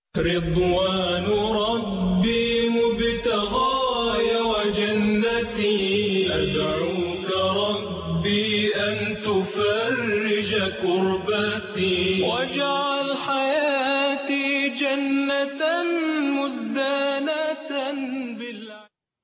رضوان ربي مبتغاي وجنتي أدعوك ربي أن تفرج كربتي واجعل حياتي جنة مزدانة بالعافية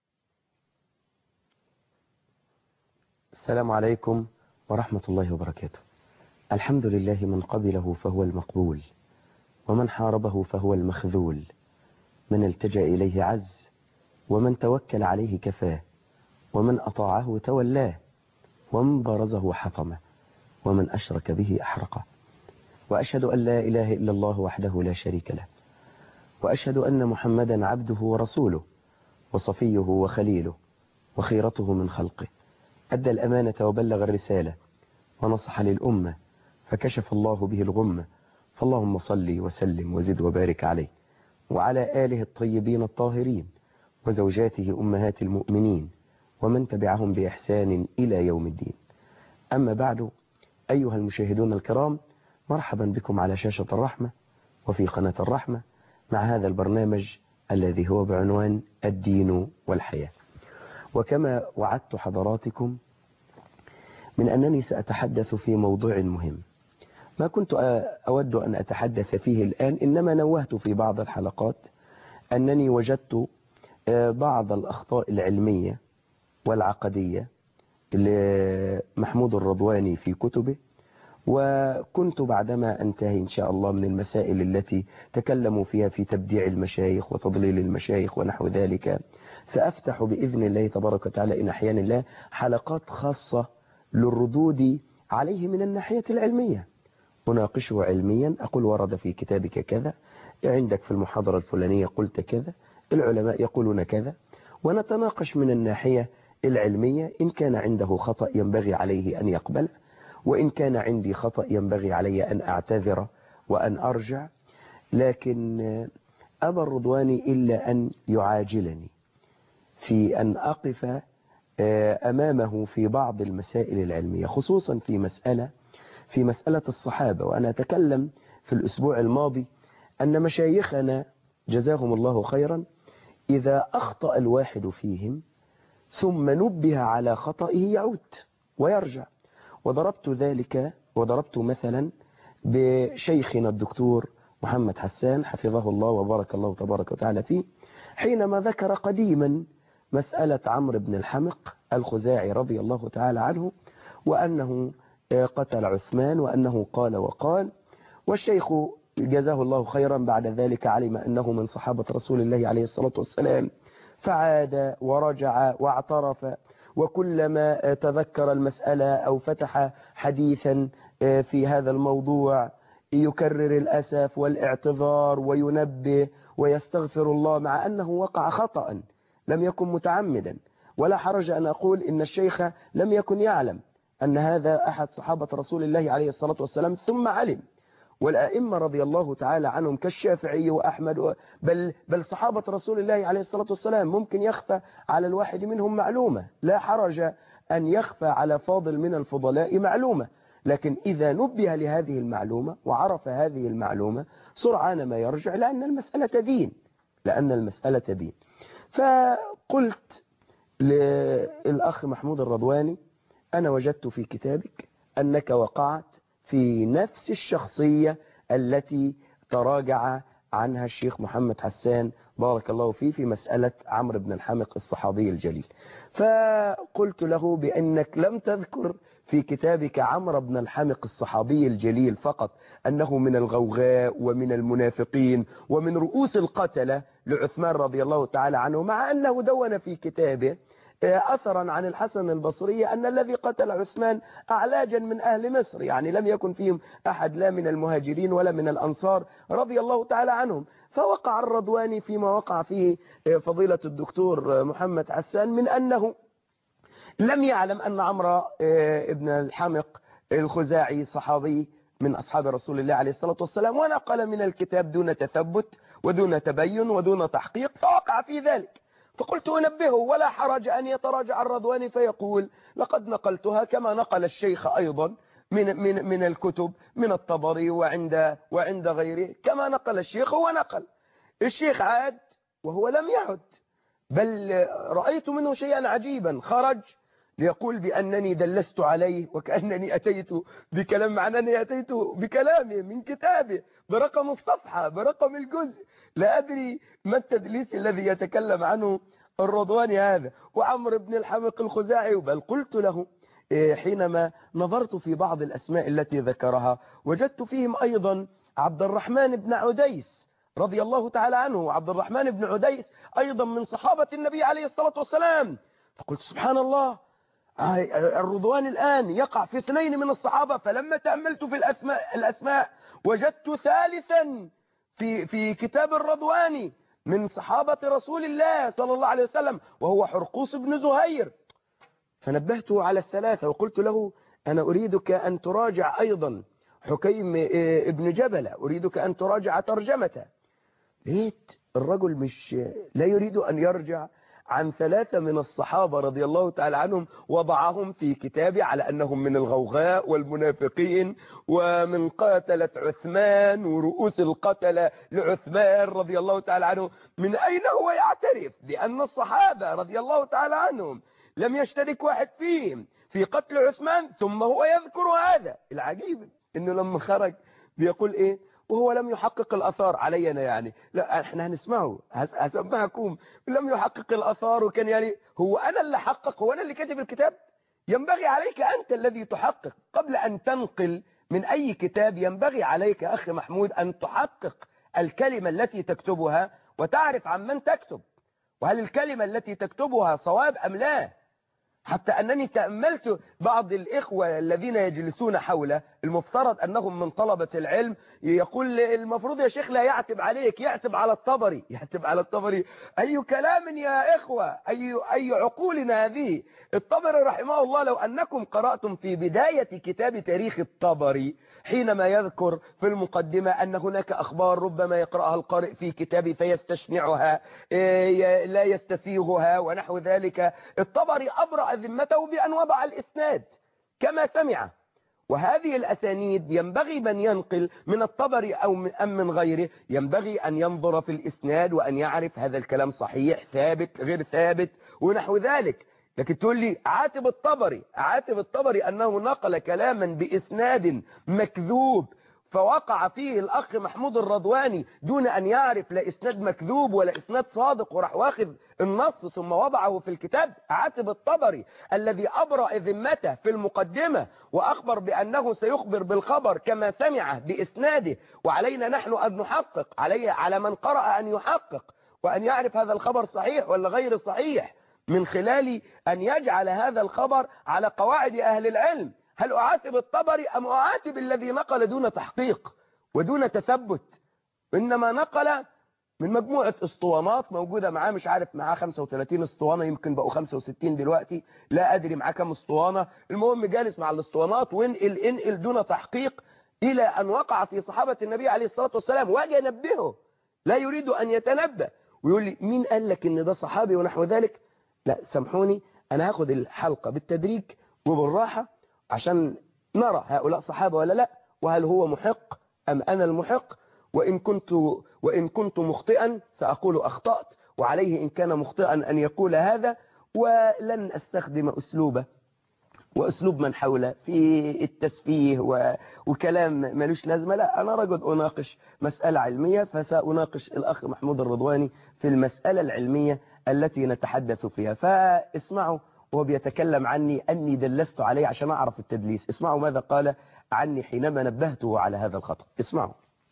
السلام عليكم ورحمة الله وبركاته الحمد لله من قبله فهو المقبول ومن حاربه فهو المخذول من التجأ إليه عز ومن توكل عليه كفاه ومن أطاعه تولاه ومن برزه حطمه ومن أشرك به أحرقه وأشهد أن لا إله إلا الله وحده لا شريك له وأشهد أن محمدا عبده ورسوله وصفيه وخليله وخيرته من خلقه أدى الأمانة وبلغ الرسالة ونصح للأمة فكشف الله به الغمة فاللهم صل وسلم وزد وبارك عليه وعلى آله الطيبين الطاهرين وزوجاته أمهات المؤمنين ومن تبعهم بإحسان إلى يوم الدين أما بعد أيها المشاهدون الكرام مرحبا بكم على شاشة الرحمة وفي قناة الرحمة مع هذا البرنامج الذي هو بعنوان الدين والحياة وكما وعدت حضراتكم من أنني سأتحدث في موضوع مهم ما كنت أود أن أتحدث فيه الآن إنما نوهت في بعض الحلقات أنني وجدت بعض الأخطاء العلمية والعقدية لمحمود الرضواني في كتبه وكنت بعدما أنتهي إن شاء الله من المسائل التي تكلموا فيها في تبديع المشايخ وتضليل المشايخ ونحو ذلك سأفتح بإذن الله تبارك وتعالى إن أحيان الله حلقات خاصة للردود عليه من الناحية العلمية أناقشه علميا أقول ورد في كتابك كذا عندك في المحاضرة الفلانية قلت كذا العلماء يقولون كذا ونتناقش من الناحية العلمية إن كان عنده خطأ ينبغي عليه أن يقبل وإن كان عندي خطأ ينبغي علي أن أعتذر وأن أرجع لكن أبى الرضواني إلا أن يعاجلني في أن أقف أمامه في بعض المسائل العلمية خصوصا في مسألة في مسألة الصحابة وأنا أتكلم في الأسبوع الماضي أن مشايخنا جزاهم الله خيرا إذا أخطأ الواحد فيهم ثم نبه على خطئه يعود ويرجع وضربت ذلك وضربت مثلا بشيخنا الدكتور محمد حسان حفظه الله وبارك الله تبارك وتعالى فيه حينما ذكر قديما مسألة عمرو بن الحمق الخزاعي رضي الله تعالى عنه وأنه قتل عثمان وأنه قال وقال والشيخ جزاه الله خيرا بعد ذلك علم أنه من صحابة رسول الله عليه الصلاة والسلام فعاد ورجع واعترف وكلما تذكر المسألة أو فتح حديثا في هذا الموضوع يكرر الأسف والاعتذار وينبه ويستغفر الله مع أنه وقع خطأ لم يكن متعمدا ولا حرج أن أقول إن الشيخ لم يكن يعلم أن هذا أحد صحابة رسول الله عليه الصلاة والسلام ثم علم والأئمة رضي الله تعالى عنهم كالشافعي وأحمد بل, بل صحابة رسول الله عليه الصلاة والسلام ممكن يخفى على الواحد منهم معلومة لا حرج أن يخفى على فاضل من الفضلاء معلومة لكن إذا نبه لهذه المعلومة وعرف هذه المعلومة سرعان ما يرجع لأن المسألة دين لأن المسألة دين فقلت للأخ محمود الرضواني أنا وجدت في كتابك أنك وقعت في نفس الشخصية التي تراجع عنها الشيخ محمد حسان بارك الله فيه في مسألة عمرو بن الحمق الصحابي الجليل فقلت له بأنك لم تذكر في كتابك عمرو بن الحمق الصحابي الجليل فقط أنه من الغوغاء ومن المنافقين ومن رؤوس القتلة لعثمان رضي الله تعالى عنه مع أنه دون في كتابه أثرا عن الحسن البصري أن الذي قتل عثمان أعلاجا من أهل مصر يعني لم يكن فيهم أحد لا من المهاجرين ولا من الأنصار رضي الله تعالى عنهم فوقع الرضواني فيما وقع فيه فضيلة الدكتور محمد حسان من أنه لم يعلم أن عمرو ابن الحمق الخزاعي صحابي من أصحاب رسول الله عليه الصلاة والسلام ونقل من الكتاب دون تثبت ودون تبين ودون تحقيق فوقع في ذلك فقلت أنبهه ولا حرج أن يتراجع الرضواني فيقول لقد نقلتها كما نقل الشيخ أيضا من من من الكتب من الطبري وعند وعند غيره كما نقل الشيخ هو نقل الشيخ عاد وهو لم يعد بل رأيت منه شيئا عجيبا خرج ليقول بأنني دلست عليه وكأنني أتيت بكلام مع أنني أتيت بكلامه من كتابه برقم الصفحة برقم الجزء لا أدري ما التدليس الذي يتكلم عنه الرضواني هذا وعمر بن الحمق الخزاعي بل قلت له حينما نظرت في بعض الأسماء التي ذكرها وجدت فيهم أيضا عبد الرحمن بن عديس رضي الله تعالى عنه عبد الرحمن بن عديس أيضا من صحابة النبي عليه الصلاة والسلام فقلت سبحان الله الرضوان الآن يقع في اثنين من الصحابة فلما تأملت في الأسماء, الأسماء وجدت ثالثا في, في كتاب الرضواني من صحابة رسول الله صلى الله عليه وسلم وهو حرقوس بن زهير فنبهته على الثلاثة وقلت له أنا أريدك أن تراجع أيضا حكيم ابن جبل أريدك أن تراجع ترجمته لقيت الرجل مش لا يريد أن يرجع عن ثلاثة من الصحابة رضي الله تعالى عنهم وضعهم في كتابه على أنهم من الغوغاء والمنافقين ومن قاتلة عثمان ورؤوس القتلة لعثمان رضي الله تعالى عنه من أين هو يعترف بأن الصحابة رضي الله تعالى عنهم لم يشترك واحد فيهم في قتل عثمان ثم هو يذكر هذا العجيب انه لما خرج بيقول ايه وهو لم يحقق الأثار علينا يعني لا احنا هنسمعه هسمعكم لم يحقق الأثار وكان يعني هو أنا اللي حقق هو أنا اللي كاتب الكتاب ينبغي عليك أنت الذي تحقق قبل أن تنقل من أي كتاب ينبغي عليك أخي محمود أن تحقق الكلمة التي تكتبها وتعرف عن من تكتب وهل الكلمة التي تكتبها صواب أم لا حتى أنني تأملت بعض الإخوة الذين يجلسون حوله المفترض أنهم من طلبة العلم يقول المفروض يا شيخ لا يعتب عليك يعتب على الطبري يعتب على الطبري أي كلام يا إخوة أي, أي عقولنا هذه الطبري رحمه الله لو أنكم قرأتم في بداية كتاب تاريخ الطبري حينما يذكر في المقدمة أن هناك أخبار ربما يقرأها القارئ في كتابه فيستشنعها لا يستسيغها ونحو ذلك الطبري أبرأ ذمته بأن وضع الإسناد كما سمع وهذه الأسانيد ينبغي من ينقل من الطبري أو من, أم من غيره ينبغي أن ينظر في الإسناد وأن يعرف هذا الكلام صحيح ثابت غير ثابت ونحو ذلك لكن تقول لي عاتب الطبري عاتب الطبري أنه نقل كلاما بإسناد مكذوب فوقع فيه الأخ محمود الرضواني دون أن يعرف لا إسناد مكذوب ولا إسناد صادق وراح واخذ النص ثم وضعه في الكتاب عاتب الطبري الذي أبرأ ذمته في المقدمة وأخبر بأنه سيخبر بالخبر كما سمعه بإسناده وعلينا نحن أن نحقق علي على من قرأ أن يحقق وأن يعرف هذا الخبر صحيح ولا غير صحيح من خلال أن يجعل هذا الخبر على قواعد أهل العلم هل أعاتب الطبري أم أعاتب الذي نقل دون تحقيق ودون تثبت إنما نقل من مجموعة اسطوانات موجودة معاه مش عارف معاه 35 اسطوانة يمكن بقوا 65 دلوقتي لا أدري معاه كم اسطوانة المهم جالس مع الاسطوانات وانقل انقل دون تحقيق إلى أن وقع في صحابة النبي عليه الصلاة والسلام واجه ينبهه لا يريد أن يتنبه ويقول لي مين قال لك ان ده صحابي ونحو ذلك لا سامحوني أنا هاخد الحلقة بالتدريج وبالراحة عشان نرى هؤلاء صحابة ولا لا وهل هو محق أم أنا المحق وإن كنت, وإن كنت مخطئا سأقول أخطأت وعليه إن كان مخطئا أن يقول هذا ولن أستخدم أسلوبه وأسلوب من حوله في التسفيه وكلام ملوش لازمة لا أنا رجل أناقش مسألة علمية فسأناقش الأخ محمود الرضواني في المسألة العلمية التي نتحدث فيها فاسمعوا وهو بيتكلم عني أني دلست عليه عشان أعرف التدليس اسمعوا ماذا قال عني حينما نبهته على هذا الخطأ اسمعوا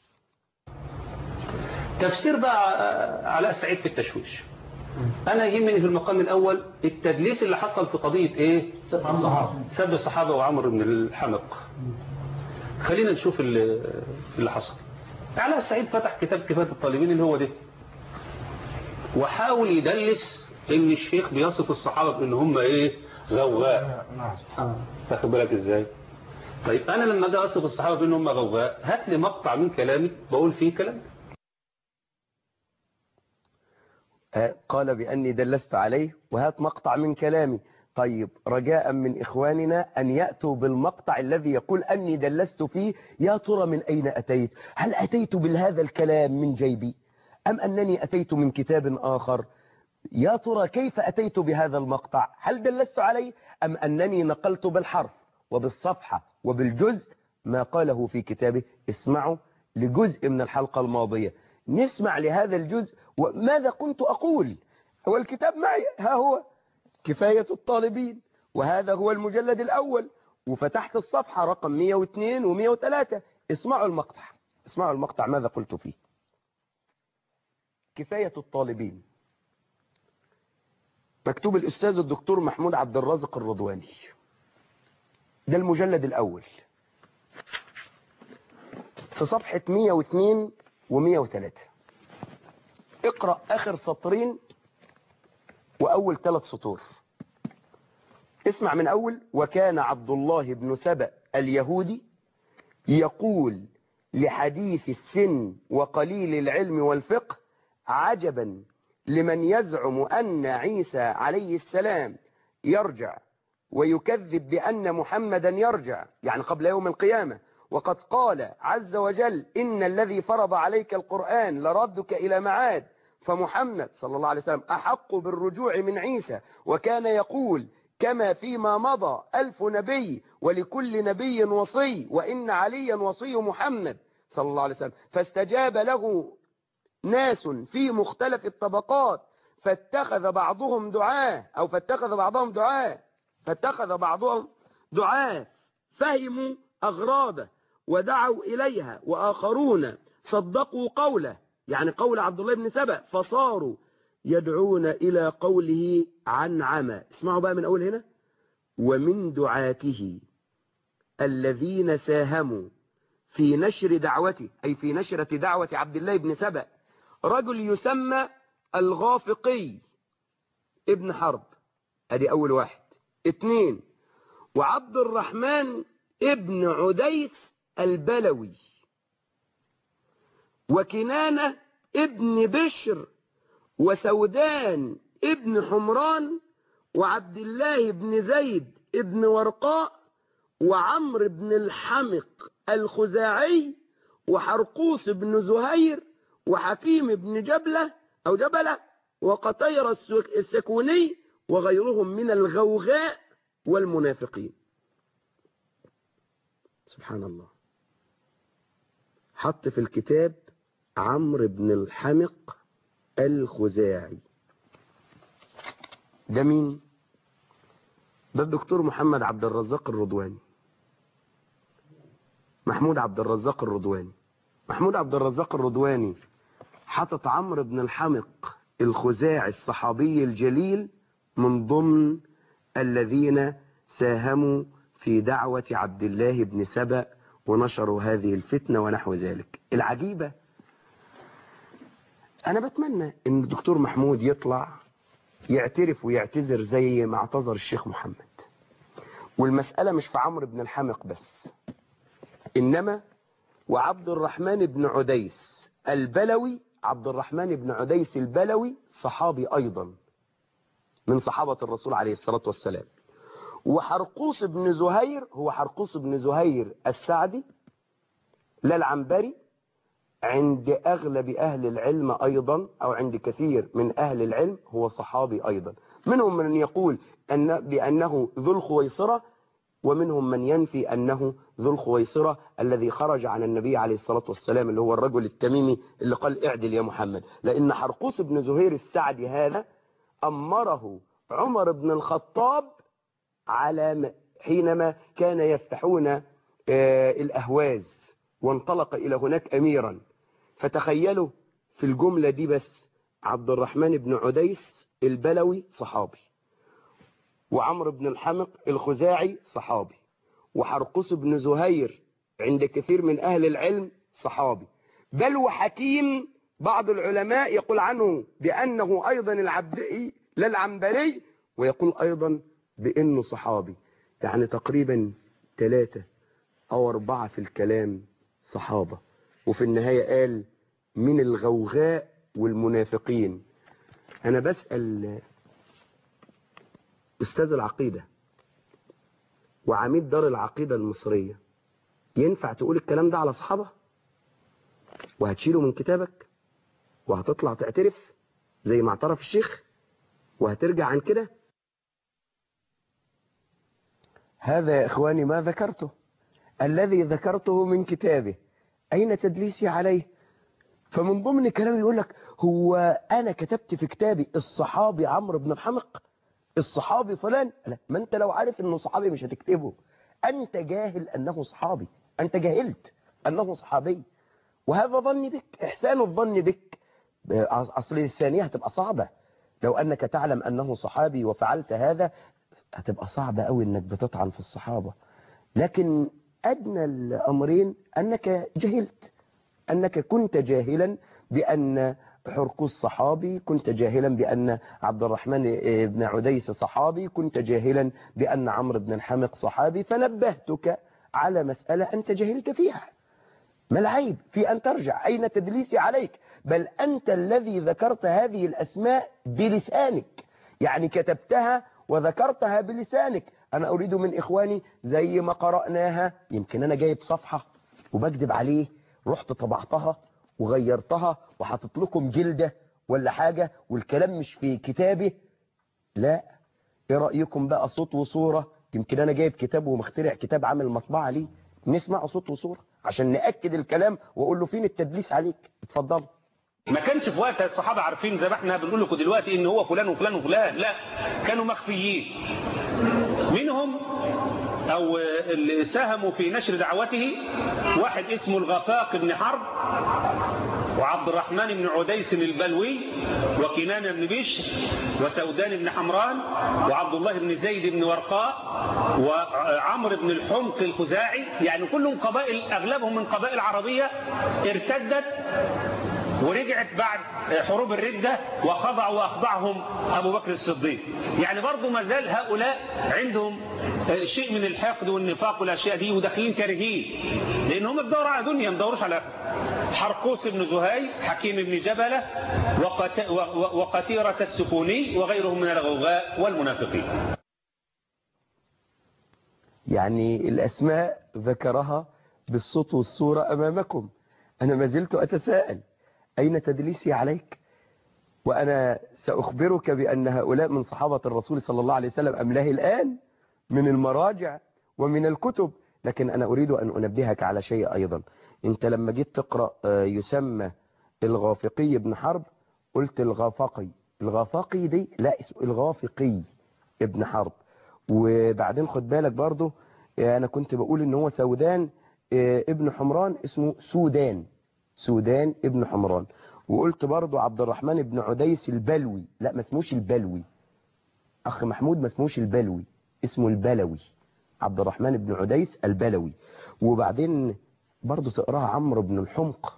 تفسير بقى علاء سعيد في التشويش أنا يهمني في المقام الأول التدليس اللي حصل في قضية إيه سب الصحابة وعمر بن الحمق خلينا نشوف اللي, اللي حصل علاء سعيد فتح كتاب كفاية الطالبين اللي هو ده وحاول يدلس ان الشيخ بيصف الصحابة بان هم ايه غوغاء تاخد بالك ازاي طيب انا لما اجي اصف الصحابة بان هم غوغاء هات لي مقطع من كلامي بقول فيه كلام قال بأني دلست عليه وهات مقطع من كلامي طيب رجاء من إخواننا أن يأتوا بالمقطع الذي يقول أني دلست فيه يا ترى من أين أتيت هل أتيت بهذا الكلام من جيبي أم أنني أتيت من كتاب آخر يا ترى كيف أتيت بهذا المقطع هل دلست عليه أم أنني نقلت بالحرف وبالصفحة وبالجزء ما قاله في كتابه اسمعوا لجزء من الحلقة الماضية نسمع لهذا الجزء وماذا كنت أقول هو الكتاب معي ها هو كفاية الطالبين وهذا هو المجلد الأول وفتحت الصفحة رقم 102 و103 اسمعوا المقطع اسمعوا المقطع ماذا قلت فيه كفاية الطالبين مكتوب الأستاذ الدكتور محمود عبد الرازق الرضواني ده المجلد الأول في صفحة 102 و103 اقرأ آخر سطرين وأول ثلاث سطور اسمع من أول وكان عبد الله بن سبأ اليهودي يقول لحديث السن وقليل العلم والفقه عجبا لمن يزعم أن عيسى عليه السلام يرجع ويكذب بأن محمدا يرجع يعني قبل يوم القيامة وقد قال عز وجل إن الذي فرض عليك القرآن لردك إلى معاد فمحمد صلى الله عليه وسلم أحق بالرجوع من عيسى وكان يقول كما فيما مضى ألف نبي ولكل نبي وصي وإن عليا وصي محمد صلى الله عليه وسلم فاستجاب له ناس في مختلف الطبقات فاتخذ بعضهم دعاة أو فاتخذ بعضهم دعاة فاتخذ بعضهم دعاة فهموا أغرابه ودعوا إليها وآخرون صدقوا قوله يعني قول عبد الله بن سبأ فصاروا يدعون إلى قوله عن عمى اسمعوا بقى من أول هنا ومن دعاته الذين ساهموا في نشر دعوته أي في نشرة دعوة عبد الله بن سبأ رجل يسمى الغافقي ابن حرب ادي اول واحد اتنين وعبد الرحمن ابن عديس البلوي وكنانة ابن بشر وسودان ابن حمران وعبد الله بن زيد ابن ورقاء وعمر بن الحمق الخزاعي وحرقوس بن زهير وحكيم بن جبلة أو جبلة وقطير السكوني وغيرهم من الغوغاء والمنافقين سبحان الله حط في الكتاب عمرو بن الحمق الخزاعي ده مين ده الدكتور محمد عبد الرزاق الرضواني محمود عبد الرزاق الرضواني محمود عبد الرزاق الرضواني حطت عمرو بن الحمق الخزاعي الصحابي الجليل من ضمن الذين ساهموا في دعوة عبد الله بن سبأ ونشروا هذه الفتنة ونحو ذلك العجيبة أنا بتمنى أن الدكتور محمود يطلع يعترف ويعتذر زي ما اعتذر الشيخ محمد والمسألة مش في عمرو بن الحمق بس إنما وعبد الرحمن بن عديس البلوي عبد الرحمن بن عديس البلوي صحابي أيضا من صحابة الرسول عليه الصلاة والسلام وحرقوس بن زهير هو حرقوس بن زهير السعدي لا العنبري عند أغلب أهل العلم أيضا أو عند كثير من أهل العلم هو صحابي أيضا منهم من يقول أن بأنه ذو الخويصرة ومنهم من ينفي أنه ذو الخويصرة الذي خرج عن النبي عليه الصلاة والسلام اللي هو الرجل التميمي اللي قال اعدل يا محمد لأن حرقوس بن زهير السعدي هذا أمره عمر بن الخطاب على حينما كان يفتحون الأهواز وانطلق إلى هناك أميرا فتخيلوا في الجملة دي بس عبد الرحمن بن عديس البلوي صحابي وعمرو بن الحمق الخزاعي صحابي وحرقوس بن زهير عند كثير من أهل العلم صحابي بل وحكيم بعض العلماء يقول عنه بأنه أيضا العبدئي للعنبري ويقول أيضا بأنه صحابي يعني تقريبا ثلاثة أو أربعة في الكلام صحابة وفي النهاية قال من الغوغاء والمنافقين أنا بسأل أستاذ العقيدة وعميد دار العقيدة المصرية ينفع تقول الكلام ده على صحابة وهتشيله من كتابك وهتطلع تعترف زي ما اعترف الشيخ وهترجع عن كده هذا يا إخواني ما ذكرته الذي ذكرته من كتابه أين تدليسي عليه فمن ضمن كلامي يقول لك هو أنا كتبت في كتابي الصحابي عمرو بن الحمق الصحابي فلان لا ما أنت لو عارف أنه صحابي مش هتكتبه أنت جاهل أنه صحابي أنت جاهلت أنه صحابي وهذا ظني بك إحسان الظن بك أصل الثانية هتبقى صعبة لو أنك تعلم أنه صحابي وفعلت هذا هتبقى صعبة قوي أنك بتطعن في الصحابة لكن أدنى الأمرين أنك جهلت أنك كنت جاهلا بأن حرقوس صحابي كنت جاهلا بأن عبد الرحمن بن عديس صحابي كنت جاهلا بأن عمرو بن الحمق صحابي فنبهتك على مسألة أنت جهلت فيها ما العيب في أن ترجع أين تدليسي عليك بل أنت الذي ذكرت هذه الأسماء بلسانك يعني كتبتها وذكرتها بلسانك أنا أريد من إخواني زي ما قرأناها يمكن أنا جايب صفحة وبكذب عليه رحت طبعتها وغيرتها وحطت لكم جلدة ولا حاجة والكلام مش في كتابه لا ايه رأيكم بقى صوت وصورة يمكن انا جايب كتاب ومخترع كتاب عامل مطبعة ليه نسمع صوت وصورة عشان نأكد الكلام واقول له فين التدليس عليك اتفضل ما كانش في وقتها الصحابة عارفين زي ما احنا بنقول لكم دلوقتي ان هو فلان وفلان وفلان لا كانوا مخفيين منهم او اللي ساهموا في نشر دعوته واحد اسمه الغفاق بن حرب وعبد الرحمن بن عديس البلوي وكنان بن بشر وسودان بن حمران وعبد الله بن زيد بن ورقاء وعمرو بن الحمق الخزاعي يعني كلهم قبائل اغلبهم من قبائل عربية ارتدت ورجعت بعد حروب الردة وخضعوا وأخضعهم أبو بكر الصديق يعني برضو ما زال هؤلاء عندهم شيء من الحقد والنفاق والأشياء دي وداخلين كارهين لأن هم بدوروا على دنيا ما بدوروش على حرقوس بن زهير حكيم بن جبلة وقت وقتيرة السكوني وغيرهم من الغوغاء والمنافقين يعني الأسماء ذكرها بالصوت والصورة أمامكم أنا ما زلت أتساءل أين تدليسي عليك وأنا سأخبرك بأن هؤلاء من صحابة الرسول صلى الله عليه وسلم أملاه الآن من المراجع ومن الكتب لكن أنا أريد أن أنبهك على شيء أيضا أنت لما جيت تقرأ يسمى الغافقي ابن حرب قلت الغافقي الغافقي دي لا اسمه الغافقي ابن حرب وبعدين خد بالك برضه أنا كنت بقول إن هو سودان ابن حمران اسمه سودان سودان ابن حمران وقلت برضو عبد الرحمن بن عديس البلوي لا ما اسموش البلوي اخ محمود ما اسموش البلوي اسمه البلوي عبد الرحمن بن عديس البلوي وبعدين برضو تقراها عمرو بن الحمق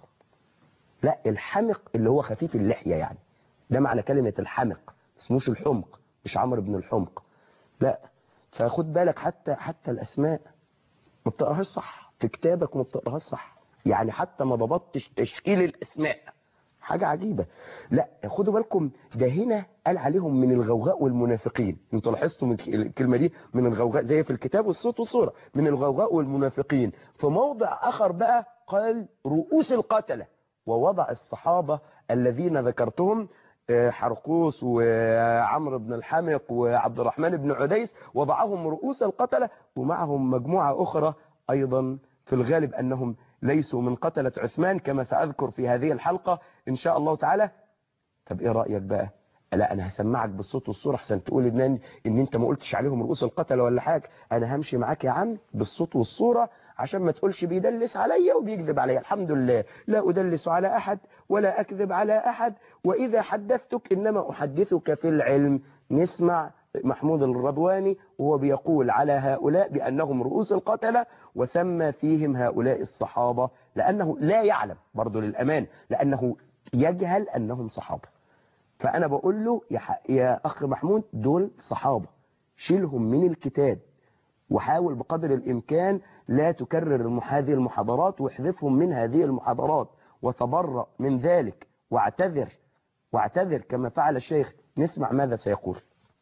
لا الحمق اللي هو خفيف اللحية يعني ده معنى كلمة الحمق ما اسموش الحمق مش عمرو بن الحمق لا فخد بالك حتى حتى الاسماء ما بتقراهاش صح في كتابك وما بتقراهاش صح يعني حتى ما ضبطتش تشكيل الاسماء حاجة عجيبة لا خدوا بالكم ده هنا قال عليهم من الغوغاء والمنافقين انتوا لاحظتوا من الكلمة دي من الغوغاء زي في الكتاب والصوت والصورة من الغوغاء والمنافقين في موضع اخر بقى قال رؤوس القتلة ووضع الصحابة الذين ذكرتهم حرقوس وعمرو بن الحمق وعبد الرحمن بن عديس وضعهم رؤوس القتلة ومعهم مجموعة أخرى أيضا في الغالب أنهم ليسوا من قتلة عثمان كما سأذكر في هذه الحلقة إن شاء الله تعالى طب إيه رأيك بقى لا أنا هسمعك بالصوت والصورة حسن تقول إن, إن أنت ما قلتش عليهم رؤوس القتلة ولا حاجة أنا همشي معاك يا عم بالصوت والصورة عشان ما تقولش بيدلس عليا وبيكذب عليا الحمد لله لا أدلس على أحد ولا أكذب على أحد وإذا حدثتك إنما أحدثك في العلم نسمع محمود الرضواني وهو بيقول على هؤلاء بأنهم رؤوس القتلة وسمى فيهم هؤلاء الصحابة لأنه لا يعلم برضو للأمان لأنه يجهل أنهم صحابة فأنا بقول له يا, يا أخ محمود دول صحابة شيلهم من الكتاب وحاول بقدر الإمكان لا تكرر هذه المحاضرات واحذفهم من هذه المحاضرات وتبرأ من ذلك واعتذر واعتذر كما فعل الشيخ نسمع ماذا سيقول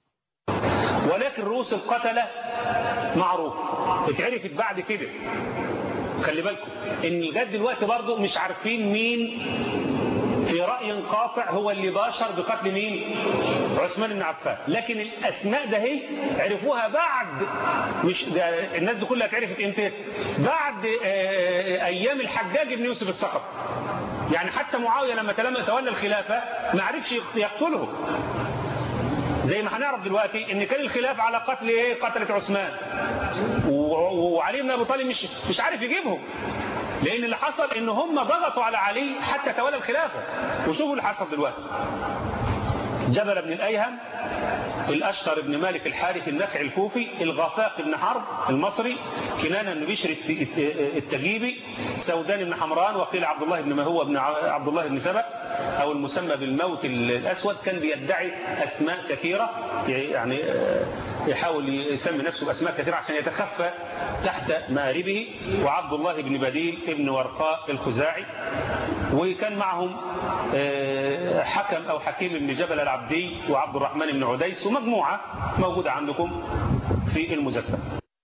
ولكن رؤوس القتلة معروف اتعرفت بعد كده خلي بالكم ان لغايه دلوقتي برضه مش عارفين مين في رأي قاطع هو اللي باشر بقتل مين عثمان بن عفان لكن الأسماء ده هي عرفوها بعد مش ده الناس دي كلها اتعرفت امتى بعد آه، أيام الحجاج بن يوسف الثقفي يعني حتى معاوية لما تلم- تولى الخلافة ما عرفش يقتله زي ما هنعرف دلوقتي ان كان الخلاف على قتل ايه قتلة عثمان و- وعلي بن ابي طالب مش مش عارف يجيبهم لان اللي حصل ان هم ضغطوا على علي حتى تولى الخلافه وشوفوا اللي حصل دلوقتي جبل بن الايهم الاشتر بن مالك الحارث النخعي الكوفي الغفاق بن حرب المصري كنانة بن بشر الت- الت- التجيبي سودان بن حمران وقيل عبد الله بن ما هو بن ع- عبد الله بن سبأ او المسمى بالموت الاسود كان بيدعي اسماء كثيره يعني آه، يحاول يسمي نفسه باسماء كثيره عشان يتخفى تحت مآربه وعبد الله بن بديل ابن ورقاء الخزاعي وكان معهم آه، حكم او حكيم بن جبل العبدي وعبد الرحمن بن عديس ومجموعه موجوده عندكم في المذكر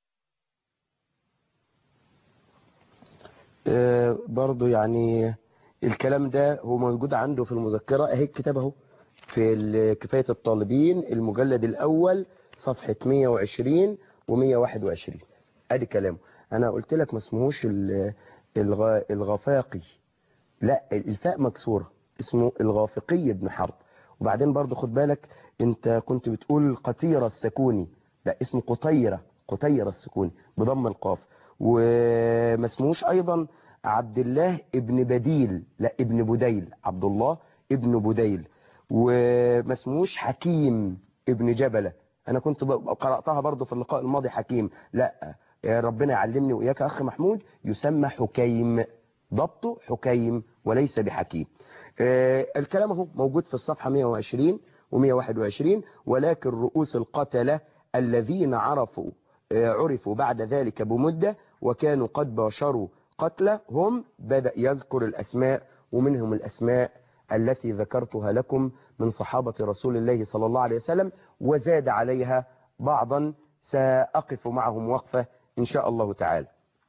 آه، برضو يعني الكلام ده هو موجود عنده في المذكرة اهي الكتاب اهو في ال- كفاية الطالبين المجلد الأول صفحة 120 و121 ادي كلامه انا قلت لك ما اسمهوش ال- الغ- الغفاقي لا الفاء مكسورة اسمه الغافقي بن حرب وبعدين برضو خد بالك انت كنت بتقول قطيرة السكوني لا اسمه قطيرة قطيرة السكوني بضم القاف وما اسمهوش ايضا عبد الله ابن بديل لا ابن بديل عبد الله ابن بديل وما اسمهوش حكيم ابن جبلة انا كنت ب- قرأتها برضو في اللقاء الماضي حكيم لا يا ربنا يعلمني وإياك أخ محمود يسمى حكيم ضبطه حكيم وليس بحكيم آه، الكلام اهو موجود في الصفحة 120 و121 ولكن رؤوس القتلة الذين عرفوا آه، عرفوا بعد ذلك بمدة وكانوا قد باشروا قتله هم بدأ يذكر الأسماء ومنهم الأسماء التي ذكرتها لكم من صحابة رسول الله صلى الله عليه وسلم وزاد عليها بعضا سأقف معهم وقفة إن شاء الله تعالى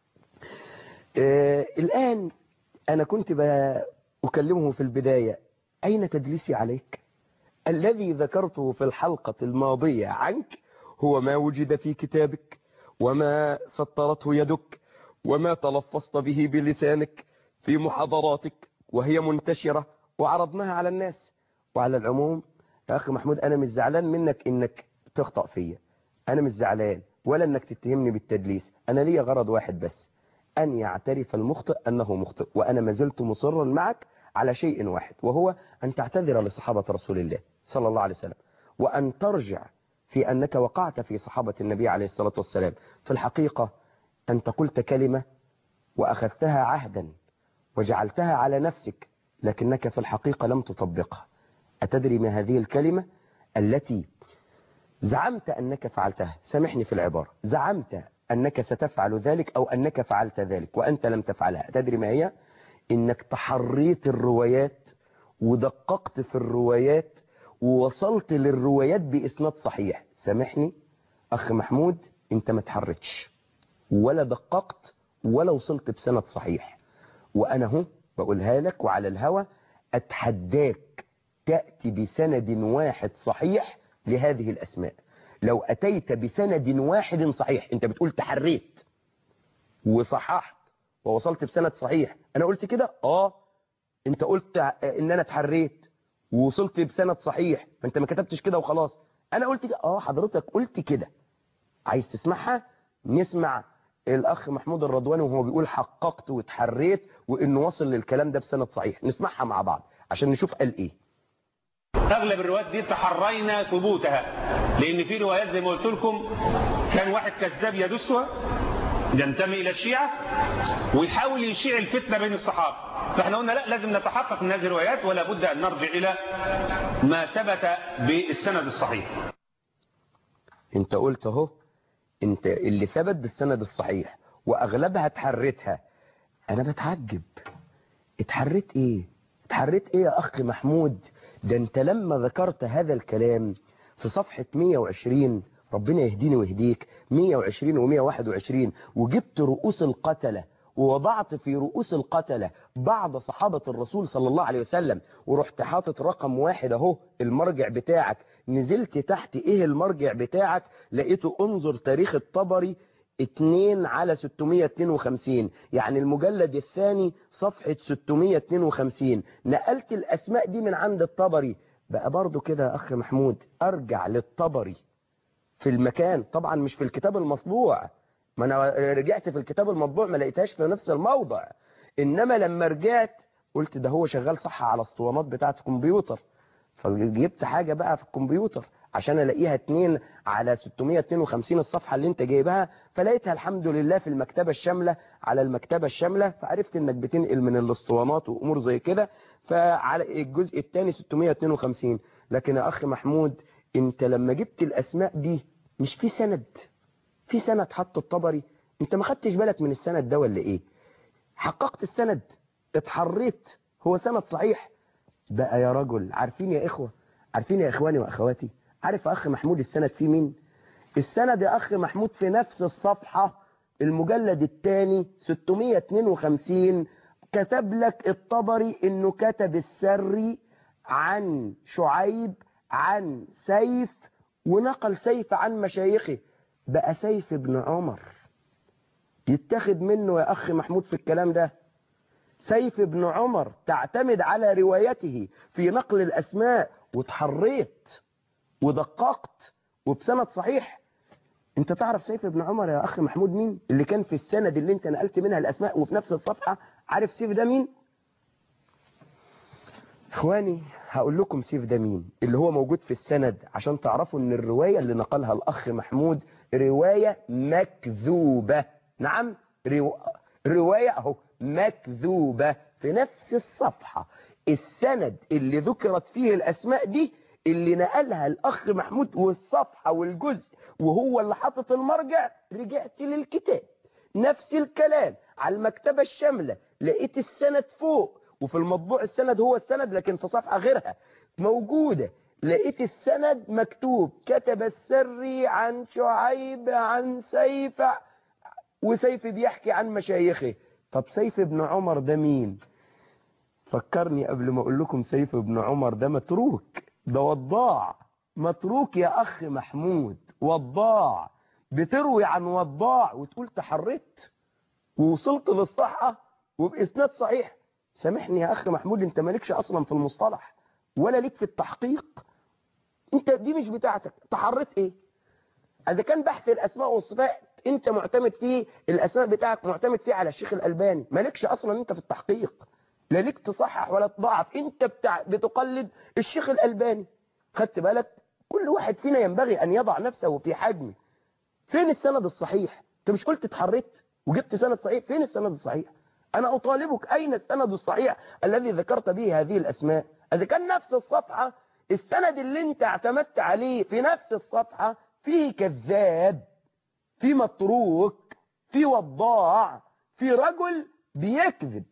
آه، الآن أنا كنت ب- أكلمه في البداية أين تدليسي عليك الذي ذكرته في الحلقة الماضية عنك هو ما وجد في كتابك وما سطرته يدك وما تلفظت به بلسانك في محاضراتك وهي منتشرة وعرضناها على الناس وعلى العموم يا أخي محمود أنا مش زعلان منك إنك تخطأ فيا أنا مش زعلان ولا إنك تتهمني بالتدليس أنا ليا غرض واحد بس أن يعترف المخطئ أنه مخطئ وأنا ما زلت مصرا معك على شيء واحد وهو أن تعتذر لصحابة رسول الله صلى الله عليه وسلم وأن ترجع في أنك وقعت في صحابة النبي عليه الصلاة والسلام في الحقيقة أنت قلت كلمة وأخذتها عهدا وجعلتها على نفسك لكنك في الحقيقة لم تطبقها أتدري ما هذه الكلمة التي زعمت أنك فعلتها سامحني في العبارة زعمت أنك ستفعل ذلك أو أنك فعلت ذلك وأنت لم تفعلها تدري ما هي إنك تحريت الروايات ودققت في الروايات ووصلت للروايات بإسناد صحيح سامحني أخ محمود أنت ما تحرتش ولا دققت ولا وصلت بسند صحيح وأنا هو بقولها لك وعلى الهوى أتحداك تأتي بسند واحد صحيح لهذه الأسماء لو أتيت بسند واحد صحيح أنت بتقول تحريت وصححت ووصلت بسند صحيح أنا قلت كده آه أنت قلت إن أنا اتحريت ووصلت بسند صحيح فأنت ما كتبتش كده وخلاص أنا قلت كده آه حضرتك قلت كده عايز تسمعها نسمع الأخ محمود الرضواني وهو بيقول حققت واتحريت وإنه وصل للكلام ده بسند صحيح نسمعها مع بعض عشان نشوف قال إيه اغلب الروايات دي تحرينا ثبوتها لان في روايات زي ما قلت لكم كان واحد كذاب يدسها ينتمي الى الشيعة ويحاول يشيع الفتنة بين الصحابة فاحنا قلنا لا لازم نتحقق من هذه الروايات ولا بد ان نرجع الى ما ثبت بالسند الصحيح انت قلت اهو انت اللي ثبت بالسند الصحيح واغلبها اتحرتها انا بتعجب اتحرت ايه اتحرت ايه يا اخ محمود ده انت لما ذكرت هذا الكلام في صفحة 120 ربنا يهديني ويهديك 120 و121 وجبت رؤوس القتلة ووضعت في رؤوس القتلة بعض صحابة الرسول صلى الله عليه وسلم ورحت حاطط رقم واحد اهو المرجع بتاعك نزلت تحت ايه المرجع بتاعك لقيته انظر تاريخ الطبري 2 على 652 يعني المجلد الثاني صفحة 652 نقلت الأسماء دي من عند الطبري بقى برضو كده يا أخ محمود أرجع للطبري في المكان طبعا مش في الكتاب المطبوع ما أنا رجعت في الكتاب المطبوع ما لقيتهاش في نفس الموضع إنما لما رجعت قلت ده هو شغال صح على الاسطوانات بتاعة الكمبيوتر فجبت حاجة بقى في الكمبيوتر عشان الاقيها 2 على 652 الصفحة اللي انت جايبها فلقيتها الحمد لله في المكتبة الشاملة على المكتبة الشاملة فعرفت انك بتنقل من الاسطوانات وامور زي كده فعلى الجزء الثاني 652 لكن يا اخ محمود انت لما جبت الاسماء دي مش في سند في سند حط الطبري انت ما خدتش بالك من السند ده ولا ايه حققت السند اتحريت هو سند صحيح بقى يا رجل عارفين يا اخوة عارفين يا اخواني واخواتي عارف يا اخ محمود السند فيه مين السند يا اخ محمود في نفس الصفحة المجلد الثاني 652 كتب لك الطبري انه كتب السري عن شعيب عن سيف ونقل سيف عن مشايخه بقى سيف ابن عمر يتخذ منه يا اخ محمود في الكلام ده سيف ابن عمر تعتمد على روايته في نقل الاسماء وتحريت ودققت وبسند صحيح انت تعرف سيف ابن عمر يا اخ محمود مين اللي كان في السند اللي انت نقلت منها الاسماء وفي نفس الصفحة عارف سيف ده مين اخواني هقول لكم سيف ده مين اللي هو موجود في السند عشان تعرفوا ان الرواية اللي نقلها الاخ محمود رواية مكذوبة نعم رو... رواية اهو مكذوبة في نفس الصفحة السند اللي ذكرت فيه الاسماء دي اللي نقلها الاخ محمود والصفحة والجزء وهو اللي حاطط المرجع رجعت للكتاب نفس الكلام على المكتبة الشاملة لقيت السند فوق وفي المطبوع السند هو السند لكن في صفحة غيرها موجودة لقيت السند مكتوب كتب السري عن شعيب عن سيف وسيف بيحكي عن مشايخه طب سيف ابن عمر ده مين فكرني قبل ما اقول لكم سيف ابن عمر ده متروك ده وضاع متروك يا اخ محمود وضاع بتروي عن وضاع وتقول تحريت ووصلت للصحة وبإسناد صحيح سامحني يا أخ محمود أنت مالكش أصلا في المصطلح ولا ليك في التحقيق أنت دي مش بتاعتك تحريت إيه إذا كان بحث الأسماء والصفات أنت معتمد فيه الأسماء بتاعك معتمد فيه على الشيخ الألباني مالكش أصلا أنت في التحقيق لا ليك تصحح ولا تضعف أنت بتاع بتقلد الشيخ الألباني خدت بالك كل واحد فينا ينبغي أن يضع نفسه في حجمه فين السند الصحيح انت مش قلت اتحريت وجبت سند صحيح فين السند الصحيح انا اطالبك اين السند الصحيح الذي ذكرت به هذه الاسماء اذا كان نفس الصفحة السند اللي انت اعتمدت عليه في نفس الصفحة فيه كذاب في متروك في وضاع في رجل بيكذب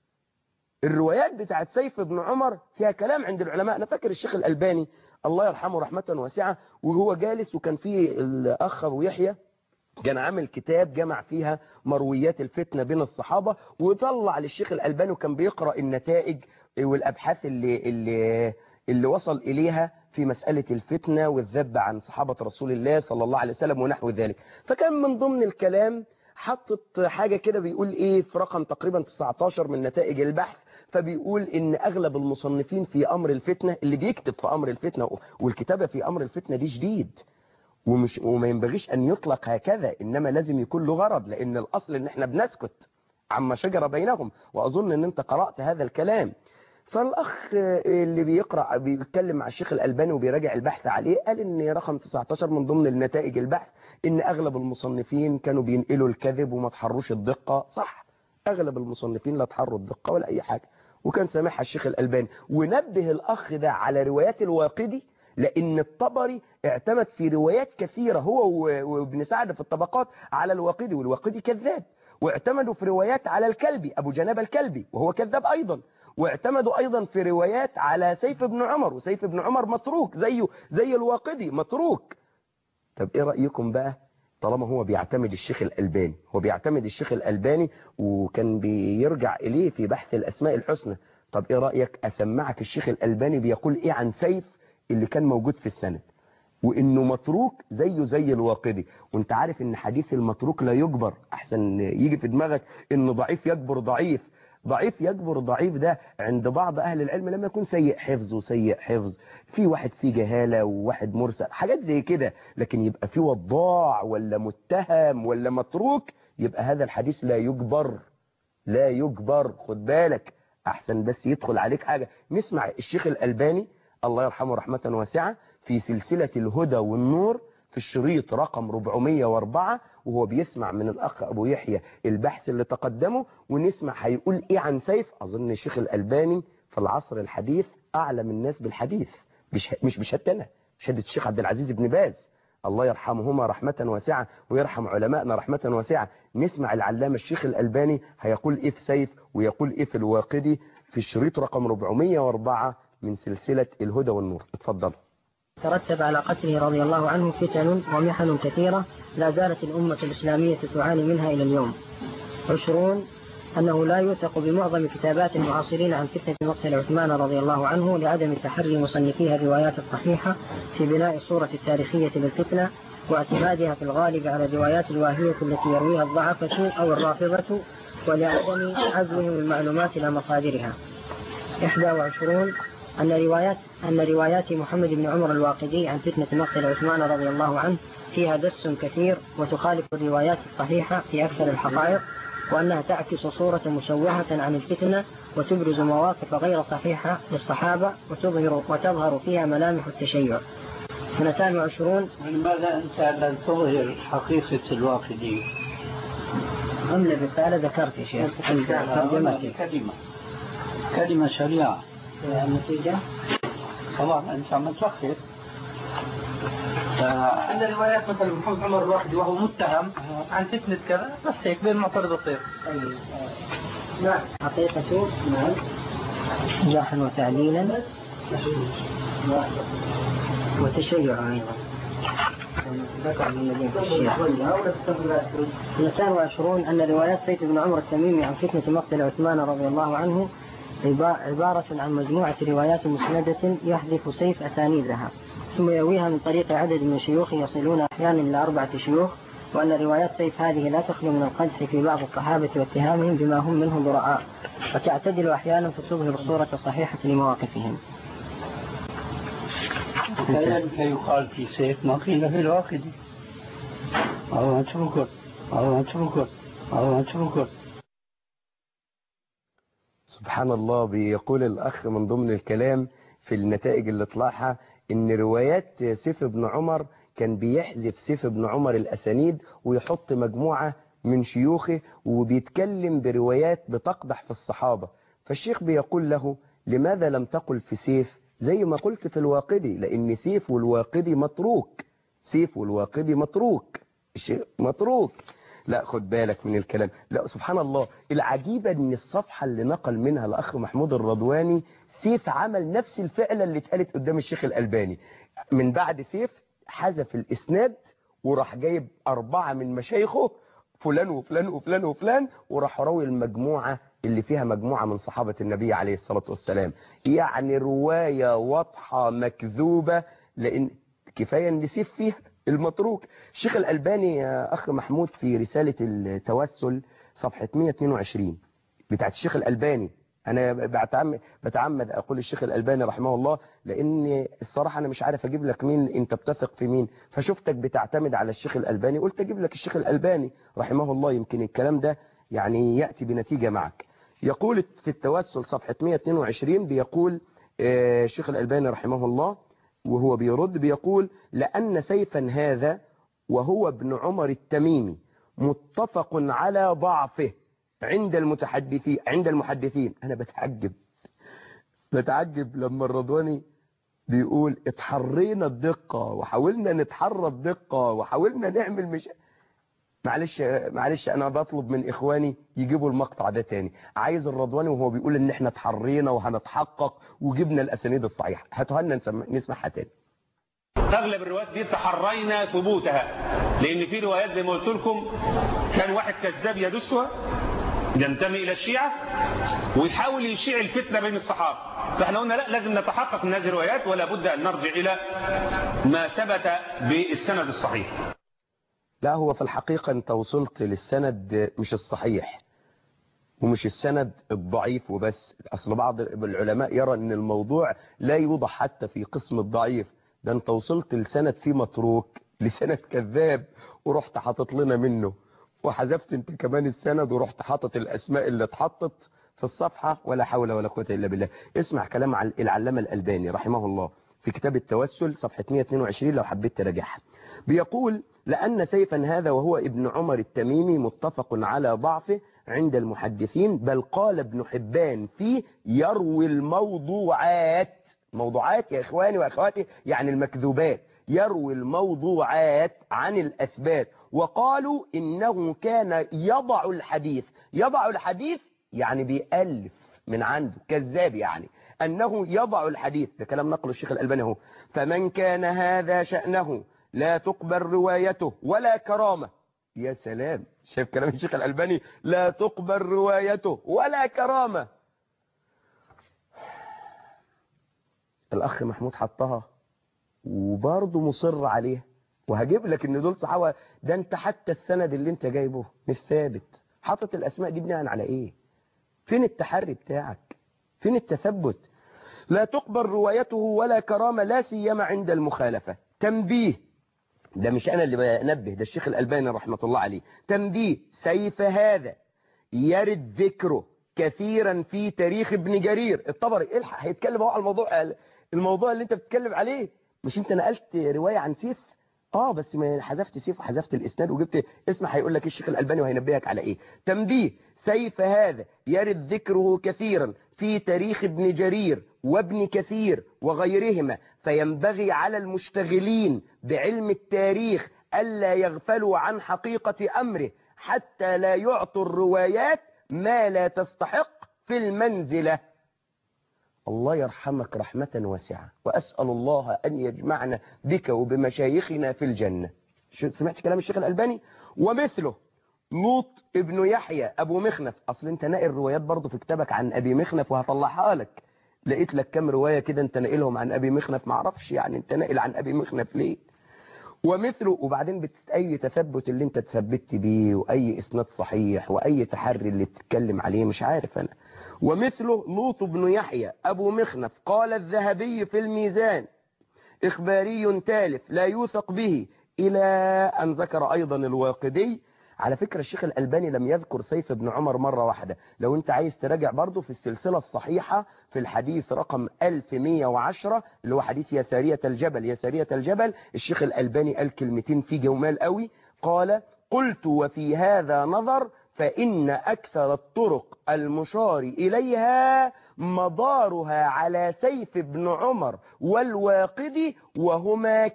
الروايات بتاعت سيف بن عمر فيها كلام عند العلماء انا فاكر الشيخ الالباني الله يرحمه رحمة واسعة وهو جالس وكان فيه الاخ ابو يحيى كان عامل كتاب جمع فيها مرويات الفتنة بين الصحابة وطلع للشيخ الألباني وكان بيقرأ النتائج والأبحاث اللي, اللي, اللي وصل إليها في مسألة الفتنة والذب عن صحابة رسول الله صلى الله عليه وسلم ونحو ذلك فكان من ضمن الكلام حطت حاجة كده بيقول إيه في رقم تقريبا 19 من نتائج البحث فبيقول ان اغلب المصنفين في امر الفتنة اللي بيكتب في امر الفتنة والكتابة في امر الفتنة دي جديد ومش وما ينبغيش ان يطلق هكذا انما لازم يكون له غرض لان الاصل ان احنا بنسكت عما شجر بينهم واظن ان انت قرأت هذا الكلام فالاخ اللي بيقرأ بيتكلم مع الشيخ الالباني وبيراجع البحث عليه قال ان رقم 19 من ضمن النتائج البحث ان اغلب المصنفين كانوا بينقلوا الكذب وما تحروش الدقة صح اغلب المصنفين لا تحروا الدقة ولا اي حاجة وكان سامحها الشيخ الالباني ونبه الاخ ده على روايات الواقدي لأن الطبري اعتمد في روايات كثيرة هو وابن سعد في الطبقات على الواقدي والواقدي كذاب واعتمدوا في روايات على الكلبي أبو جناب الكلبي وهو كذاب أيضا واعتمدوا أيضا في روايات على سيف بن عمر وسيف بن عمر متروك زيه زي الواقدي متروك طب إيه رأيكم بقى طالما هو بيعتمد الشيخ الألباني هو بيعتمد الشيخ الألباني وكان بيرجع إليه في بحث الأسماء الحسنى طب إيه رأيك أسمعك الشيخ الألباني بيقول إيه عن سيف اللي كان موجود في السند وإنه متروك زيه زي الواقدي وانت عارف إن حديث المتروك لا يجبر أحسن يجي في دماغك إنه ضعيف يجبر ضعيف ضعيف يجبر ضعيف ده عند بعض أهل العلم لما يكون سيء حفظ وسيء حفظ في واحد فيه جهالة وواحد مرسل حاجات زي كده لكن يبقى في وضاع ولا متهم ولا متروك يبقى هذا الحديث لا يجبر لا يجبر خد بالك أحسن بس يدخل عليك حاجة نسمع الشيخ الألباني الله يرحمه رحمة واسعة في سلسلة الهدى والنور في الشريط رقم 404 وهو بيسمع من الأخ أبو يحيى البحث اللي تقدمه ونسمع هيقول إيه عن سيف أظن الشيخ الألباني في العصر الحديث أعلم الناس بالحديث مش مش بشهادة أنا شهادة الشيخ عبد العزيز بن باز الله يرحمهما رحمة واسعة ويرحم علمائنا رحمة واسعة نسمع العلامة الشيخ الألباني هيقول إيه في سيف ويقول إيه في الواقدي في الشريط رقم 404 من سلسلة الهدى والنور اتفضل ترتب على قتله رضي الله عنه فتن ومحن كثيرة لا زالت الأمة الإسلامية تعاني منها إلى اليوم عشرون أنه لا يوثق بمعظم كتابات المعاصرين عن فتنة مقتل عثمان رضي الله عنه لعدم تحري مصنفيها الروايات الصحيحة في بناء الصورة التاريخية للفتنة واعتمادها في الغالب على الروايات الواهية التي يرويها الضعفة أو الرافضة ولعدم عزوهم المعلومات إلى مصادرها 21 أن روايات أن روايات محمد بن عمر الواقدي عن فتنة مقتل عثمان رضي الله عنه فيها دس كثير وتخالف الروايات الصحيحة في أكثر الحقائق وأنها تعكس صورة مشوهة عن الفتنة وتبرز مواقف غير صحيحة للصحابة وتظهر وتظهر فيها ملامح التشيع. 22 لماذا أنت لن تظهر حقيقة الواقدي؟ ضمن الرسالة ذكرت يا شيخ عند ترجمتي كلمة كلمة شريعة النتيجة طبعا أنت عم تلخص عند روايات مثلا محمد عمر الواحدي وهو متهم عن فتنة كذا بس هيك بين معترض الطير نعم حقيقة نعم جرحا وتعديلا وتشيعا أيضا ذكر من الذين في الشيعة 22 أن روايات سيف بن عمر التميمي عن فتنة مقتل عثمان رضي الله عنه عبارة عن مجموعة روايات مسندة يحذف سيف أسانيدها ثم يرويها من طريق عدد من الشيوخ يصلون أحيانا إلى أربعة شيوخ وأن روايات سيف هذه لا تخلو من القدح في بعض الصحابة واتهامهم بما هم منه براء وتعتدل أحيانا فتظهر الصورة الصحيحة لمواقفهم كذلك يقال في سيف ما قيل في الواقدي أو متروك أو متروك أو متروك سبحان الله بيقول الأخ من ضمن الكلام في النتائج اللي طلعها ان روايات سيف بن عمر كان بيحذف سيف بن عمر الأسانيد ويحط مجموعة من شيوخه وبيتكلم بروايات بتقدح في الصحابة فالشيخ بيقول له لماذا لم تقل في سيف زي ما قلت في الواقدي لأن سيف والواقدي متروك سيف والواقدي متروك متروك لا خد بالك من الكلام لا سبحان الله العجيبة ان الصفحة اللي نقل منها الأخ محمود الرضواني سيف عمل نفس الفعلة اللي اتقالت قدام الشيخ الألباني من بعد سيف حذف الإسناد وراح جايب أربعة من مشايخه فلان وفلان وفلان وفلان وراح راوي المجموعة اللي فيها مجموعة من صحابة النبي عليه الصلاة والسلام يعني رواية واضحة مكذوبة لأن كفاية ان سيف فيها المتروك الشيخ الألباني يا أخ محمود في رسالة التوسل صفحة 122 بتاعت الشيخ الألباني أنا بتعمد, بتعمد أقول الشيخ الألباني رحمه الله لأن الصراحة أنا مش عارف أجيب لك مين أنت بتثق في مين فشفتك بتعتمد على الشيخ الألباني قلت أجيب لك الشيخ الألباني رحمه الله يمكن الكلام ده يعني يأتي بنتيجة معك يقول في التوسل صفحة 122 بيقول الشيخ الألباني رحمه الله وهو بيرد بيقول لأن سيفا هذا وهو ابن عمر التميمي متفق على ضعفه عند المتحدثين عند المحدثين أنا بتعجب بتعجب لما الرضواني بيقول اتحرينا الدقة وحاولنا نتحرى الدقة وحاولنا نعمل مش معلش معلش انا بطلب من اخواني يجيبوا المقطع ده تاني عايز الرضواني وهو بيقول ان احنا اتحرينا وهنتحقق وجبنا الاسانيد الصحيحه هاتوها لنا نسمعها تاني اغلب الروايات دي تحرينا ثبوتها لان في روايات زي ما قلت لكم كان واحد كذاب يدسها ينتمي الى الشيعة ويحاول يشيع الفتنة بين الصحابة فاحنا قلنا لا لازم نتحقق من هذه الروايات ولا بد ان نرجع الى ما ثبت بالسند الصحيح لا هو في الحقيقة انت وصلت للسند مش الصحيح ومش السند الضعيف وبس اصل بعض العلماء يرى ان الموضوع لا يوضح حتى في قسم الضعيف ده انت وصلت لسند فيه متروك لسند كذاب ورحت حاطط لنا منه وحذفت انت كمان السند ورحت حاطط الاسماء اللي اتحطت في الصفحة ولا حول ولا قوة الا بالله اسمع كلام عن العلامة الالباني رحمه الله في كتاب التوسل صفحة 122 لو حبيت تراجعها بيقول لأن سيفا هذا وهو ابن عمر التميمي متفق على ضعفه عند المحدثين بل قال ابن حبان فيه يروي الموضوعات موضوعات يا إخواني وأخواتي يعني المكذوبات يروي الموضوعات عن الأثبات وقالوا إنه كان يضع الحديث يضع الحديث يعني بيألف من عنده كذاب يعني أنه يضع الحديث ده كلام نقل الشيخ الألباني هو فمن كان هذا شأنه لا تقبل روايته ولا كرامة يا سلام شايف كلام الشيخ الألباني لا تقبل روايته ولا كرامة الأخ محمود حطها وبرضه مصر عليها وهجيب لك ان دول صحابه ده انت حتى السند اللي انت جايبه مش ثابت حاطط الاسماء دي بناء على ايه فين التحري بتاعك فين التثبت لا تقبل روايته ولا كرامة لا سيما عند المخالفة تنبيه ده مش أنا اللي بنبه ده الشيخ الألباني رحمة الله عليه تنبيه سيف هذا يرد ذكره كثيرا في تاريخ ابن جرير الطبري الحق هيتكلم هو على الموضوع الموضوع اللي انت بتتكلم عليه مش انت نقلت رواية عن سيف اه بس ما حذفت سيف وحذفت الاسناد وجبت اسمع هيقول لك الشيخ الألباني وهينبهك على ايه تنبيه سيف هذا يرد ذكره كثيرا في تاريخ ابن جرير وابن كثير وغيرهما فينبغي على المشتغلين بعلم التاريخ ألا يغفلوا عن حقيقة أمره حتى لا يعطوا الروايات ما لا تستحق في المنزلة الله يرحمك رحمة واسعة وأسأل الله أن يجمعنا بك وبمشايخنا في الجنة سمعت كلام الشيخ الألباني ومثله لوط ابن يحيى أبو مخنف أصل أنت ناقل روايات برضه في كتابك عن أبي مخنف وهطلعها لك لقيت لك كم رواية كده أنت ناقلهم عن أبي مخنف معرفش يعني أنت ناقل عن أبي مخنف ليه ومثله وبعدين أي تثبت اللي أنت تثبت بيه وأي إسناد صحيح وأي تحري اللي بتتكلم عليه مش عارف أنا ومثله لوط بن يحيى أبو مخنف قال الذهبي في الميزان إخباري تالف لا يوثق به إلى أن ذكر أيضا الواقدي على فكرة الشيخ الألباني لم يذكر سيف بن عمر مرة واحدة لو انت عايز تراجع برضه في السلسلة الصحيحة في الحديث رقم 1110 اللي هو حديث يسارية الجبل يسارية الجبل الشيخ الألباني قال كلمتين فيه جمال قوي قال قلت وفي هذا نظر فإن أكثر الطرق المشار إليها مدارها على سيف بن عمر والواقدي وهما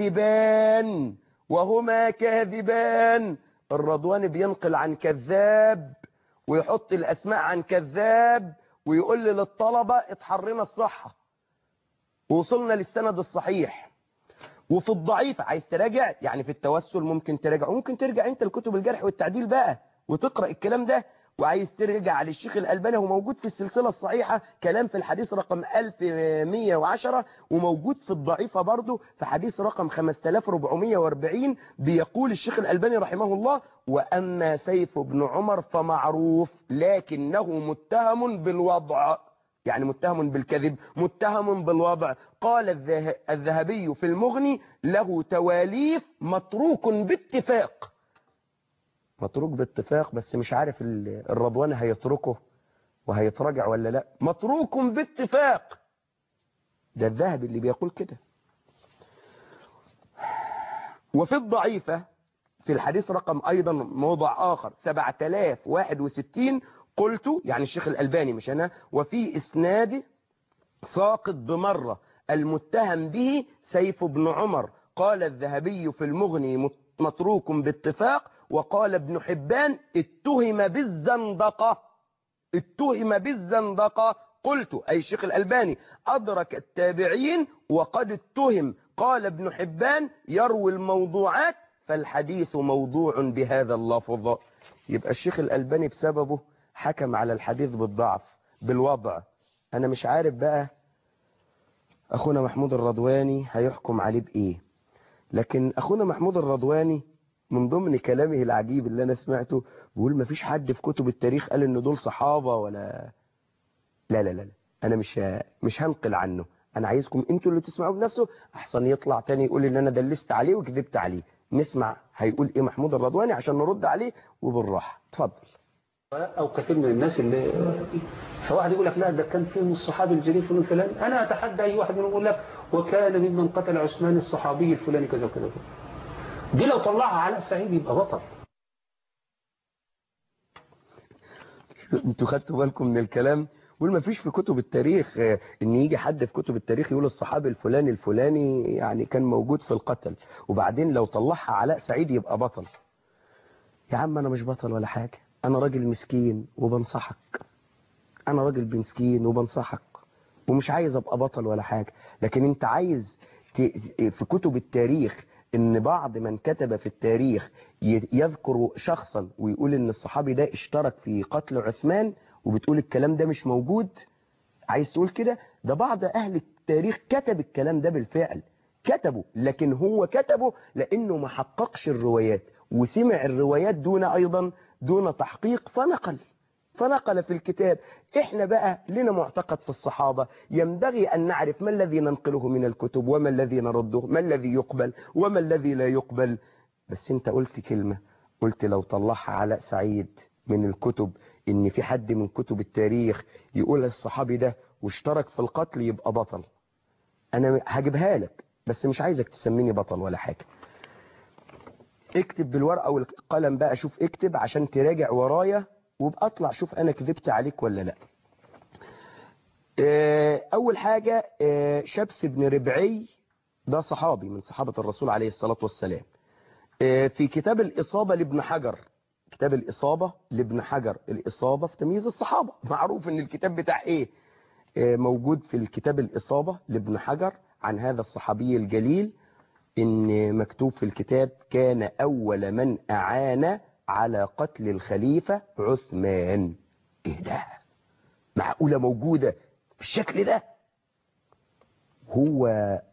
كاذبان وهما كاذبان الرضواني بينقل عن كذاب ويحط الأسماء عن كذاب ويقول للطلبة اتحرنا الصحة ووصلنا للسند الصحيح وفي الضعيف عايز تراجع يعني في التوسل ممكن تراجع وممكن ترجع انت لكتب الجرح والتعديل بقى وتقرأ الكلام ده وعايز ترجع على الشيخ الألباني هو موجود في السلسلة الصحيحة كلام في الحديث رقم 1110 وموجود في الضعيفة برضه في حديث رقم 5440 بيقول الشيخ الألباني رحمه الله وأما سيف بن عمر فمعروف لكنه متهم بالوضع يعني متهم بالكذب متهم بالوضع قال الذهبي في المغني له تواليف متروك باتفاق متروك باتفاق بس مش عارف الرضوان هيتركه وهيتراجع ولا لا متروك باتفاق ده الذهب اللي بيقول كده وفي الضعيفة في الحديث رقم أيضا موضع آخر 7061 قلت يعني الشيخ الألباني مش أنا وفي إسناد ساقط بمرة المتهم به سيف بن عمر قال الذهبي في المغني متروك باتفاق وقال ابن حبان اتهم بالزندقة اتهم بالزندقة قلت أي الشيخ الألباني أدرك التابعين وقد اتهم قال ابن حبان يروي الموضوعات فالحديث موضوع بهذا اللفظ يبقى الشيخ الألباني بسببه حكم على الحديث بالضعف بالوضع أنا مش عارف بقى أخونا محمود الرضواني هيحكم عليه بإيه لكن أخونا محمود الرضواني من ضمن كلامه العجيب اللي أنا سمعته بيقول ما فيش حد في كتب التاريخ قال إن دول صحابة ولا لا لا لا, لا. أنا مش ه... مش هنقل عنه أنا عايزكم أنتوا اللي تسمعوا بنفسه أحسن يطلع تاني يقول إن أنا دلست عليه وكذبت عليه نسمع هيقول إيه محمود الرضواني عشان نرد عليه وبالراحة اتفضل او كثير من الناس اللي فواحد يقول لك لا ده كان فيهم الصحابي الجليل فلان فلان انا اتحدى اي واحد منهم يقول لك وكان ممن قتل عثمان الصحابي الفلاني كذا وكذا وكذا دي لو طلعها على سعيد يبقى بطل انتوا خدتوا بالكم من الكلام يقول ما فيش في كتب التاريخ آه، ان يجي حد في كتب التاريخ يقول الصحابي الفلاني الفلاني يعني كان موجود في القتل وبعدين لو طلعها علاء سعيد يبقى بطل يا عم انا مش بطل ولا حاجة انا راجل مسكين وبنصحك انا راجل مسكين وبنصحك ومش عايز ابقى بطل ولا حاجة لكن انت عايز ت- في كتب التاريخ ان بعض من كتب في التاريخ ي- يذكر شخصا ويقول ان الصحابي ده اشترك في قتل عثمان وبتقول الكلام ده مش موجود عايز تقول كده ده بعض اهل التاريخ كتب الكلام ده بالفعل كتبه لكن هو كتبه لانه ما حققش الروايات وسمع الروايات دون ايضا دون تحقيق فنقل فنقل في الكتاب احنا بقى لنا معتقد في الصحابة ينبغي ان نعرف ما الذي ننقله من الكتب وما الذي نرده ما الذي يقبل وما الذي لا يقبل بس انت قلت كلمة قلت لو طلعها علاء سعيد من الكتب ان في حد من كتب التاريخ يقول الصحابي ده واشترك في القتل يبقى بطل انا هجيبها لك بس مش عايزك تسميني بطل ولا حاجة اكتب بالورقة والقلم بقى شوف اكتب عشان تراجع ورايا وابقى اطلع شوف انا كذبت عليك ولا لا اه، اول حاجة اه، شبس بن ربعي ده صحابي من صحابة الرسول عليه الصلاة والسلام اه، في كتاب الإصابة لابن حجر كتاب الإصابة لابن حجر الإصابة في تمييز الصحابة معروف ان الكتاب بتاع ايه اه، موجود في الكتاب الإصابة لابن حجر عن هذا الصحابي الجليل ان مكتوب في الكتاب كان اول من اعان على قتل الخليفة عثمان ايه ده معقولة موجودة بالشكل ده هو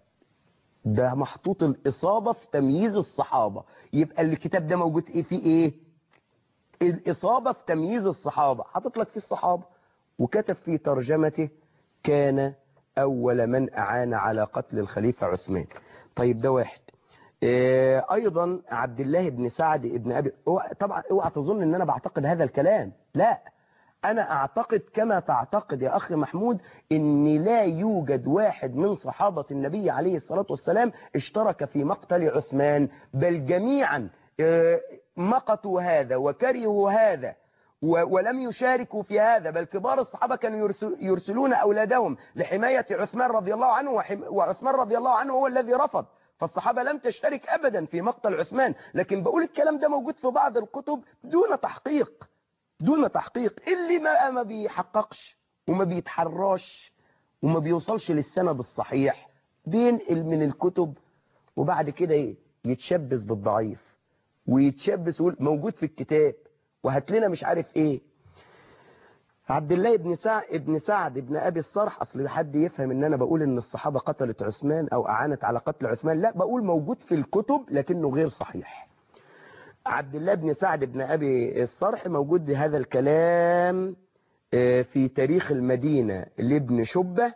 ده محطوط الإصابة في تمييز الصحابة يبقى الكتاب ده موجود ايه فيه ايه الإصابة في تمييز الصحابة حاطط لك فيه الصحابة وكتب في ترجمته كان أول من أعان على قتل الخليفة عثمان طيب ده واحد إيه، ايضا عبد الله بن سعد ابن ابي اوعى- طبعا اوعى تظن ان انا بعتقد هذا الكلام لا انا اعتقد كما تعتقد يا اخي محمود ان لا يوجد واحد من صحابة النبي عليه الصلاة والسلام اشترك في مقتل عثمان بل جميعا إيه، مقتوا هذا وكرهوا هذا و- ولم يشاركوا في هذا بل كبار الصحابة كانوا يرسل- يرسلون أولادهم لحماية عثمان رضي الله عنه وحم- وعثمان رضي الله عنه هو الذي رفض فالصحابة لم تشترك أبدا في مقتل عثمان لكن بقول الكلام ده موجود في بعض الكتب دون تحقيق دون تحقيق اللي ما ما بيحققش وما بيتحراش وما بيوصلش للسند الصحيح بينقل من الكتب وبعد كده ايه يتشبث بالضعيف ويتشبث ويقول موجود في الكتاب وهات لنا مش عارف ايه عبد الله بن سعد ابن سعد ابن ابي الصرح اصل حد يفهم ان انا بقول ان الصحابه قتلت عثمان او اعانت على قتل عثمان لا بقول موجود في الكتب لكنه غير صحيح عبد الله بن سعد بن ابي الصرح موجود هذا الكلام آه، في تاريخ المدينه لابن شبه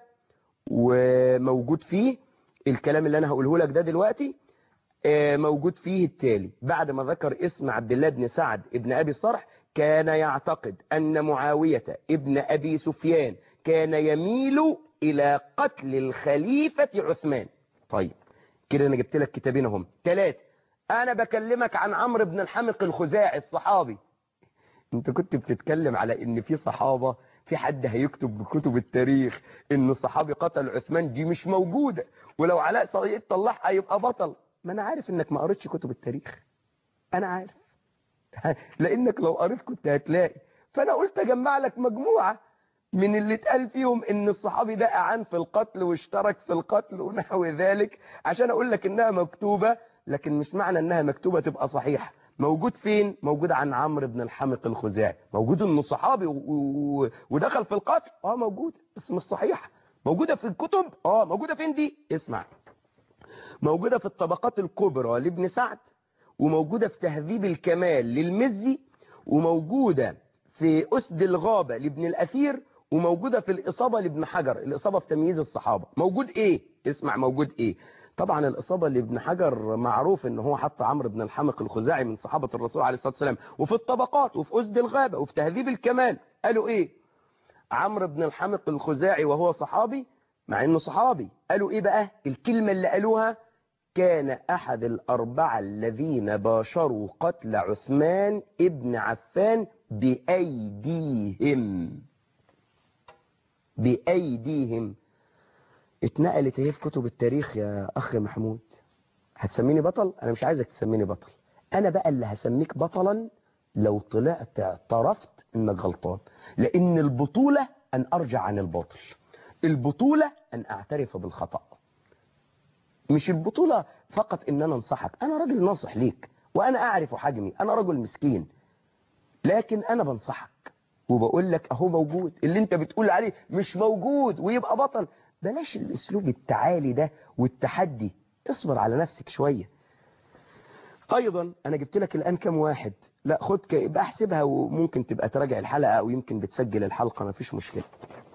وموجود فيه الكلام اللي انا هقوله لك ده دلوقتي آه، موجود فيه التالي بعد ما ذكر اسم عبد الله بن سعد ابن أبي الصرح كان يعتقد أن معاوية ابن أبي سفيان كان يميل إلى قتل الخليفة عثمان طيب كده أنا جبت لك كتابين هم ثلاثة أنا بكلمك عن عمرو بن الحمق الخزاعي الصحابي انت كنت بتتكلم على ان في صحابة في حد هيكتب بكتب التاريخ ان صحابي قتل عثمان دي مش موجودة ولو علاء صديق طلعها يبقى بطل ما انا عارف انك ما قريتش كتب التاريخ انا عارف لانك لو قريت كنت هتلاقي فانا قلت اجمع لك مجموعة من اللي اتقال فيهم ان الصحابي ده اعان في القتل واشترك في القتل ونحو ذلك عشان اقول لك انها مكتوبة لكن مش معنى انها مكتوبة تبقى صحيحة موجود فين موجود عن عمرو بن الحمق الخزاعي موجود انه صحابي و... و... ودخل في القتل اه موجود بس مش صحيحة موجودة في الكتب اه موجودة فين دي اسمع موجودة في الطبقات الكبرى لابن سعد وموجودة في تهذيب الكمال للمزي وموجودة في أسد الغابة لابن الأثير وموجودة في الإصابة لابن حجر الإصابة في تمييز الصحابة موجود إيه اسمع موجود إيه طبعا الإصابة لابن حجر معروف ان هو حط عمرو بن الحمق الخزاعي من صحابة الرسول عليه الصلاة والسلام وفي الطبقات وفي أسد الغابة وفي تهذيب الكمال قالوا إيه عمرو بن الحمق الخزاعي وهو صحابي مع انه صحابي قالوا ايه بقى الكلمة اللي قالوها كان احد الاربعة الذين باشروا قتل عثمان ابن عفان بايديهم بايديهم اتنقلت اهي في كتب التاريخ يا اخ محمود هتسميني بطل انا مش عايزك تسميني بطل انا بقى اللي هسميك بطلا لو طلعت اعترفت انك غلطان لان البطولة ان ارجع عن الباطل البطولة ان اعترف بالخطأ مش البطولة فقط ان انا انصحك انا راجل ناصح ليك وانا اعرف حجمي انا رجل مسكين لكن انا بنصحك وبقول لك اهو موجود اللي انت بتقول عليه مش موجود ويبقى بطل بلاش الاسلوب التعالي ده والتحدي اصبر على نفسك شوية ايضا انا جبت لك الان كم واحد لا خد ك... يبقى احسبها وممكن تبقى تراجع الحلقة او يمكن بتسجل الحلقة ما فيش مشكلة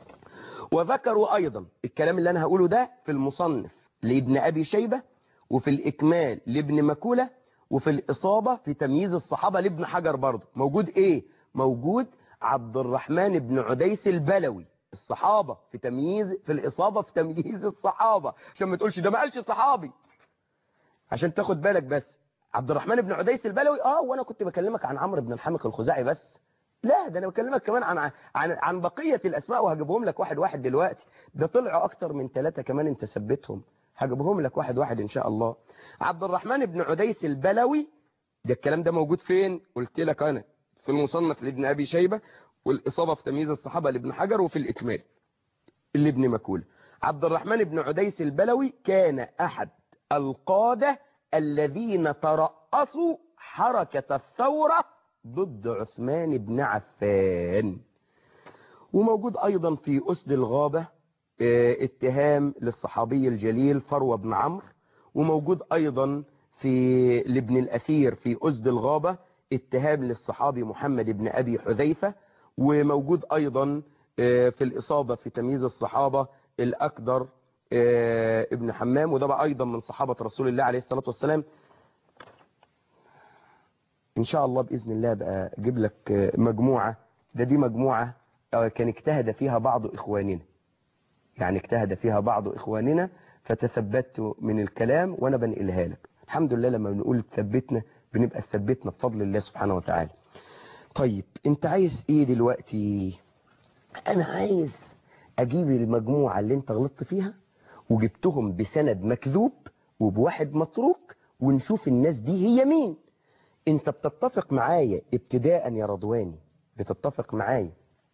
وذكروا ايضا الكلام اللي انا هقوله ده في المصنف لابن ابي شيبة وفي الاكمال لابن مكولة وفي الاصابة في تمييز الصحابة لابن حجر برضه موجود ايه موجود عبد الرحمن بن عديس البلوي الصحابة في تمييز في الإصابة في تمييز الصحابة عشان ما تقولش ده ما قالش صحابي عشان تاخد بالك بس عبد الرحمن بن عديس البلوي اه وانا كنت بكلمك عن عمرو بن الحمق الخزاعي بس لا ده انا بكلمك كمان عن عن عن بقية الاسماء وهجيبهم لك واحد واحد دلوقتي ده طلعوا اكتر من ثلاثة كمان انت ثبتهم هجيبهم لك واحد واحد ان شاء الله عبد الرحمن بن عديس البلوي ده الكلام ده موجود فين قلت لك انا في المصنف لابن ابي شيبة والإصابة في تمييز الصحابة لابن حجر وفي الإكمال لابن مكول عبد الرحمن بن عديس البلوي كان أحد القادة الذين ترأسوا حركة الثورة ضد عثمان بن عفان وموجود أيضا في أسد الغابة اتهام للصحابي الجليل فروة بن عمرو وموجود أيضا في لابن الأثير في أسد الغابة اتهام للصحابي محمد بن أبي حذيفة وموجود أيضا في الإصابة في تمييز الصحابة الأكدر ابن حمام وده بقى أيضا من صحابة رسول الله عليه الصلاة والسلام إن شاء الله بإذن الله بقى أجيب لك مجموعة ده دي مجموعة كان اجتهد فيها بعض إخواننا يعني اجتهد فيها بعض إخواننا فتثبت من الكلام وأنا بنقلها لك الحمد لله لما بنقول ثبتنا بنبقى ثبتنا بفضل الله سبحانه وتعالى طيب انت عايز ايه دلوقتي انا عايز اجيب المجموعة اللي انت غلطت فيها وجبتهم بسند مكذوب وبواحد متروك ونشوف الناس دي هي مين انت بتتفق معايا ابتداء يا رضواني بتتفق معايا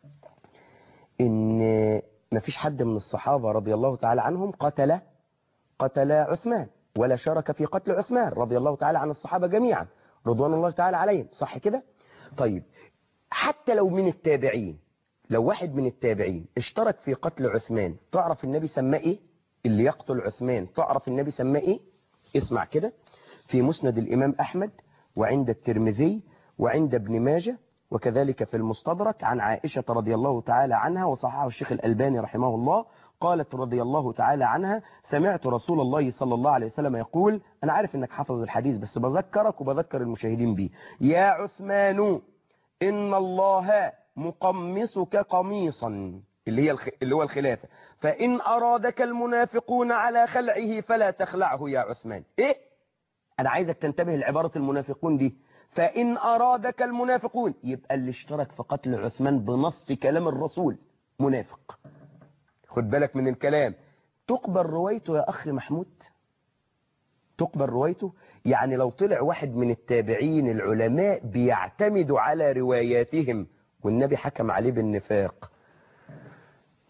ان مفيش حد من الصحابة رضي الله تعالى عنهم قتل قتل عثمان ولا شارك في قتل عثمان رضي الله تعالى عن الصحابة جميعا رضوان الله تعالى عليهم صح كده طيب حتى لو من التابعين لو واحد من التابعين اشترك في قتل عثمان تعرف النبي سماه ايه اللي يقتل عثمان تعرف النبي سماه ايه اسمع كده في مسند الامام احمد وعند الترمذي وعند ابن ماجه وكذلك في المستدرك عن عائشة رضي الله تعالى عنها وصححه الشيخ الألباني رحمه الله قالت رضي الله تعالى عنها سمعت رسول الله صلى الله عليه وسلم يقول أنا عارف أنك حافظ الحديث بس بذكرك وبذكر المشاهدين به يا عثمان إن الله مقمصك قميصا اللي هي الخ... اللي هو الخلافة فإن أرادك المنافقون على خلعه فلا تخلعه يا عثمان إيه أنا عايزك تنتبه لعبارة المنافقون دي فإن أرادك المنافقون يبقى اللي اشترك في قتل عثمان بنص كلام الرسول منافق خد بالك من الكلام تقبل روايته يا أخي محمود تقبل روايته يعني لو طلع واحد من التابعين العلماء بيعتمدوا على رواياتهم والنبي حكم عليه بالنفاق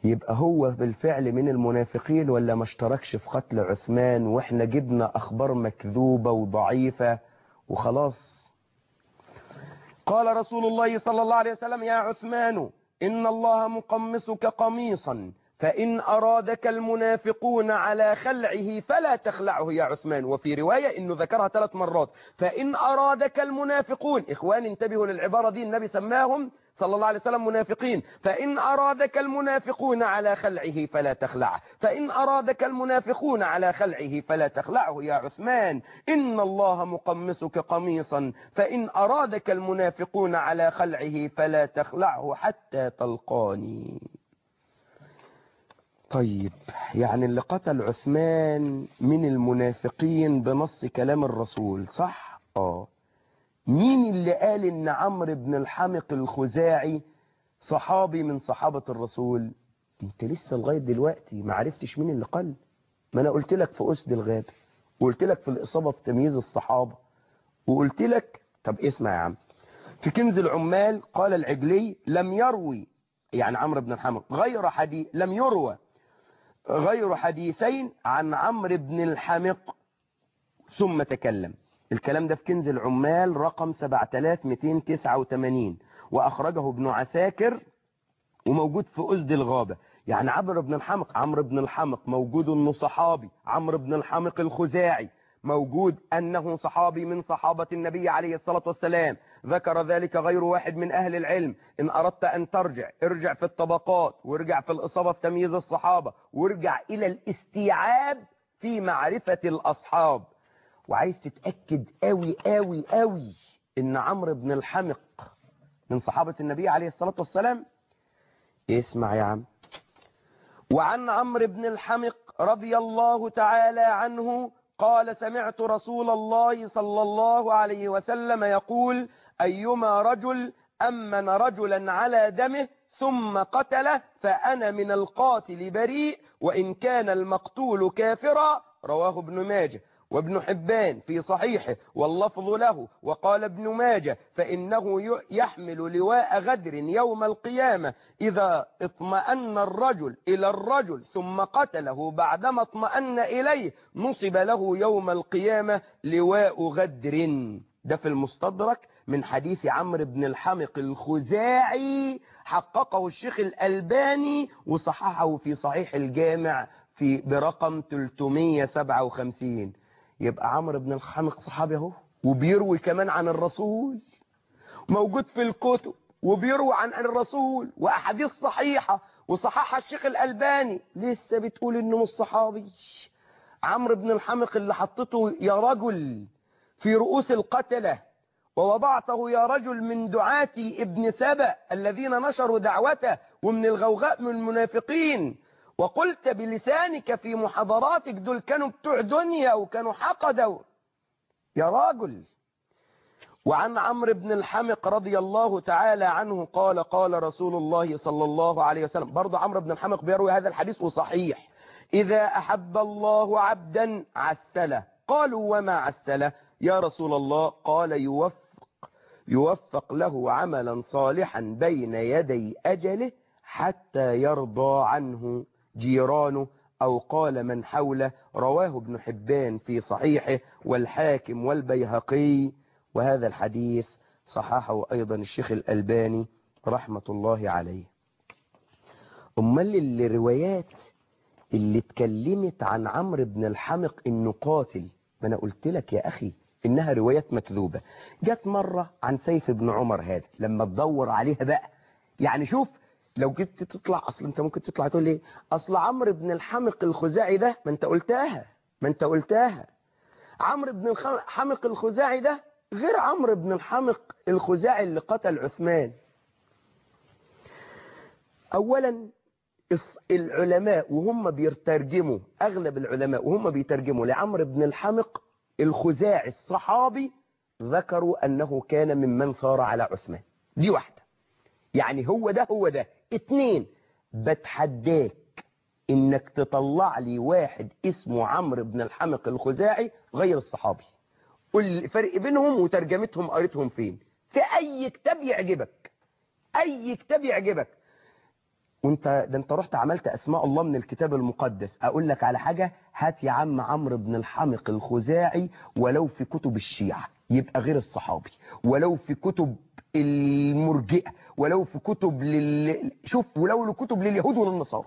يبقى هو بالفعل من المنافقين ولا ما اشتركش في قتل عثمان واحنا جبنا اخبار مكذوبة وضعيفة وخلاص قال رسول الله صلى الله عليه وسلم يا عثمان إن الله مقمصك قميصا فإن أرادك المنافقون على خلعه فلا تخلعه يا عثمان وفي رواية إنه ذكرها ثلاث مرات فإن أرادك المنافقون إخواني انتبهوا للعبارة دي النبي سماهم صلى الله عليه وسلم منافقين فإن أرادك المنافقون على خلعه فلا تخلعه فإن أرادك المنافقون على خلعه فلا تخلعه يا عثمان إن الله مقمصك قميصا فإن أرادك المنافقون على خلعه فلا تخلعه حتى تلقاني طيب يعني اللي قتل عثمان من المنافقين بنص كلام الرسول صح؟ اه مين اللي قال ان عمرو بن الحمق الخزاعي صحابي من صحابة الرسول انت لسه لغاية دلوقتي ما عرفتش مين اللي قال ما انا قلت لك في اسد الغابة وقلت لك في الاصابة في تمييز الصحابة وقلت لك طب اسمع يا عم في كنز العمال قال العجلي لم يروي يعني عمرو بن الحمق غير حديث لم يروى غير حديثين عن عمرو بن الحمق ثم تكلم الكلام ده في كنز العمال رقم 7289 وأخرجه ابن عساكر وموجود في أسد الغابة يعني عمرو بن الحمق عمرو بن الحمق موجود أنه صحابي عمرو بن الحمق الخزاعي موجود أنه صحابي من صحابة النبي عليه الصلاة والسلام ذكر ذلك غير واحد من أهل العلم إن أردت أن ترجع ارجع في الطبقات وارجع في الإصابة في تمييز الصحابة وارجع إلى الاستيعاب في معرفة الأصحاب وعايز تتأكد قوي قوي قوي ان عمرو بن الحمق من صحابة النبي عليه الصلاة والسلام اسمع يا عم وعن عمرو بن الحمق رضي الله تعالى عنه قال سمعت رسول الله صلى الله عليه وسلم يقول أيما رجل أمن رجلا على دمه ثم قتله فأنا من القاتل بريء وإن كان المقتول كافرا رواه ابن ماجه وابن حبان في صحيحه واللفظ له وقال ابن ماجه فإنه يحمل لواء غدر يوم القيامة إذا اطمأن الرجل إلى الرجل ثم قتله بعدما اطمأن إليه نصب له يوم القيامة لواء غدر ده في المستدرك من حديث عمرو بن الحمق الخزاعي حققه الشيخ الألباني وصححه في صحيح الجامع في برقم 357 يبقى عمرو بن الحمق صحابي اهو وبيروي كمان عن الرسول موجود في الكتب وبيروي عن الرسول واحاديث صحيحه وصححها الشيخ الالباني لسه بتقول انه مش صحابي عمرو بن الحمق اللي حطته يا رجل في رؤوس القتله ووضعته يا رجل من دعاة ابن سبأ الذين نشروا دعوته ومن الغوغاء من المنافقين وقلت بلسانك في محاضراتك دول كانوا بتوع دنيا وكانوا حقدوا يا راجل وعن عمرو بن الحمق رضي الله تعالى عنه قال قال رسول الله صلى الله عليه وسلم برضه عمرو بن الحمق بيروي هذا الحديث وصحيح إذا أحب الله عبدا عسله قالوا وما عسله يا رسول الله قال يوفق يوفق له عملا صالحا بين يدي أجله حتى يرضى عنه جيرانه أو قال من حوله رواه ابن حبان في صحيحه والحاكم والبيهقي وهذا الحديث صححه أيضا الشيخ الألباني رحمة الله عليه أمال الروايات اللي اتكلمت عن عمرو بن الحمق انه قاتل ما انا قلت لك يا اخي انها روايات مكذوبة جت مرة عن سيف بن عمر هذا لما تدور عليها بقى يعني شوف لو جيت تطلع اصل انت ممكن تطلع تقول ايه اصل عمرو بن الحمق الخزاعي ده ما انت قلتها ما انت قلتها عمرو بن الحمق الخزاعي ده غير عمرو بن الحمق الخزاعي اللي قتل عثمان اولا العلماء وهم بيترجموا اغلب العلماء وهم بيترجموا لعمرو بن الحمق الخزاعي الصحابي ذكروا انه كان ممن ثار على عثمان دي واحدة يعني هو ده هو ده اتنين بتحداك انك تطلع لي واحد اسمه عمرو بن الحمق الخزاعي غير الصحابي قول لي الفرق بينهم وترجمتهم قريتهم فين في اي كتاب يعجبك اي كتاب يعجبك وانت ده انت رحت عملت اسماء الله من الكتاب المقدس اقول لك على حاجة هات يا عم عمرو بن الحمق الخزاعي ولو في كتب الشيعة يبقى غير الصحابي ولو في كتب المرجئة ولو في كتب لل... شوف ولو لكتب لليهود وللنصارى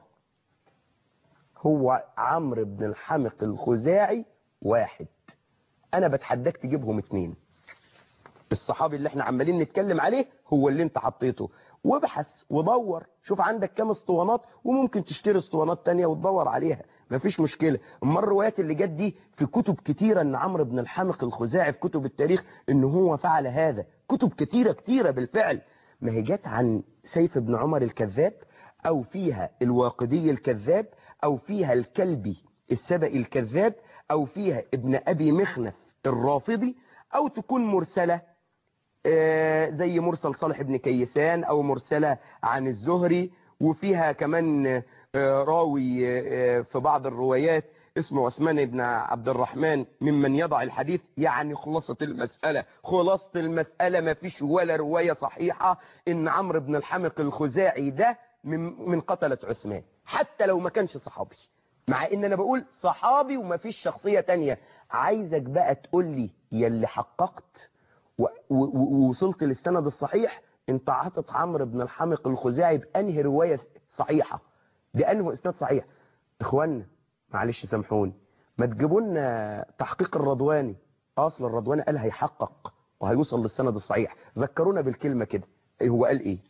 هو عمرو بن الحمق الخزاعي واحد انا بتحداك تجيبهم اتنين الصحابي اللي احنا عمالين نتكلم عليه هو اللي انت حطيته وابحث ودور شوف عندك كام اسطوانات وممكن تشتري اسطوانات تانية وتدور عليها مفيش مشكلة اما الروايات اللي جت دي في كتب كتيرة ان عمرو بن الحمق الخزاعي في كتب التاريخ ان هو فعل هذا كتب كتيرة كتيرة بالفعل ما هي جت عن سيف بن عمر الكذاب او فيها الواقدي الكذاب او فيها الكلبي السبئي الكذاب او فيها ابن ابي مخنف الرافضي او تكون مرسلة آه، زي مرسل صالح بن كيسان او مرسلة عن الزهري وفيها كمان آه، راوي آه، في بعض الروايات اسمه عثمان بن عبد الرحمن ممن يضع الحديث يعني خلاصة المسألة خلاصة المسألة ما فيش ولا رواية صحيحة ان عمرو بن الحمق الخزاعي ده من من قتلة عثمان حتى لو ما كانش صحابي مع ان انا بقول صحابي وما فيش شخصية تانية عايزك بقى تقول لي يلي حققت و- و- ووصلت للسند الصحيح انت عاطط عمرو بن الحمق الخزاعي بانهي رواية صحيحة بانه اسناد صحيح اخوانا معلش سامحوني ما تجيبوا لنا تحقيق الرضواني اصل الرضواني قال هيحقق وهيوصل للسند الصحيح ذكرونا بالكلمة كده إيه هو قال ايه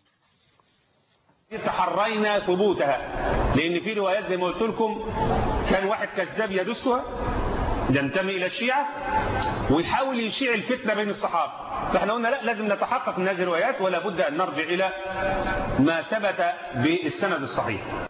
تحرينا ثبوتها لان في روايات زي ما قلت لكم كان واحد كذاب يدسها ينتمي الى الشيعة ويحاول يشيع الفتنة بين الصحابة فاحنا قلنا لا لازم نتحقق من هذه الروايات ولا بد ان نرجع الى ما ثبت بالسند الصحيح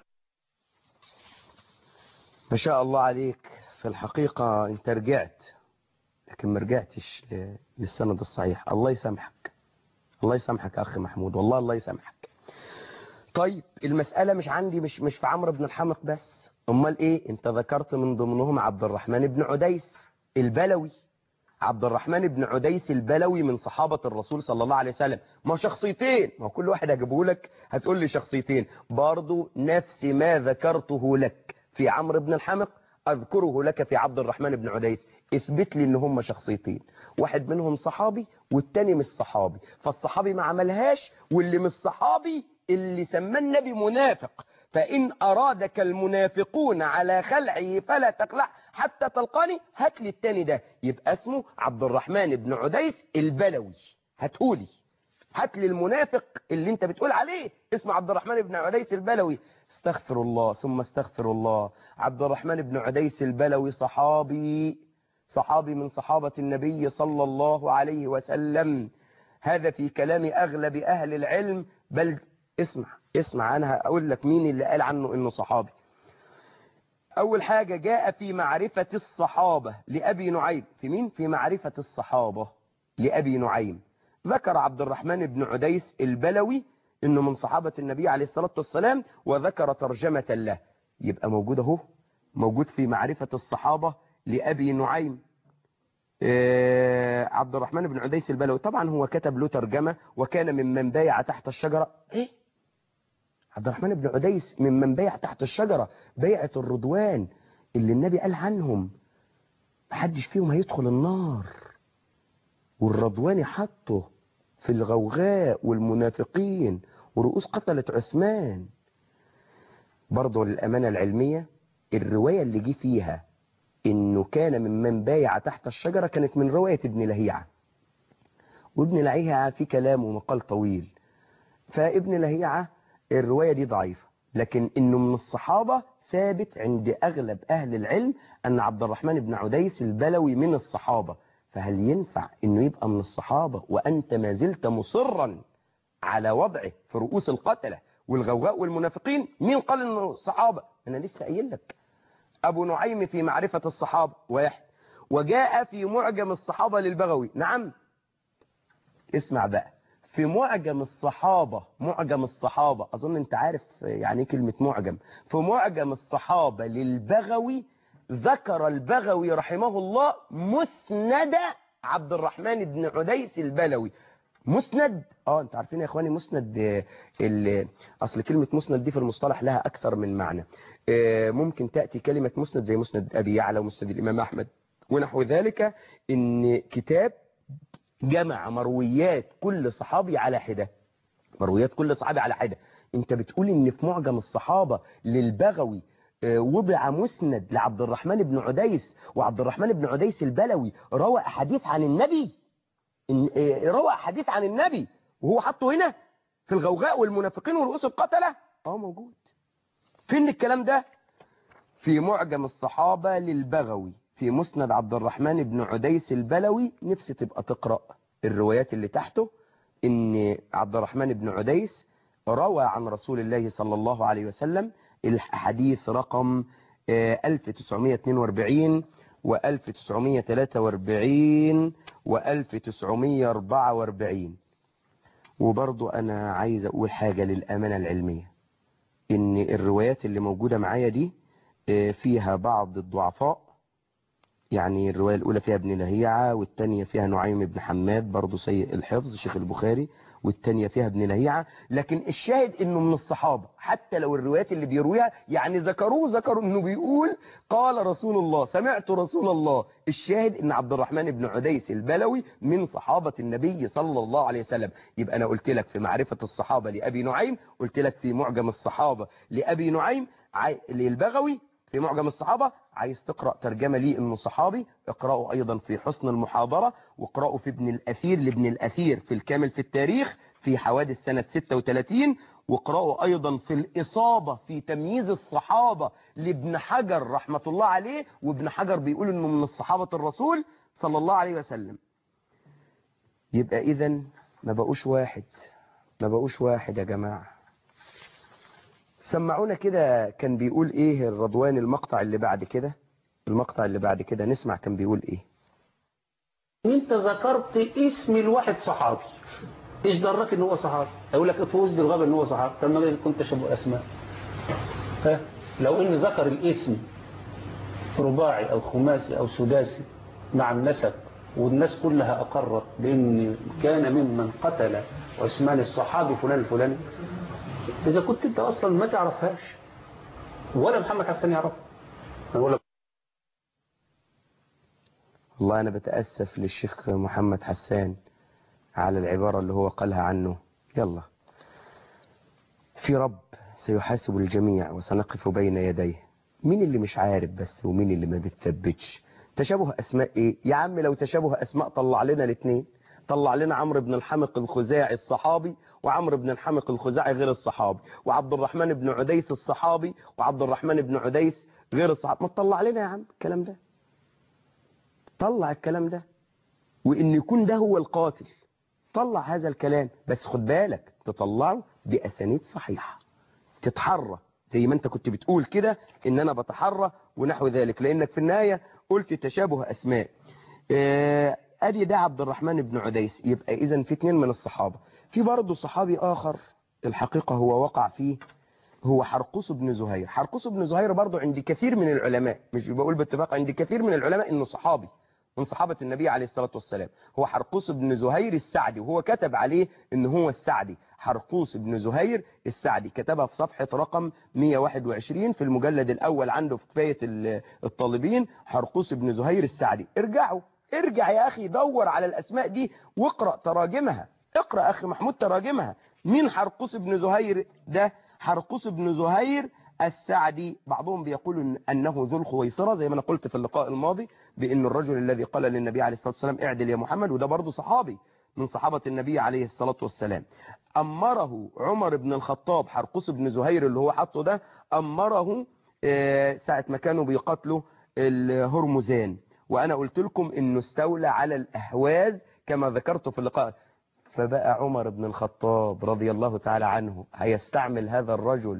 ما شاء الله عليك في الحقيقة انت رجعت لكن ما رجعتش ل- للسند الصحيح الله يسامحك الله يسامحك يا اخي محمود والله الله يسامحك طيب المسألة مش عندي مش مش في عمرو بن الحمق بس امال ايه انت ذكرت من ضمنهم عبد الرحمن بن عديس البلوي عبد الرحمن بن عديس البلوي من صحابة الرسول صلى الله عليه وسلم ما شخصيتين ما هو كل واحد هجيبه لك هتقول لي شخصيتين برضو نفس ما ذكرته لك في عمرو بن الحمق أذكره لك في عبد الرحمن بن عديس اثبت لي ان هم شخصيتين واحد منهم صحابي والتاني مش صحابي فالصحابي ما عملهاش واللي مش صحابي اللي سماه النبي منافق فإن أرادك المنافقون على خلعه فلا تقلع حتى تلقاني هات لي التاني ده يبقى اسمه عبد الرحمن بن عديس البلوي هاتهولي هات لي المنافق اللي انت بتقول عليه اسمه عبد الرحمن بن عديس البلوي استغفر الله ثم استغفر الله عبد الرحمن بن عديس البلوي صحابي صحابي من صحابة النبي صلى الله عليه وسلم هذا في كلام أغلب أهل العلم بل اسمع اسمع أنا هقول لك مين اللي قال عنه إنه صحابي أول حاجة جاء في معرفة الصحابة لأبي نعيم في مين؟ في معرفة الصحابة لأبي نعيم ذكر عبد الرحمن بن عديس البلوي إنه من صحابة النبي عليه الصلاة والسلام وذكر ترجمة له يبقى موجود اهو موجود في معرفة الصحابة لأبي نعيم آه، عبد الرحمن بن عديس البلوي طبعا هو كتب له ترجمة وكان ممن بايع تحت الشجرة ايه عبد الرحمن بن عديس ممن بايع تحت الشجرة بيعة الرضوان اللي النبي قال عنهم محدش فيهم هيدخل النار والرضواني حطه في الغوغاء والمنافقين ورؤوس قتلة عثمان برضه للأمانة العلمية الرواية اللي جه فيها انه كان ممن بايع تحت الشجرة كانت من رواية ابن لهيعة وابن لهيعة في كلام ومقال طويل فابن لهيعة الرواية دي ضعيفة لكن انه من الصحابة ثابت عند اغلب اهل العلم ان عبد الرحمن بن عديس البلوي من الصحابة فهل ينفع انه يبقى من الصحابة وانت ما زلت مصرا على وضعه في رؤوس القتلة والغوغاء والمنافقين مين قال انه صحابة انا لسه قايل لك ابو نعيم في معرفة الصحابة واحد وجاء في معجم الصحابة للبغوي نعم اسمع بقى في معجم الصحابة معجم الصحابة أظن أنت عارف يعني إيه كلمة معجم في معجم الصحابة للبغوي ذكر البغوي رحمه الله مسند عبد الرحمن بن عديس البلوي مسند اه انت عارفين يا اخواني مسند آه، ال- اصل كلمة مسند دي في المصطلح لها اكثر من معنى آه، ممكن تأتي كلمة مسند زي مسند ابي يعلى ومسند الامام احمد ونحو ذلك ان كتاب جمع مرويات كل صحابي على حدة مرويات كل صحابي على حدة انت بتقول ان في معجم الصحابة للبغوي آه، وضع مسند لعبد الرحمن بن عديس وعبد الرحمن بن عديس البلوي روى احاديث عن النبي إن- آه، روى احاديث عن النبي وهو حطه هنا في الغوغاء والمنافقين ورؤوس القتلة اه موجود فين الكلام ده في معجم الصحابة للبغوي في مسند عبد الرحمن بن عديس البلوي نفسي تبقى تقرأ الروايات اللي تحته ان عبد الرحمن بن عديس روى عن رسول الله صلى الله عليه وسلم الحديث رقم آه، 1942 و1943 و1944 وبرضو أنا عايز أقول حاجة للأمانة العلمية إن الروايات اللي موجودة معايا دي آه، فيها بعض الضعفاء يعني الرواية الأولى فيها ابن لهيعة والتانية فيها نعيم بن حماد برضو سيء الحفظ شيخ البخاري والتانية فيها ابن لهيعة لكن الشاهد انه من الصحابة حتى لو الروايات اللي بيرويها يعني ذكروه ذكروا انه بيقول قال رسول الله سمعت رسول الله الشاهد ان عبد الرحمن بن عديس البلوي من صحابة النبي صلى الله عليه وسلم يبقى انا قلت لك في معرفة الصحابة لأبي نعيم قلت لك في معجم الصحابة لأبي نعيم عي- للبغوي في معجم الصحابة عايز تقرأ ترجمة لي انه صحابي اقرأوا ايضا في حسن المحاضرة واقرأوا في ابن الاثير لابن الاثير في الكامل في التاريخ في حوادث سنة 36 واقرأوا ايضا في الاصابة في تمييز الصحابة لابن حجر رحمة الله عليه وابن حجر بيقول انه من الصحابة الرسول صلى الله عليه وسلم يبقى اذا ما بقوش واحد ما بقوش واحد يا جماعة سمعونا كده كان بيقول ايه الرضوان المقطع اللي بعد كده المقطع اللي بعد كده نسمع كان بيقول ايه انت ذكرت اسم الواحد صحابي ايش دراك ان هو صحابي اقول لك في وسط الغابه ان هو صحابي طب ما لازم كنت تشبه اسماء ها لو ان ذكر الاسم رباعي او خماسي او سداسي مع النسب والناس كلها اقرت بان كان ممن قتل عثمان الصحابي فلان الفلاني اذا كنت انت اصلا ما تعرفهاش ولا محمد حسن يعرفها أنا بقول لك والله أنا بتأسف للشيخ محمد حسان على العبارة اللي هو قالها عنه يلا في رب سيحاسب الجميع وسنقف بين يديه مين اللي مش عارف بس ومين اللي ما بتثبتش تشابه أسماء إيه يا عم لو تشابه أسماء طلع لنا الاثنين طلع لنا عمرو بن الحمق الخزاعي الصحابي وعمرو بن الحمق الخزاعي غير الصحابي وعبد الرحمن بن عديس الصحابي وعبد الرحمن بن عديس غير الصحابي ما تطلع لنا يا عم الكلام ده طلع الكلام ده وان يكون ده هو القاتل طلع هذا الكلام بس خد بالك تطلعه بأسانيد صحيحة تتحرى زي ما انت كنت بتقول كده ان انا بتحرى ونحو ذلك لانك في النهاية قلت تشابه اسماء آه، ادي ده عبد الرحمن بن عديس يبقى اذا في اتنين من الصحابة في برضه صحابي اخر الحقيقة هو وقع فيه هو حرقوس بن زهير حرقوس بن زهير برضه عند كثير من العلماء مش بقول باتفاق عند كثير من العلماء انه صحابي من صحابة النبي عليه الصلاة والسلام هو حرقوس بن زهير السعدي وهو كتب عليه ان هو السعدي حرقوس بن زهير السعدي كتبها في صفحة رقم 121 في المجلد الأول عنده في كفاية ال- الطالبين حرقوس بن زهير السعدي ارجعوا ارجع يا أخي دور على الأسماء دي واقرأ تراجمها اقرأ أخي محمود تراجمها مين حرقوس بن زهير ده حرقوس بن زهير السعدي بعضهم بيقول إن- أنه ذو الخويصرة زي ما أنا قلت في اللقاء الماضي بأن الرجل الذي قال للنبي عليه الصلاة والسلام اعدل يا محمد وده برضه صحابي من صحابة النبي عليه الصلاة والسلام أمره عمر بن الخطاب حرقوس بن زهير اللي هو حطه ده أمره آه، ساعة ما كانوا بيقاتلوا الهرمزان وأنا قلت لكم إنه استولى على الأهواز كما ذكرت في اللقاء فبقى عمر بن الخطاب رضي الله تعالى عنه هيستعمل هذا الرجل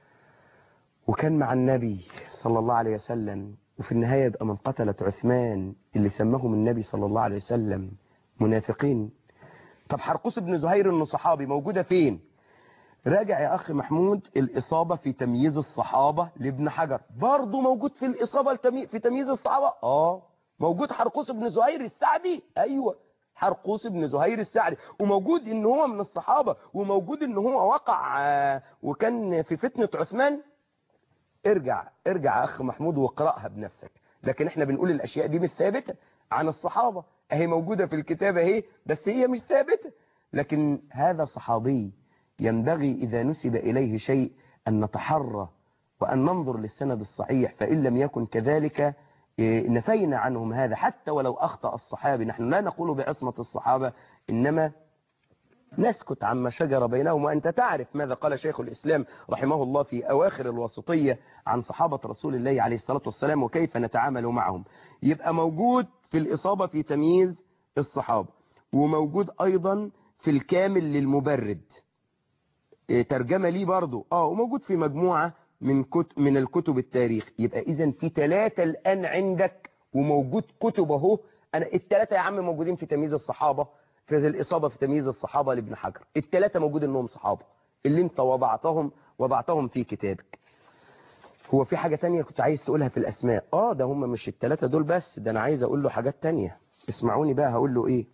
وكان مع النبي صلى الله عليه وسلم وفي النهاية يبقى من قتلت عثمان اللي سماهم النبي صلى الله عليه وسلم منافقين طب حرقوس بن زهير انه صحابي موجودة فين راجع يا أخي محمود الإصابة في تمييز الصحابة لابن حجر برضه موجود في الإصابة التمي... في تمييز الصحابة آه موجود حرقوس بن زهير السعدي أيوة حرقوس بن زهير السعدي وموجود ان هو من الصحابة وموجود ان هو وقع آه، وكان في فتنة عثمان ارجع ارجع يا اخ محمود واقرأها بنفسك لكن احنا بنقول الاشياء دي مش ثابتة عن الصحابة اهي موجودة في الكتاب اهي بس هي مش ثابتة لكن هذا صحابي ينبغي اذا نسب اليه شيء ان نتحرى وان ننظر للسند الصحيح فان لم يكن كذلك إيه، نفينا عنهم هذا حتى ولو اخطأ الصحابي نحن لا نقول بعصمة الصحابة انما نسكت عما شجر بينهم وأنت تعرف ماذا قال شيخ الإسلام رحمه الله في أواخر الوسطية عن صحابة رسول الله عليه الصلاة والسلام وكيف نتعامل معهم يبقى موجود في الإصابة في تمييز الصحابة وموجود أيضا في الكامل للمبرد إيه، ترجمة ليه برضو آه وموجود في مجموعة من كت من الكتب التاريخ يبقى إذا في ثلاثة الآن عندك وموجود كتب أهو أنا الثلاثة يا عم موجودين في تمييز الصحابة في الإصابة في تمييز الصحابة لابن حجر الثلاثة موجود إنهم صحابة اللي انت وضعتهم وضعتهم في كتابك هو في حاجة تانية كنت عايز تقولها في الأسماء آه ده هم مش الثلاثة دول بس ده أنا عايز أقول له حاجات تانية اسمعوني بقى هقول له إيه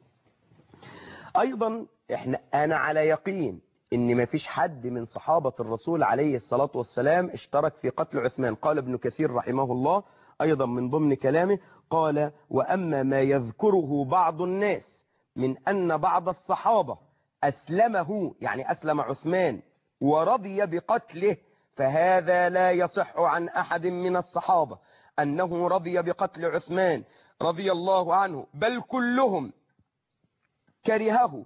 أيضا إحنا أنا على يقين إن ما فيش حد من صحابة الرسول عليه الصلاة والسلام اشترك في قتل عثمان قال ابن كثير رحمه الله أيضا من ضمن كلامه قال وأما ما يذكره بعض الناس من أن بعض الصحابة أسلمه يعني أسلم عثمان ورضي بقتله فهذا لا يصح عن أحد من الصحابة أنه رضي بقتل عثمان رضي الله عنه بل كلهم كرهه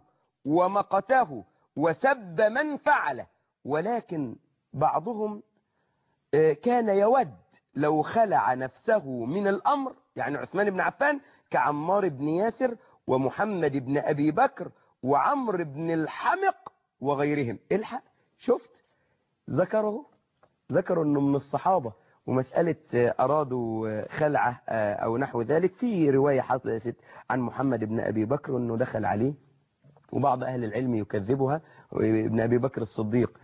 ومقته وسب من فعله ولكن بعضهم آه، كان يود لو خلع نفسه من الأمر يعني عثمان بن عفان كعمار بن ياسر ومحمد بن أبي بكر وعمر بن الحمق وغيرهم الحق شفت ذكروا ذكروا أنه من الصحابة ومسألة آه، أرادوا آه، خلعه آه، أو نحو ذلك في رواية حصلت عن محمد بن أبي بكر أنه دخل عليه وبعض أهل العلم يكذبها ابن أبي بكر الصديق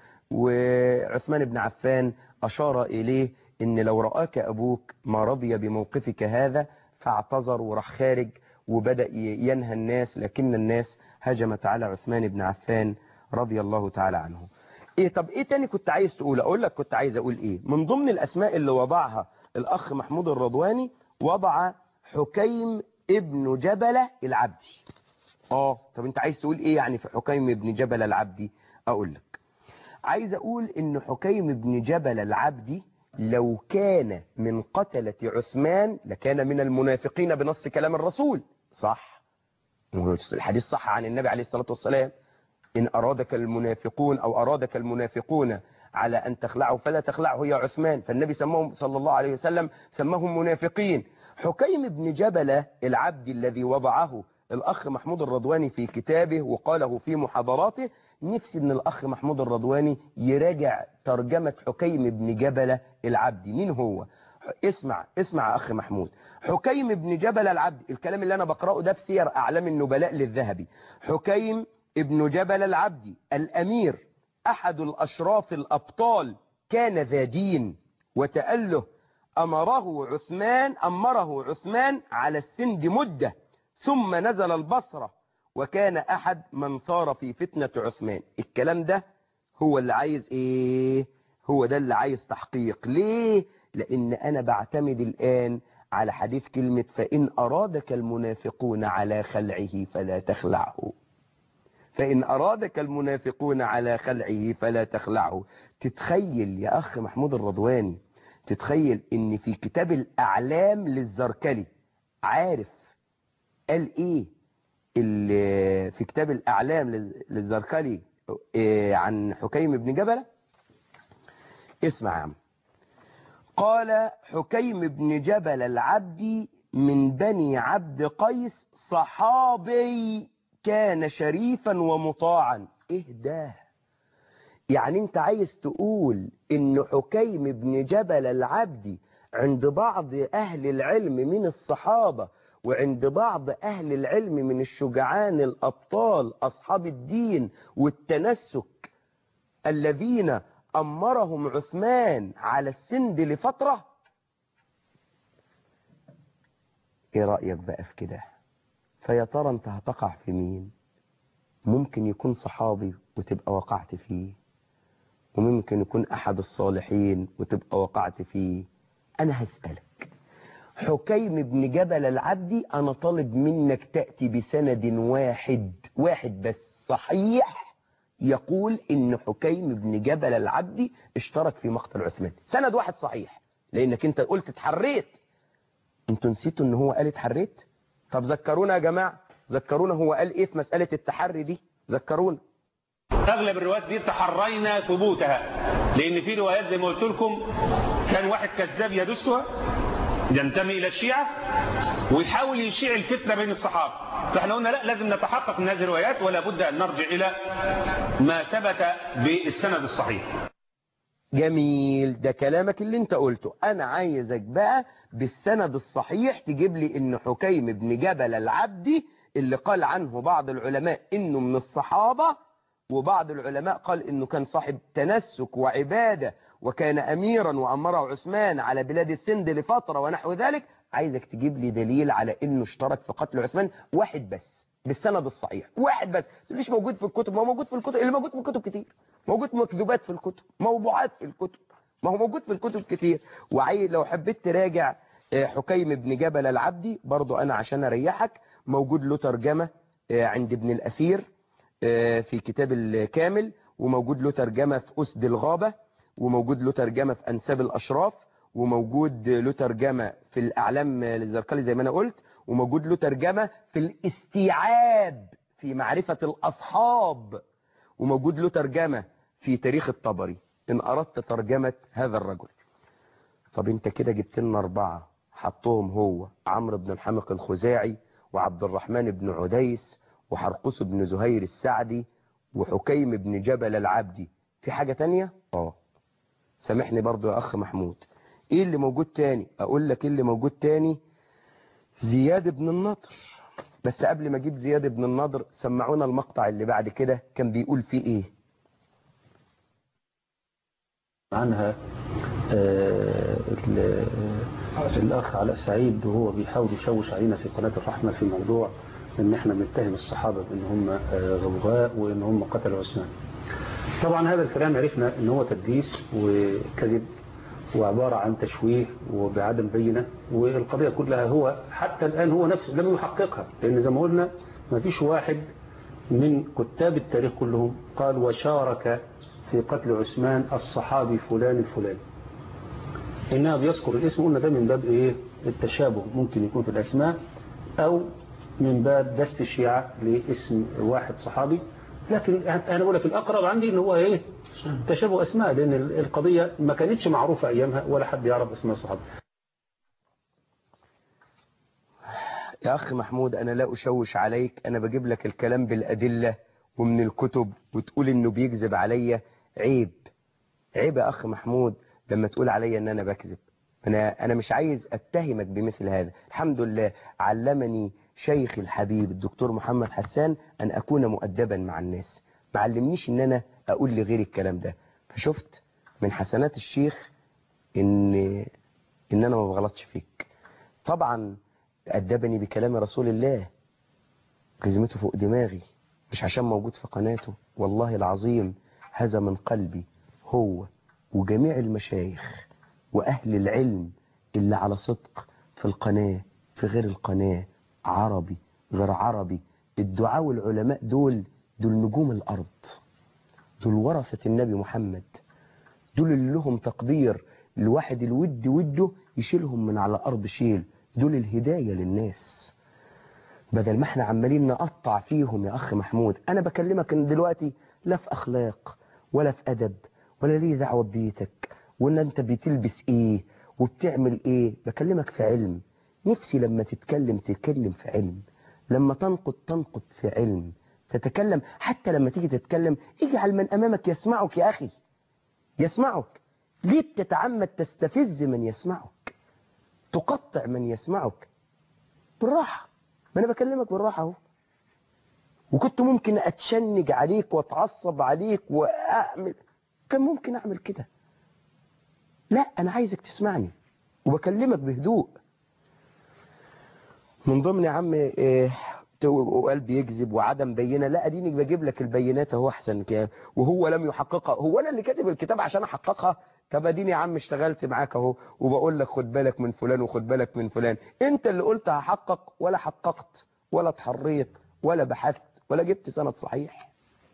وعثمان بن عفان أشار إليه إن لو رآك أبوك ما رضي بموقفك هذا فاعتذر وراح خارج وبدأ ينهى الناس لكن الناس هجمت على عثمان بن عفان رضي الله تعالى عنه ايه طب ايه تاني كنت عايز تقول اقول لك كنت عايز اقول ايه من ضمن الاسماء اللي وضعها الاخ محمود الرضواني وضع حكيم ابن جبلة العبدي اه طب انت عايز تقول ايه يعني في حكيم ابن جبل العبدي اقول لك عايز اقول ان حكيم ابن جبل العبدي لو كان من قتلة عثمان لكان من المنافقين بنص كلام الرسول صح الحديث صح عن النبي عليه الصلاة والسلام إن أرادك المنافقون أو أرادك المنافقون على أن تخلعه فلا تخلعه يا عثمان فالنبي سماهم صلى الله عليه وسلم سماهم منافقين حكيم بن جبلة العبد الذي وضعه الأخ محمود الرضواني في كتابه وقاله في محاضراته نفسي ان الأخ محمود الرضواني يراجع ترجمة حكيم بن جبلة العبدي مين هو اسمع اسمع يا أخ محمود حكيم بن جبل العبد الكلام اللي أنا بقرأه ده في سير أعلام النبلاء للذهبي حكيم ابن جبل العبدي الأمير أحد الأشراف الأبطال كان ذا دين وتأله أمره عثمان أمره عثمان على السند مدة ثم نزل البصرة وكان أحد من صار في فتنة عثمان الكلام ده هو اللي عايز إيه هو ده اللي عايز تحقيق ليه لأن أنا بعتمد الآن على حديث كلمة فإن أرادك المنافقون على خلعه فلا تخلعه فإن أرادك المنافقون على خلعه فلا تخلعه تتخيل يا أخ محمود الرضواني تتخيل إن في كتاب الأعلام للزركلي عارف قال إيه اللي في كتاب الأعلام للزركلي إيه عن حكيم بن جبلة اسمع يا عم قال حكيم بن جبل العبدي من بني عبد قيس صحابي كان شريفا ومطاعا ايه ده يعني انت عايز تقول ان حكيم بن جبل العبدي عند بعض اهل العلم من الصحابة وعند بعض اهل العلم من الشجعان الابطال اصحاب الدين والتنسك الذين امرهم عثمان على السند لفترة ايه رأيك بقى في كده فيا ترى انت هتقع في مين ممكن يكون صحابي وتبقى وقعت فيه وممكن يكون أحد الصالحين وتبقى وقعت فيه أنا هسألك حكيم بن جبل العبدي أنا طالب منك تأتي بسند واحد واحد بس صحيح يقول إن حكيم بن جبل العبدي اشترك في مقتل عثمان سند واحد صحيح لأنك أنت قلت اتحريت انتوا نسيتوا ان هو قال اتحريت طب ذكرونا يا جماعة ذكرونا هو قال ايه في مسألة التحري دي ذكرونا اغلب الروايات دي تحرينا ثبوتها لان في روايات زي ما قلت لكم كان واحد كذاب يدسها ينتمي الى الشيعة ويحاول يشيع الفتنة بين الصحابة فاحنا قلنا لا لازم نتحقق من هذه الروايات ولا بد ان نرجع الى ما ثبت بالسند الصحيح جميل ده كلامك اللي انت قلته انا عايزك بقى بالسند الصحيح تجيب لي ان حكيم بن جبل العبدي اللي قال عنه بعض العلماء انه من الصحابة وبعض العلماء قال انه كان صاحب تنسك وعبادة وكان اميرا وامره عثمان على بلاد السند لفترة ونحو ذلك عايزك تجيب لي دليل على انه اشترك في قتل عثمان واحد بس بالسند الصحيح واحد بس ليش موجود في الكتب ما هو موجود في الكتب اللي موجود في الكتب كتير موجود مكذوبات في الكتب موضوعات في الكتب ما هو موجود في الكتب كتير وعايز لو حبيت تراجع آه، حكيم بن جبل العبدي برضو انا عشان اريحك موجود له ترجمة آه، عند ابن الاثير آه، في كتاب الكامل وموجود له ترجمة في أسد الغابة وموجود له ترجمة في أنساب الأشراف وموجود له ترجمة في الأعلام للزرقلي زي ما أنا قلت وموجود له ترجمة في الاستيعاب في معرفة الأصحاب وموجود له ترجمة في تاريخ الطبري إن أردت ترجمة هذا الرجل طب انت كده جبت لنا أربعة حطهم هو عمرو بن الحمق الخزاعي وعبد الرحمن بن عديس وحرقس بن زهير السعدي وحكيم بن جبل العبدي في حاجة تانية؟ اه سامحني برضو يا أخ محمود ايه اللي موجود تاني اقول لك ايه اللي موجود تاني زياد بن النضر بس قبل ما اجيب زياد بن النضر سمعونا المقطع اللي بعد كده كان بيقول فيه ايه عنها آه، ال- الأخ علاء سعيد وهو بيحاول يشوش علينا في قناة الرحمة في موضوع ان احنا بنتهم الصحابة بان هم آه، غوغاء وان هم قتلوا عثمان طبعا هذا الكلام عرفنا ان هو تدليس وكذب وعبارة عن تشويه وبعدم بينة والقضية كلها هو حتى الآن هو نفسه لم يحققها لأن زي ما قلنا ما فيش واحد من كتاب التاريخ كلهم قال وشارك في قتل عثمان الصحابي فلان الفلاني إنها بيذكر الاسم قلنا ده من باب إيه التشابه ممكن يكون في الأسماء أو من باب دس الشيعة لاسم واحد صحابي لكن أنا بقول لك الأقرب عندي إن هو إيه تشابه أسماء لأن القضية ما كانتش معروفة أيامها ولا حد يعرف اسماء الصحابة يا أخ محمود أنا لا أشوش عليك أنا بجيب لك الكلام بالأدلة ومن الكتب وتقول إنه بيكذب عليا عيب عيب يا أخ محمود لما تقول عليا إن أنا بكذب أنا, أنا مش عايز أتهمك بمثل هذا الحمد لله علمني شيخ الحبيب الدكتور محمد حسان أن أكون مؤدبا مع الناس ما علمنيش إن أنا أقول لغيري الكلام ده فشفت من حسنات الشيخ إن, إن أنا ما بغلطش فيك طبعا أدبني بكلام رسول الله جزمته فوق دماغي مش عشان موجود في قناته والله العظيم هذا من قلبي هو وجميع المشايخ وأهل العلم اللي على صدق في القناة في غير القناة عربي غير عربي الدعاء والعلماء دول دول نجوم الأرض دول ورثة النبي محمد دول اللي لهم تقدير الواحد الود وده يشيلهم من على أرض شيل دول الهداية للناس بدل ما احنا عمالين نقطع فيهم يا أخ محمود أنا بكلمك ان دلوقتي لا في أخلاق ولا في أدب ولا ليه دعوة ببيتك وان انت بتلبس ايه وبتعمل ايه بكلمك في علم نفسي لما تتكلم تتكلم في علم لما تنقد تنقد في علم تتكلم حتى لما تيجي تتكلم اجعل من أمامك يسمعك يا أخي يسمعك ليه بتتعمد تستفز من يسمعك تقطع من يسمعك بالراحة ما أنا بكلمك بالراحة اهو وكنت ممكن أتشنج عليك وأتعصب عليك وأعمل كان ممكن أعمل كده لا أنا عايزك تسمعني وبكلمك بهدوء من ضمن يا عم إيه ت- وقال بيكذب وعدم بينه لا اديني بجيب لك البينات اهو احسن كده وهو لم يحققها هو انا اللي كاتب الكتاب عشان احققها طب اديني يا عم اشتغلت معاك اهو وبقول لك خد بالك من فلان وخد بالك من فلان انت اللي قلت هحقق ولا حققت ولا اتحريت ولا بحثت ولا جبت سند صحيح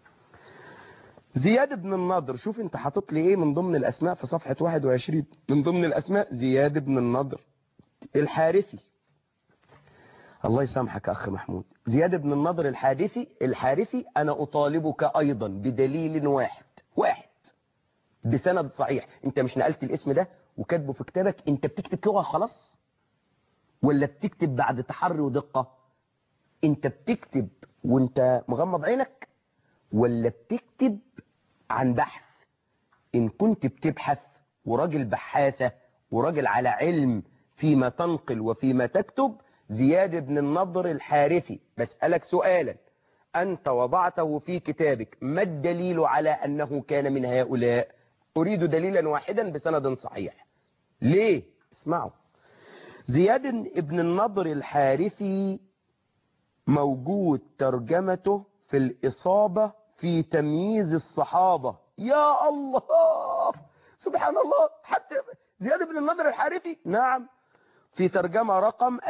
زياد بن النضر شوف انت حاطط لي ايه من ضمن الاسماء في صفحة 21 من ضمن الاسماء زياد بن النضر الحارثي الله يسامحك اخ محمود زياد بن النضر الحارثي الحارثي انا اطالبك ايضا بدليل واحد واحد بسند صحيح انت مش نقلت الاسم ده وكاتبه في كتابك انت بتكتب لغة خلاص ولا بتكتب بعد تحري ودقة انت بتكتب وانت مغمض عينك ولا بتكتب عن بحث ان كنت بتبحث وراجل بحاثة وراجل على علم فيما تنقل وفيما تكتب زياد بن النضر الحارثي بسألك سؤالا أنت وضعته في كتابك ما الدليل على أنه كان من هؤلاء أريد دليلا واحدا بسند صحيح ليه اسمعوا زياد بن النضر الحارثي موجود ترجمته في الإصابة في تمييز الصحابة يا الله سبحان الله حتى زياد بن النضر الحارثي نعم في ترجمة رقم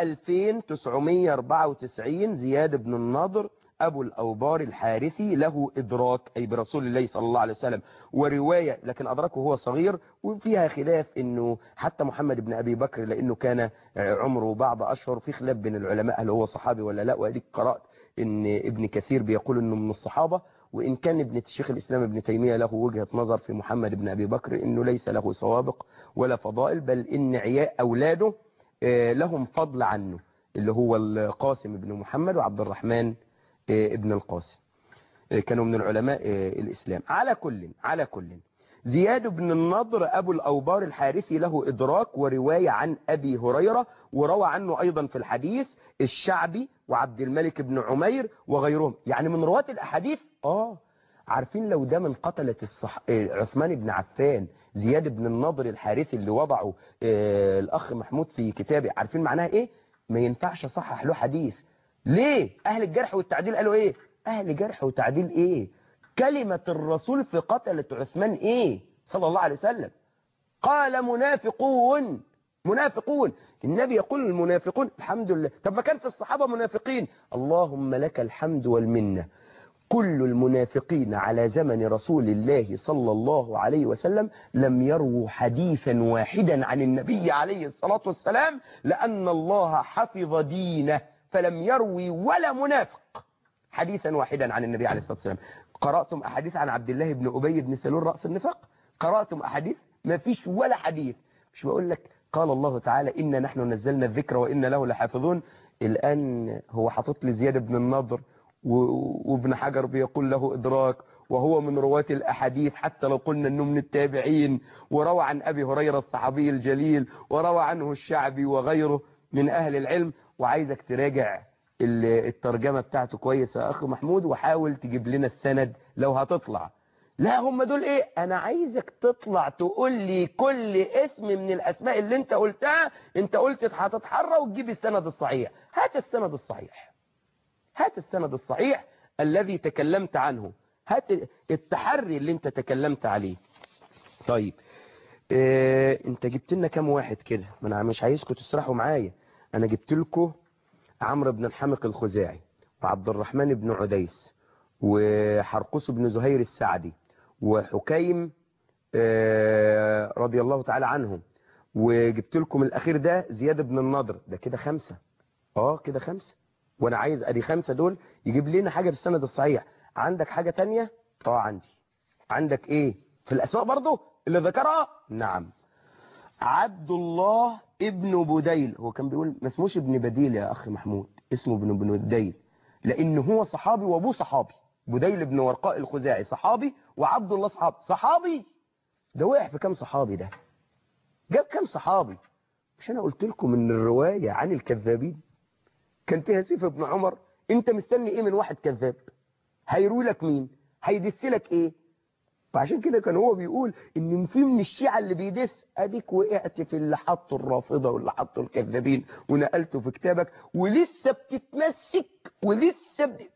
2994 زياد بن النضر أبو الأوبار الحارثي له إدراك أي برسول الله صلى الله عليه وسلم ورواية لكن أدركه هو صغير وفيها خلاف أنه حتى محمد بن أبي بكر لأنه كان عمره بعض أشهر في خلاف بين العلماء هل هو صحابي ولا لا وأديك قرأت أن ابن كثير بيقول أنه من الصحابة وإن كان ابن الشيخ الإسلام ابن تيمية له وجهة نظر في محمد بن أبي بكر أنه ليس له سوابق ولا فضائل بل إن عياء أولاده لهم فضل عنه اللي هو القاسم بن محمد وعبد الرحمن ابن القاسم كانوا من العلماء الإسلام على كل على كل زياد بن النضر أبو الأوبار الحارثي له إدراك ورواية عن أبي هريرة وروى عنه أيضا في الحديث الشعبي وعبد الملك بن عمير وغيرهم يعني من رواة الأحاديث آه عارفين لو ده من قتلة الصح... عثمان بن عفان زياد بن النضر الحارثي اللي وضعه آه الأخ محمود في كتابه عارفين معناها إيه ما ينفعش صحح له حديث ليه أهل الجرح والتعديل قالوا إيه أهل جرح وتعديل إيه كلمة الرسول في قتلة عثمان إيه صلى الله عليه وسلم قال منافقون منافقون النبي يقول المنافقون الحمد لله طب ما كان في الصحابة منافقين اللهم لك الحمد والمنة كل المنافقين على زمن رسول الله صلى الله عليه وسلم لم يروا حديثا واحدا عن النبي عليه الصلاة والسلام لأن الله حفظ دينه فلم يروي ولا منافق حديثا واحدا عن النبي عليه الصلاة والسلام قرأتم أحاديث عن عبد الله بن أبي بن سلول رأس النفاق قرأتم أحاديث ما فيش ولا حديث مش بقول لك قال الله تعالى إن نحن نزلنا الذكر وإن له لحافظون الآن هو حاطط لي زياد بن النضر وابن حجر بيقول له إدراك وهو من رواة الأحاديث حتى لو قلنا أنه من التابعين وروى عن أبي هريرة الصحابي الجليل وروى عنه الشعبي وغيره من أهل العلم وعايزك تراجع الترجمة بتاعته كويس يا أخي محمود وحاول تجيب لنا السند لو هتطلع لا هم دول ايه انا عايزك تطلع تقول لي كل اسم من الاسماء اللي انت قلتها انت قلت هتتحرى وتجيب السند الصحيح هات السند الصحيح هات السند الصحيح الذي تكلمت عنه هات التحري اللي انت تكلمت عليه طيب اه انت جبت لنا كام واحد كده ما انا مش عايزكم تسرحوا معايا انا جبت لكم عمرو بن الحمق الخزاعي وعبد الرحمن بن عديس وحرقوس بن زهير السعدي وحكيم اه رضي الله تعالى عنهم وجبت لكم الاخير ده زياد بن النضر ده كده خمسة اه كده خمسة وانا عايز ادي خمسة دول يجيب لنا حاجة بالسند الصحيح عندك حاجة تانية اه عندي عندك ايه في الاسماء برضه اللي ذكرها نعم عبد الله ابن بديل هو كان بيقول ما اسموش ابن بديل يا اخي محمود اسمه ابن بديل لان هو صحابي وابوه صحابي بديل بن ورقاء الخزاعي صحابي وعبد الله صحابي صحابي ده وقع في كام صحابي ده جاب كام صحابي مش انا قلت لكم ان الرواية عن الكذابين كان فيها سيف ابن عمر انت مستني ايه من واحد كذاب هيروي لك مين هيدس لك ايه فعشان كده كان هو بيقول ان في من الشيعة اللي بيدس اديك وقعت في اللي حطوا الرافضة واللي حطوا الكذابين ونقلته في كتابك ولسه بتتمسك ولسه بت...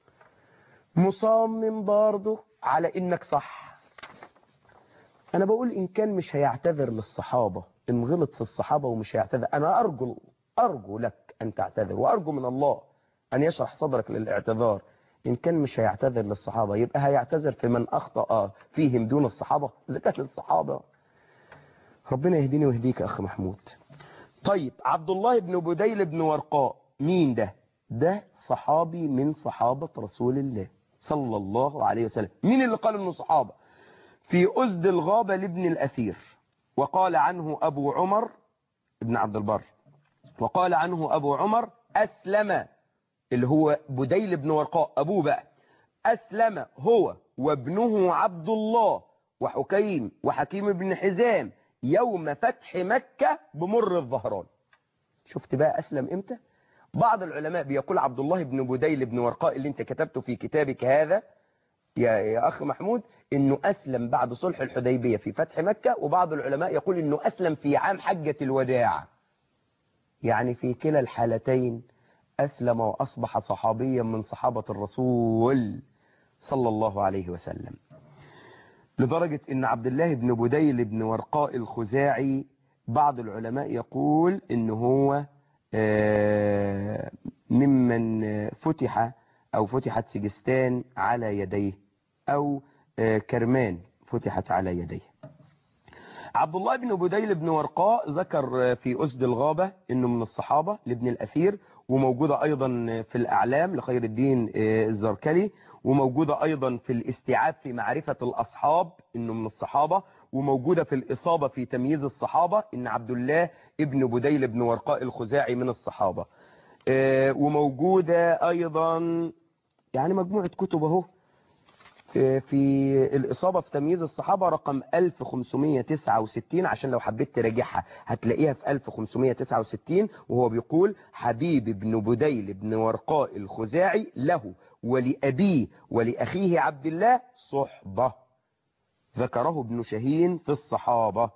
مصمم برضه على انك صح انا بقول ان كان مش هيعتذر للصحابة ان غلط في الصحابة ومش هيعتذر انا ارجو ارجو لك ان تعتذر وارجو من الله ان يشرح صدرك للاعتذار إن كان مش هيعتذر للصحابة يبقى هيعتذر في من أخطأ فيهم دون الصحابة إذا كانت للصحابة ربنا يهديني ويهديك أخ محمود طيب عبد الله بن بديل بن ورقاء مين ده ده صحابي من صحابة رسول الله صلى الله عليه وسلم مين اللي قال انه صحابة في أزد الغابة لابن الأثير وقال عنه أبو عمر ابن عبد البر وقال عنه أبو عمر أسلم اللي هو بديل بن ورقاء أبوه بقى أسلم هو وابنه عبد الله وحكيم وحكيم بن حزام يوم فتح مكة بمر الظهران شفت بقى أسلم إمتى بعض العلماء بيقول عبد الله بن بديل بن ورقاء اللي انت كتبته في كتابك هذا يا, يا أخ محمود انه أسلم بعد صلح الحديبية في فتح مكة وبعض العلماء يقول انه أسلم في عام حجة الوداع يعني في كلا الحالتين أسلم وأصبح صحابيا من صحابة الرسول صلى الله عليه وسلم لدرجة أن عبد الله بن بديل بن ورقاء الخزاعي بعض العلماء يقول أنه هو ممن فتح أو فتحت سجستان على يديه أو كرمان فتحت على يديه عبد الله بن بديل بن ورقاء ذكر في أسد الغابة أنه من الصحابة لابن الأثير وموجودة أيضا في الأعلام لخير الدين الزركلي وموجودة أيضا في الاستيعاب في معرفة الأصحاب إنه من الصحابة وموجودة في الإصابة في تمييز الصحابة إن عبد الله ابن بديل بن ورقاء الخزاعي من الصحابة وموجودة أيضا يعني مجموعة كتب اهو في الإصابة في تمييز الصحابة رقم 1569 عشان لو حبيت تراجعها هتلاقيها في 1569 وهو بيقول حبيب بن بديل بن ورقاء الخزاعي له ولأبيه ولأخيه عبد الله صحبة ذكره ابن شهين في الصحابة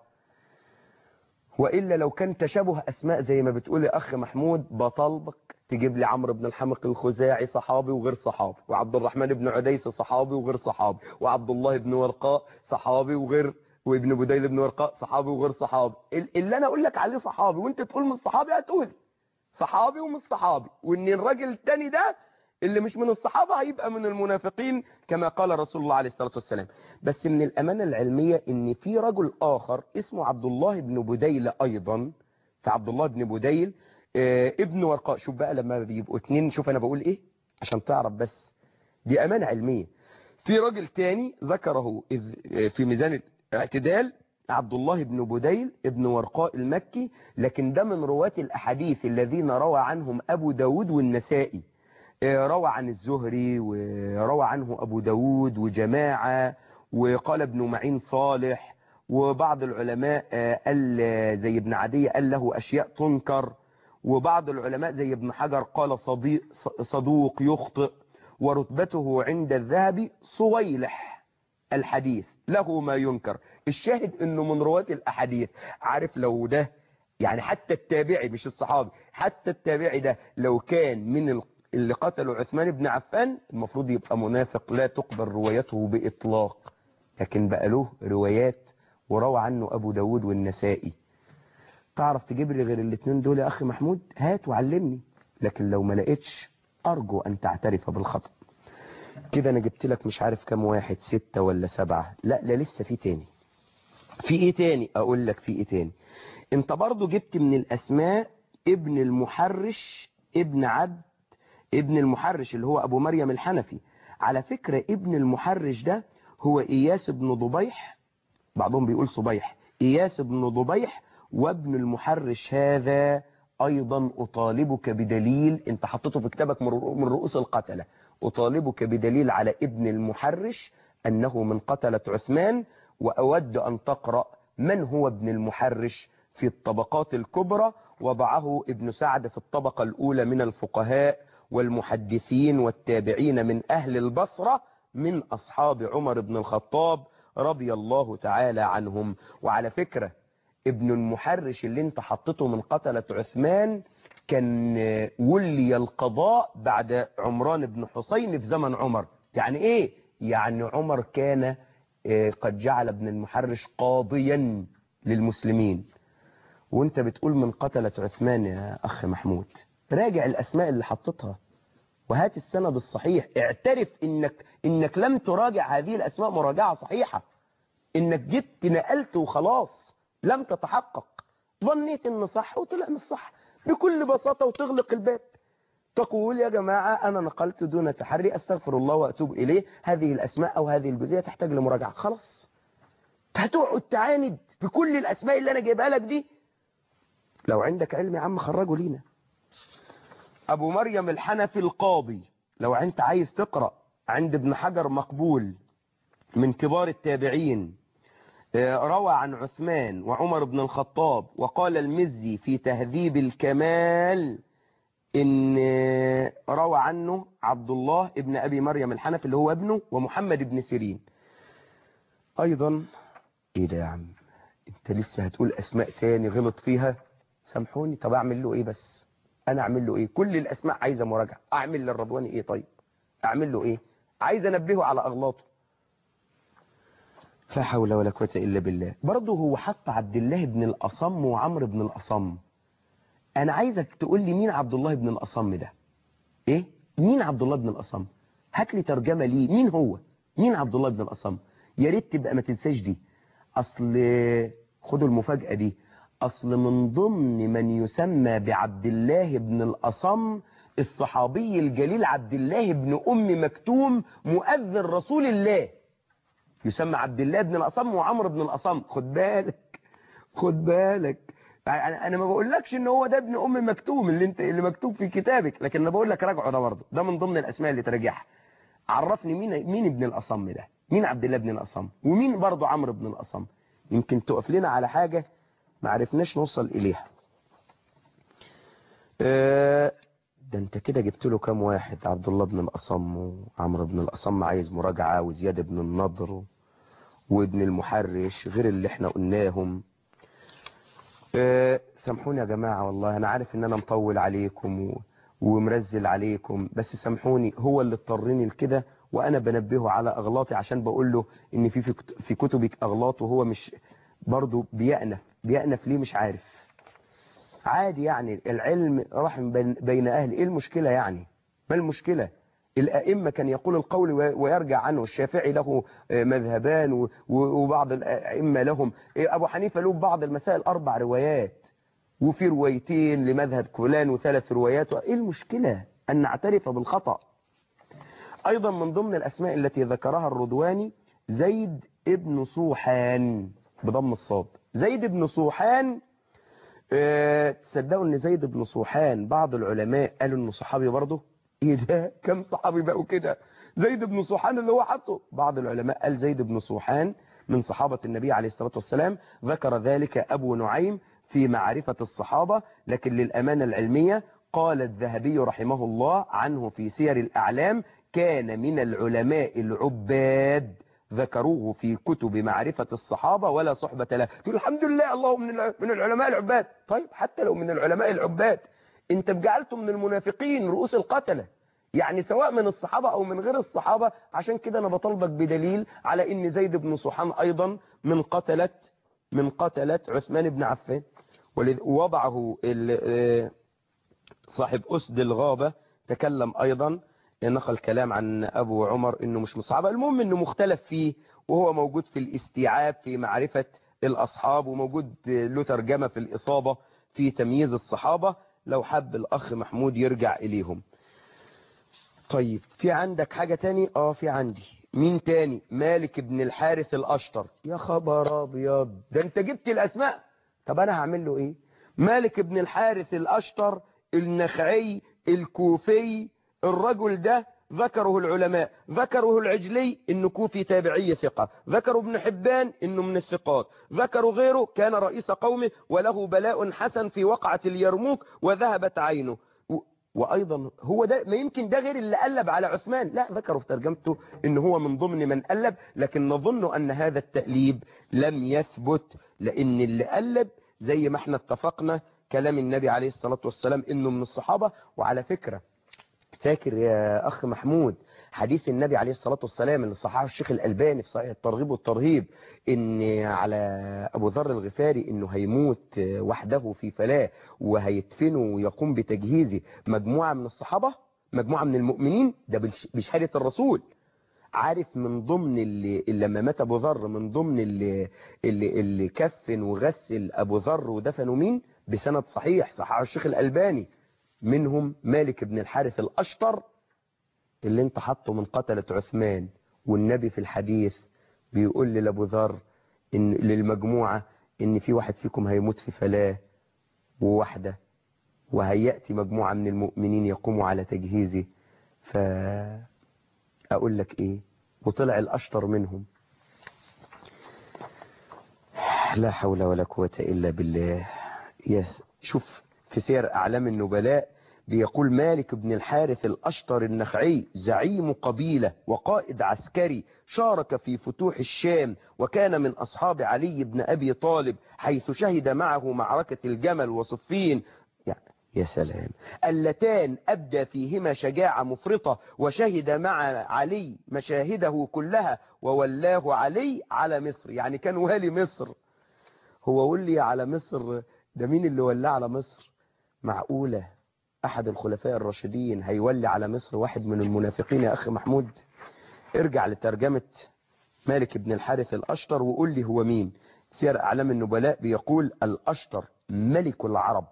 وإلا لو كان تشابه أسماء زي ما بتقول يا أخ محمود بطلبك تجيب لي عمرو بن الحمق الخزاعي صحابي وغير صحابي وعبد الرحمن بن عديس صحابي وغير صحابي وعبد الله بن ورقاء صحابي وغير وابن بديل بن ورقاء صحابي وغير صحابي اللي انا اقول لك عليه صحابي وانت تقول من الصحابي هتقول صحابي ومش صحابي وان الراجل التاني ده اللي مش من الصحابة هيبقى من المنافقين كما قال رسول الله عليه الصلاة والسلام بس من الأمانة العلمية ان في رجل آخر اسمه عبد الله بن بديل أيضا فعبد الله بن بديل اه ابن ورقاء شوف بقى لما بيبقوا اتنين شوف أنا بقول إيه عشان تعرف بس دي أمانة علمية في راجل تاني ذكره في ميزان الاعتدال عبد الله بن بديل ابن ورقاء المكي لكن ده من رواة الأحاديث الذين روى عنهم أبو داود والنسائي روى عن الزهري وروى عنه أبو داود وجماعة وقال ابن معين صالح وبعض العلماء قال زي ابن عدي قال له أشياء تنكر وبعض العلماء زي ابن حجر قال صديق صدوق يخطئ ورتبته عند الذهبي صويلح الحديث له ما ينكر الشاهد انه من رواة الأحاديث عارف لو ده يعني حتى التابعي مش الصحابي حتى التابعي ده لو كان من اللي قتلوا عثمان بن عفان المفروض يبقى منافق لا تقبل روايته بإطلاق لكن بقى له روايات وروى عنه أبو داود والنسائي تعرف تجيب لي غير الاثنين دول يا أخي محمود هات وعلمني لكن لو ما لقيتش أرجو أن تعترف بالخطأ كده أنا جبت لك مش عارف كم واحد ستة ولا سبعة لا لا لسه في تاني في ايه تاني اقول لك في ايه تاني انت برضو جبت من الاسماء ابن المحرش ابن عبد ابن المحرش اللي هو ابو مريم الحنفي على فكرة ابن المحرش ده هو اياس بن ضبيح بعضهم بيقول صبيح اياس بن ضبيح وابن المحرش هذا ايضا اطالبك بدليل انت حطيته في كتابك من رؤوس القتلة اطالبك بدليل على ابن المحرش انه من قتلة عثمان وأود أن تقرأ من هو ابن المحرش في الطبقات الكبرى وضعه ابن سعد في الطبقة الأولى من الفقهاء والمحدثين والتابعين من أهل البصرة من أصحاب عمر بن الخطاب رضي الله تعالى عنهم وعلى فكرة ابن المحرش اللي انت حطيته من قتلة عثمان كان ولي القضاء بعد عمران بن حسين في زمن عمر يعني ايه يعني عمر كان قد جعل ابن المحرش قاضيا للمسلمين وانت بتقول من قتلة عثمان يا اخ محمود راجع الاسماء اللي حطتها وهات السند الصحيح اعترف انك انك لم تراجع هذه الاسماء مراجعة صحيحة انك جيت نقلت وخلاص لم تتحقق ظنيت ان صح وطلع مش صح بكل بساطة وتغلق الباب تقول يا جماعة أنا نقلت دون تحري أستغفر الله وأتوب إليه هذه الأسماء أو هذه الجزئية تحتاج لمراجعة خلاص هتقعد تعاند بكل الأسماء اللي أنا جايبها لك دي لو عندك علم يا عم خرجه لينا أبو مريم الحنفي القاضي لو أنت عايز تقرأ عند ابن حجر مقبول من كبار التابعين روى عن عثمان وعمر بن الخطاب وقال المزي في تهذيب الكمال إن روى عنه عبد الله ابن أبي مريم الحنفي اللي هو ابنه ومحمد بن سيرين أيضا إيه ده يا عم أنت لسه هتقول أسماء تاني غلط فيها سامحوني طب أعمل له إيه بس أنا أعمل له إيه كل الأسماء عايزة مراجعة أعمل للرضواني إيه طيب أعمل له إيه عايز أنبهه على أغلاطه لا حول ولا قوة إلا بالله برضه هو حط عبد الله بن الأصم وعمرو بن الأصم أنا عايزك تقول لي مين عبد الله بن الأصم ده إيه مين عبد الله بن الأصم هات لي ترجمة ليه مين هو مين عبد الله بن الأصم يا ريت تبقى ما تنساش دي أصل خدوا المفاجأة دي أصل من ضمن من يسمى بعبد الله بن الأصم الصحابي الجليل عبد الله بن أم مكتوم مؤذن رسول الله يسمى عبد الله بن الأصم وعمرو بن الأصم خد بالك خد بالك انا ما بقولكش ان هو ده ابن ام مكتوم اللي انت اللي مكتوب في كتابك لكن انا بقول لك راجعه ده برضه ده من ضمن الاسماء اللي تراجعها عرفني مين مين ابن الاصم ده مين عبد الله بن الاصم ومين برضه عمرو بن الاصم يمكن تقف لنا على حاجه ما عرفناش نوصل اليها أه ده انت كده جبت له كام واحد عبد الله بن الاصم وعمرو بن الاصم عايز مراجعه وزياد بن النضر وابن المحرش غير اللي احنا قلناهم أه سامحوني يا جماعة والله أنا عارف إن أنا مطول عليكم و... ومرزل عليكم بس سامحوني هو اللي اضطرني لكده وأنا بنبهه على أغلاطي عشان بقول له إن في في كتبك أغلاط وهو مش برضه بيأنف بيأنف ليه مش عارف عادي يعني العلم رحم بين أهل إيه المشكلة يعني ما المشكلة الأئمة كان يقول القول ويرجع عنه الشافعي له مذهبان وبعض الأئمة لهم أبو حنيفة له بعض المسائل أربع روايات وفي روايتين لمذهب فلان وثلاث روايات إيه المشكلة أن نعترف بالخطأ أيضا من ضمن الأسماء التي ذكرها الردواني زيد ابن صوحان بضم الصاد زيد بن صوحان أه تصدقوا ان زيد بن صوحان بعض العلماء قالوا انه صحابي برضه ايه ده كم صحابي بقوا كده زيد بن صوحان اللي هو حطه بعض العلماء قال زيد بن صوحان من صحابة النبي عليه الصلاة والسلام ذكر ذلك أبو نعيم في معرفة الصحابة لكن للأمانة العلمية قال الذهبي رحمه الله عنه في سير الأعلام كان من العلماء العباد ذكروه في كتب معرفة الصحابة ولا صحبة له تقول الحمد لله الله من من العلماء العباد طيب حتى لو من العلماء العباد انت جعلته من المنافقين رؤوس القتلة يعني سواء من الصحابة او من غير الصحابة عشان كده انا بطلبك بدليل على ان زيد بن صحان ايضا من قتلة من قتلة عثمان بن عفان ووضعه صاحب أسد الغابة تكلم أيضا نقل كلام عن أبو عمر إنه مش من الصحابة المهم إنه مختلف فيه وهو موجود في الاستيعاب في معرفة الأصحاب وموجود له ترجمة في الإصابة في تمييز الصحابة لو حب الأخ محمود يرجع إليهم طيب في عندك حاجة تاني اه في عندي مين تاني مالك بن الحارث الأشطر يا خبر أبيض ده انت جبت الأسماء طب أنا هعمل له إيه مالك بن الحارث الأشطر النخعي الكوفي الرجل ده ذكره العلماء ذكره العجلي انه كوفي تابعي ثقة ذكروا ابن حبان انه من الثقات ذكروا غيره كان رئيس قومه وله بلاء حسن في وقعة اليرموك وذهبت عينه وأيضا هو ده ما يمكن ده غير اللي قلب على عثمان لا ذكروا في ترجمته إن هو من ضمن من قلب لكن نظن أن هذا التأليب لم يثبت لأن اللي قلب زي ما احنا اتفقنا كلام النبي عليه الصلاة والسلام إنه من الصحابة وعلى فكرة فاكر يا أخ محمود حديث النبي عليه الصلاة والسلام اللي صححه الشيخ الألباني في صحيح الترغيب والترهيب إن على أبو ذر الغفاري إنه هيموت وحده في فلاة وهيدفنه ويقوم بتجهيزه مجموعة من الصحابة مجموعة من المؤمنين ده بش- بشهادة الرسول عارف من ضمن اللي اللي لما مات ابو ذر من ضمن اللي اللي, اللي كفن وغسل ابو ذر ودفنوا مين بسند صحيح صححه الشيخ الالباني منهم مالك بن الحارث الاشطر اللي انت حطه من قتلة عثمان والنبي في الحديث بيقول لابو ذر ان للمجموعة ان في واحد فيكم هيموت في فلاة وواحدة وهيأتي مجموعة من المؤمنين يقوموا على تجهيزه ف اقول لك ايه وطلع الاشطر منهم لا حول ولا قوة الا بالله يس شوف في سير اعلام النبلاء بيقول مالك بن الحارث الاشطر النخعي زعيم قبيلة وقائد عسكري شارك في فتوح الشام وكان من اصحاب علي بن ابي طالب حيث شهد معه معركة الجمل وصفين يعني يا سلام اللتان أبدى فيهما شجاعة مفرطة وشهد مع علي مشاهده كلها وولاه علي على مصر يعني كان والي مصر هو ولي على مصر ده مين اللي ولاه على مصر معقولة أحد الخلفاء الراشدين هيولي على مصر واحد من المنافقين يا أخي محمود ارجع لترجمة مالك بن الحارث الأشطر وقول لي هو مين سير أعلام النبلاء بيقول الأشطر ملك العرب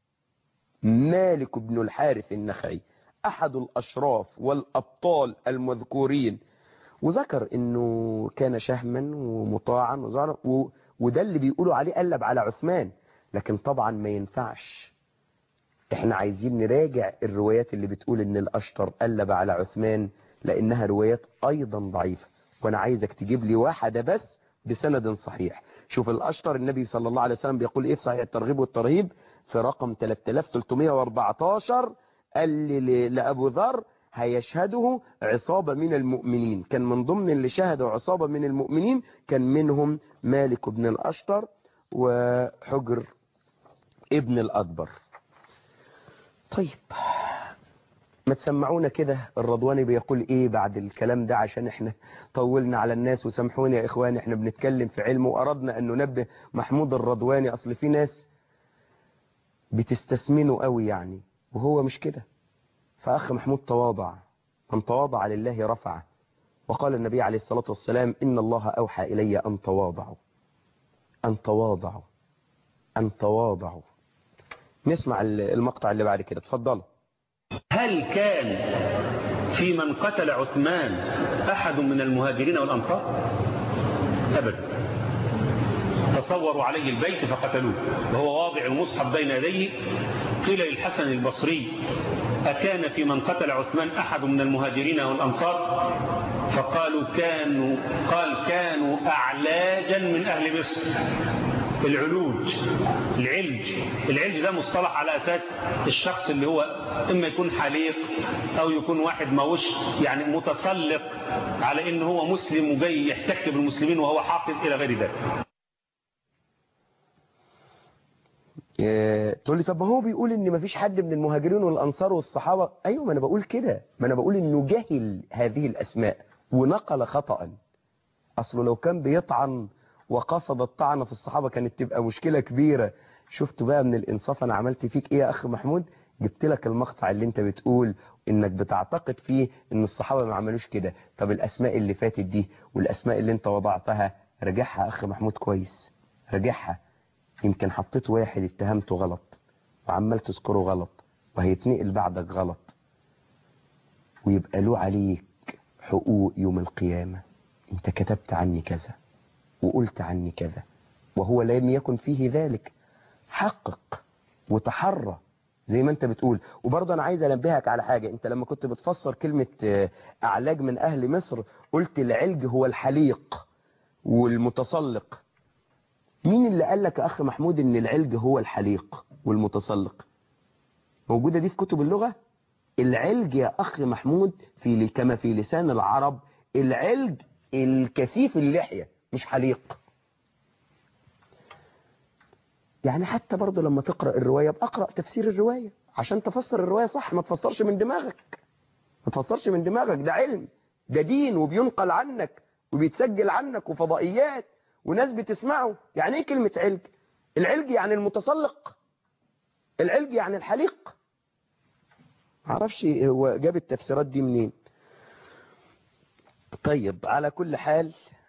مالك بن الحارث النخعي أحد الأشراف والأبطال المذكورين وذكر أنه كان شهما ومطاعا وزعرا و... وده اللي بيقولوا عليه قلب على عثمان لكن طبعا ما ينفعش احنا عايزين نراجع الروايات اللي بتقول ان الأشطر قلب على عثمان لأنها روايات أيضا ضعيفة وأنا عايزك تجيب لي واحدة بس بسند صحيح شوف الأشطر النبي صلى الله عليه وسلم بيقول إيه في صحيح الترغيب والترهيب في رقم 3314 قال لي لأبو ذر هيشهده عصابة من المؤمنين كان من ضمن اللي شهدوا عصابة من المؤمنين كان منهم مالك بن الأشطر وحجر ابن الأكبر طيب ما تسمعونا كده الرضواني بيقول ايه بعد الكلام ده عشان احنا طولنا على الناس وسامحوني يا اخواني احنا بنتكلم في علم واردنا ان ننبه محمود الرضواني اصل في ناس بتستسمنه قوي يعني وهو مش كده فأخ محمود تواضع من تواضع لله رفعه وقال النبي عليه الصلاة والسلام إن الله أوحى إلي أن تواضعوا أن تواضعوا أن تواضعوا نسمع المقطع اللي بعد كده اتفضلوا هل كان في من قتل عثمان أحد من المهاجرين والأنصار أبدا تصوروا عليه البيت فقتلوه وهو واضع المصحف بين يديه قيل للحسن البصري أكان في من قتل عثمان أحد من المهاجرين والأنصار فقالوا كانوا قال كانوا أعلاجا من أهل مصر العلوج العلج العلج ده مصطلح على أساس الشخص اللي هو إما يكون حليق أو يكون واحد ماوش يعني متسلق على إن هو مسلم وجاي يحتك بالمسلمين وهو حاقد إلى غير ذلك تقول لي طب ما هو بيقول ان مفيش حد من المهاجرين والانصار والصحابه ايوه ما انا بقول كده ما انا بقول انه جهل هذه الاسماء ونقل خطا اصله لو كان بيطعن وقصد الطعن في الصحابه كانت تبقى مشكله كبيره شفت بقى من الانصاف انا عملت فيك ايه يا اخ محمود جبت لك المقطع اللي انت بتقول انك بتعتقد فيه ان الصحابه ما عملوش كده طب الاسماء اللي فاتت دي والاسماء اللي انت وضعتها رجعها يا اخ محمود كويس رجعها يمكن حطيت واحد اتهمته غلط وعمال تذكره غلط وهيتنقل بعدك غلط ويبقى له عليك حقوق يوم القيامة انت كتبت عني كذا وقلت عني كذا وهو لم يكن فيه ذلك حقق وتحرى زي ما انت بتقول وبرضه انا عايز انبهك على حاجة انت لما كنت بتفسر كلمة اعلاج من اهل مصر قلت العلج هو الحليق والمتسلق مين اللي قال لك يا أخ محمود إن العلج هو الحليق والمتسلق موجودة دي في كتب اللغة العلج يا أخ محمود في كما في لسان العرب العلج الكثيف اللحية مش حليق يعني حتى برضه لما تقرأ الرواية بأقرأ تفسير الرواية عشان تفسر الرواية صح ما تفسرش من دماغك ما تفسرش من دماغك ده علم ده دين وبينقل عنك وبيتسجل عنك وفضائيات وناس بتسمعه يعني ايه كلمة علج العلج يعني المتسلق العلج يعني الحليق معرفش هو جاب التفسيرات دي منين طيب على كل حال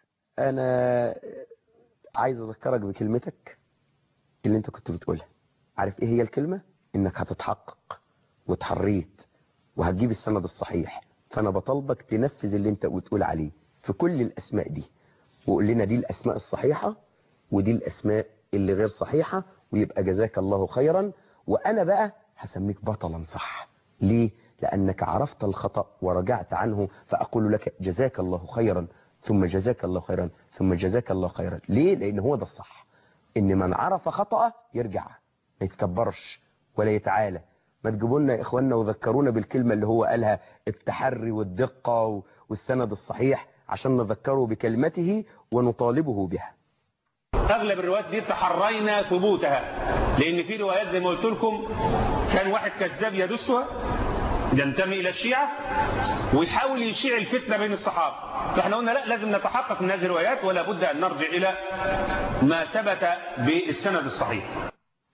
انا عايز اذكرك بكلمتك اللي انت كنت بتقولها عارف ايه هي الكلمة انك هتتحقق وتحريت وهتجيب السند الصحيح فانا بطالبك تنفذ اللي انت بتقول عليه في كل الاسماء دي وقول لنا دي الاسماء الصحيحة ودي الاسماء اللي غير صحيحة ويبقى جزاك الله خيرا وانا بقى هسميك بطلا صح ليه لانك عرفت الخطأ ورجعت عنه فاقول لك جزاك الله خيرا ثم جزاك الله خيرا ثم جزاك الله خيرا ليه لان هو ده الصح ان من عرف خطأ يرجع ما يتكبرش ولا يتعالى ما تجيبوا لنا يا اخواننا وذكرونا بالكلمة اللي هو قالها التحري والدقة والسند الصحيح عشان نذكره بكلمته ونطالبه بها اغلب الروايات دي تحرينا ثبوتها لان في روايات زي ما قلت لكم كان واحد كذاب يدسها ينتمي الى الشيعة ويحاول يشيع الفتنة بين الصحابة فاحنا قلنا لا لازم نتحقق من هذه الروايات ولا بد ان نرجع الى ما ثبت بالسند الصحيح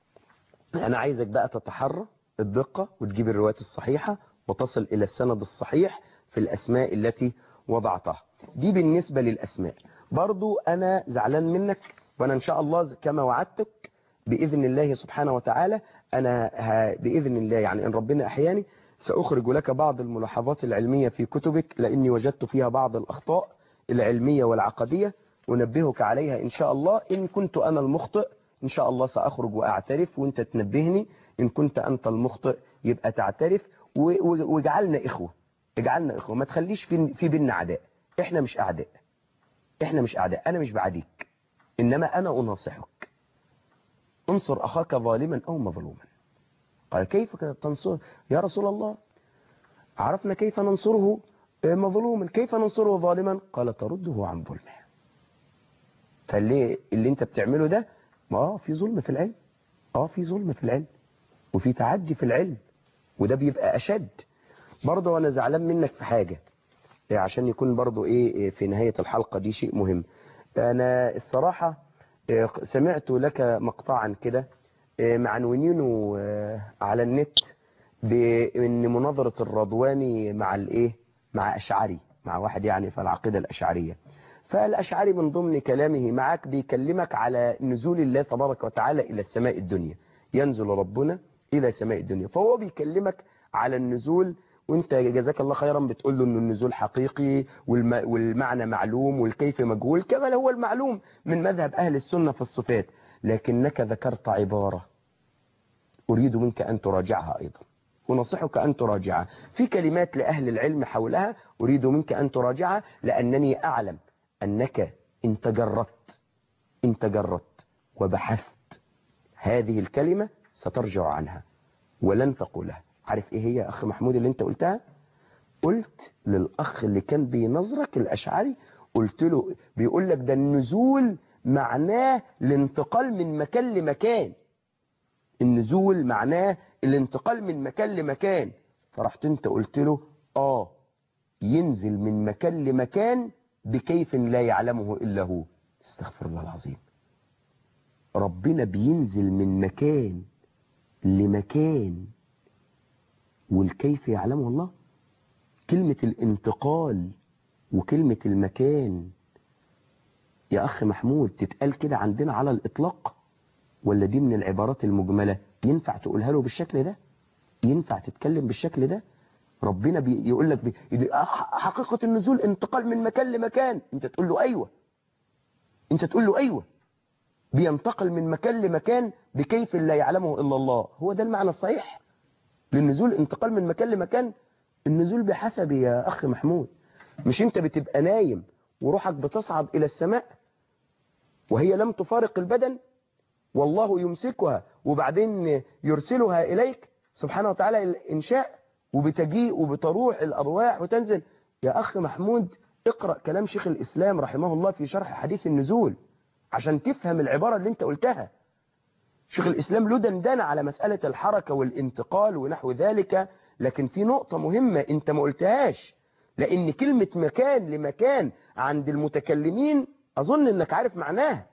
انا عايزك بقى تتحرى الدقة وتجيب الروايات الصحيحة وتصل الى السند الصحيح في الاسماء التي وضعتها دي بالنسبة للاسماء برضو انا زعلان منك وانا ان شاء الله كما وعدتك باذن الله سبحانه وتعالى انا ه... باذن الله يعني ان ربنا احياني سأخرج لك بعض الملاحظات العلمية في كتبك لأني وجدت فيها بعض الأخطاء العلمية والعقدية أنبهك عليها إن شاء الله إن كنت أنا المخطئ إن شاء الله سأخرج وأعترف وإنت تنبهني إن كنت أنت المخطئ يبقى تعترف واجعلنا إخوة اجعلنا إخوة ما تخليش في, في بيننا عداء إحنا مش أعداء إحنا مش أعداء أنا مش بعديك إنما أنا أناصحك انصر أخاك ظالما أو مظلوما قال كيف تنصر يا رسول الله عرفنا كيف ننصره مظلوما كيف ننصره ظالما قال ترده عن ظلمه فاللي اللي انت بتعمله ده ما اه في ظلم في العلم اه في ظلم في العلم وفي تعدي في العلم وده بيبقى اشد برضه انا زعلان منك في حاجة عشان يكون برضه ايه في نهاية الحلقة دي شيء مهم انا الصراحة سمعت لك مقطعا كده معنونينه على النت بان مناظرة الرضواني مع الايه مع اشعري مع واحد يعني في العقيدة الاشعرية فالاشعري من ضمن كلامه معك بيكلمك على نزول الله تبارك وتعالى الى السماء الدنيا ينزل ربنا الى سماء الدنيا فهو بيكلمك على النزول وانت جزاك الله خيرا بتقول له ان النزول حقيقي والمعنى معلوم والكيف مجهول كما هو المعلوم من مذهب اهل السنة في الصفات لكنك ذكرت عبارة أريد منك أن تراجعها أيضا ونصحك أن تراجعها في كلمات لأهل العلم حولها أريد منك أن تراجعها لأنني أعلم أنك إن تجردت إن تجردت وبحثت هذه الكلمة سترجع عنها ولن تقولها عارف إيه هي يا أخ محمود اللي أنت قلتها قلت للأخ اللي كان بينظرك الأشعري قلت له بيقول لك ده النزول معناه الانتقال من مكان لمكان النزول معناه الانتقال من مكان لمكان فرحت انت قلت له اه ينزل من مكان لمكان بكيف لا يعلمه إلا هو استغفر الله العظيم ربنا بينزل من مكان لمكان والكيف يعلمه الله كلمة الانتقال وكلمة المكان يا أخ محمود تتقال كده عندنا على الإطلاق ولا دي من العبارات المجملة ينفع تقولها له بالشكل ده ينفع تتكلم بالشكل ده ربنا بيقول لك بي... حقيقة النزول انتقال من مكان لمكان انت تقول له ايوه انت تقول له ايوه بينتقل من مكان لمكان بكيف لا يعلمه الا الله هو ده المعنى الصحيح للنزول انتقال من مكان لمكان النزول بحسب يا اخ محمود مش انت بتبقى نايم وروحك بتصعد الى السماء وهي لم تفارق البدن والله يمسكها وبعدين يرسلها اليك سبحانه وتعالى إن شاء وبتجيء وبتروح الأرواح وتنزل يا أخ محمود اقرأ كلام شيخ الإسلام رحمه الله في شرح حديث النزول عشان تفهم العبارة اللي انت قلتها شيخ الإسلام له دندنة على مسألة الحركة والانتقال ونحو ذلك لكن في نقطة مهمة انت ما قلتهاش لأن كلمة مكان لمكان عند المتكلمين أظن انك عارف معناها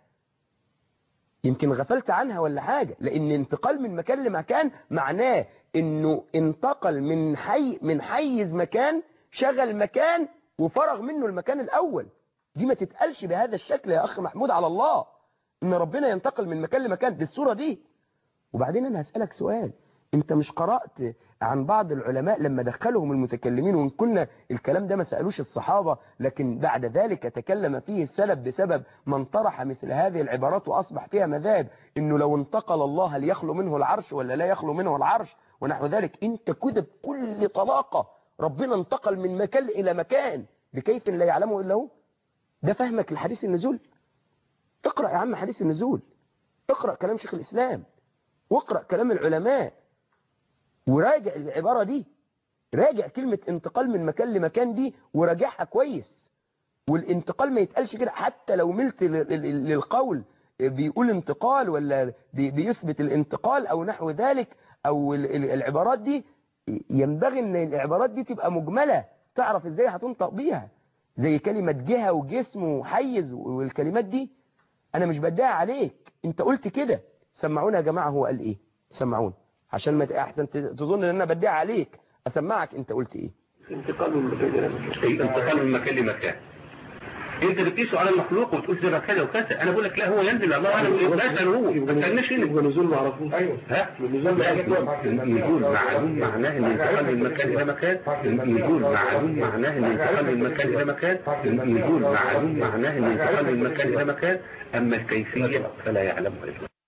يمكن غفلت عنها ولا حاجة لأن انتقال من مكان لمكان معناه انه انتقل من حي من حيز مكان شغل مكان وفرغ منه المكان الأول دي ما تتقالش بهذا الشكل يا أخ محمود على الله إن ربنا ينتقل من مكان لمكان دي الصورة دي وبعدين أنا هسألك سؤال أنت مش قرأت عن بعض العلماء لما دخلهم المتكلمين وإن كنا الكلام ده ما سألوش الصحابة لكن بعد ذلك تكلم فيه السلف بسبب من طرح مثل هذه العبارات وأصبح فيها مذاهب إنه لو انتقل الله هل يخلو منه العرش ولا لا يخلو منه العرش ونحو ذلك أنت كده بكل طلاقة ربنا انتقل من مكان إلى مكان بكيف لا يعلمه إلا هو ده فهمك لحديث النزول اقرأ يا عم حديث النزول اقرأ كلام شيخ الإسلام واقرأ كلام العلماء وراجع العبارة دي راجع كلمة انتقال من مكان لمكان دي وراجعها كويس والانتقال ما يتقالش كده حتى لو ملت للقول بيقول انتقال ولا بيثبت الانتقال أو نحو ذلك أو العبارات دي ينبغي ان العبارات دي تبقى مجملة تعرف ازاي هتنطق بيها زي كلمة جهة وجسم وحيز والكلمات دي انا مش بدعي عليك انت قلت كده سمعونا يا جماعة هو قال ايه سمعونا عشان ما احسن تظن ان انا بدعي عليك اسمعك انت قلت ايه انتقال من مكان لمكان انتقال من مكان لمكان انت بتقيسه على المخلوق وتقول زي كذا وكذا انا بقول لك لا هو ينزل الله اعلم بس هو ما تستناش هنا يبقى نزول ما عرفوش ايوه ها النزول معلوم معناه ان انتقال من مكان الى مكان النزول معلوم معناه ان انتقال من مكان الى مكان النزول معلوم معناه ان انتقال من مكان الى مكان اما الكيفيه فلا يعلمها الا الله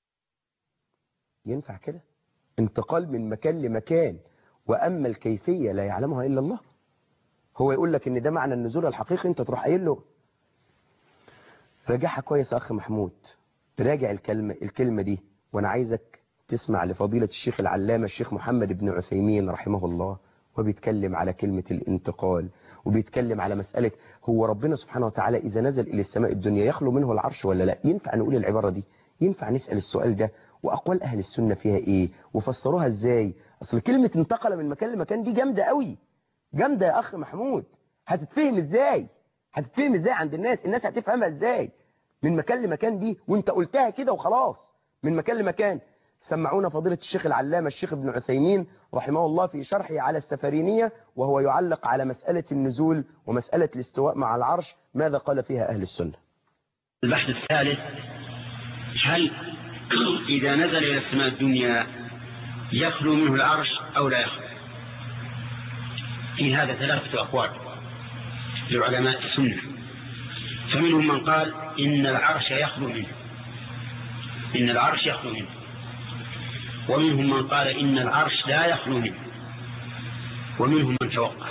ينفع كده انتقال من مكان لمكان واما الكيفيه لا يعلمها الا الله هو يقول لك ان ده معنى النزول الحقيقي انت تروح قايل له راجعها كويس يا اخ محمود راجع الكلمة الكلمة دي وانا عايزك تسمع لفضيلة الشيخ العلامة الشيخ محمد بن عثيمين رحمه الله وبيتكلم على كلمة الانتقال وبيتكلم على مسألة هو ربنا سبحانه وتعالى إذا نزل إلى السماء الدنيا يخلو منه العرش ولا لا ينفع نقول العبارة دي ينفع نسأل السؤال ده وأقوال أهل السنة فيها إيه وفسروها إزاي أصل كلمة انتقل من مكان لمكان دي جامدة قوي جامدة يا أخ محمود هتتفهم إزاي هتتفهم إزاي عند الناس الناس هتفهمها إزاي من مكان لمكان دي وانت قلتها كده وخلاص من مكان لمكان سمعونا فضيلة الشيخ العلامة الشيخ ابن عثيمين رحمه الله في شرحه على السفرينية وهو يعلق على مسألة النزول ومسألة الاستواء مع العرش ماذا قال فيها أهل السنة البحث الثالث هل إذا نزل إلى السماء الدنيا يخلو منه العرش أو لا يخلو في هذا ثلاثة أقوال لعلماء السنة فمنهم من قال إن العرش يخلو منه إن العرش يخلو منه ومنهم من قال إن العرش لا يخلو منه ومنهم من توقع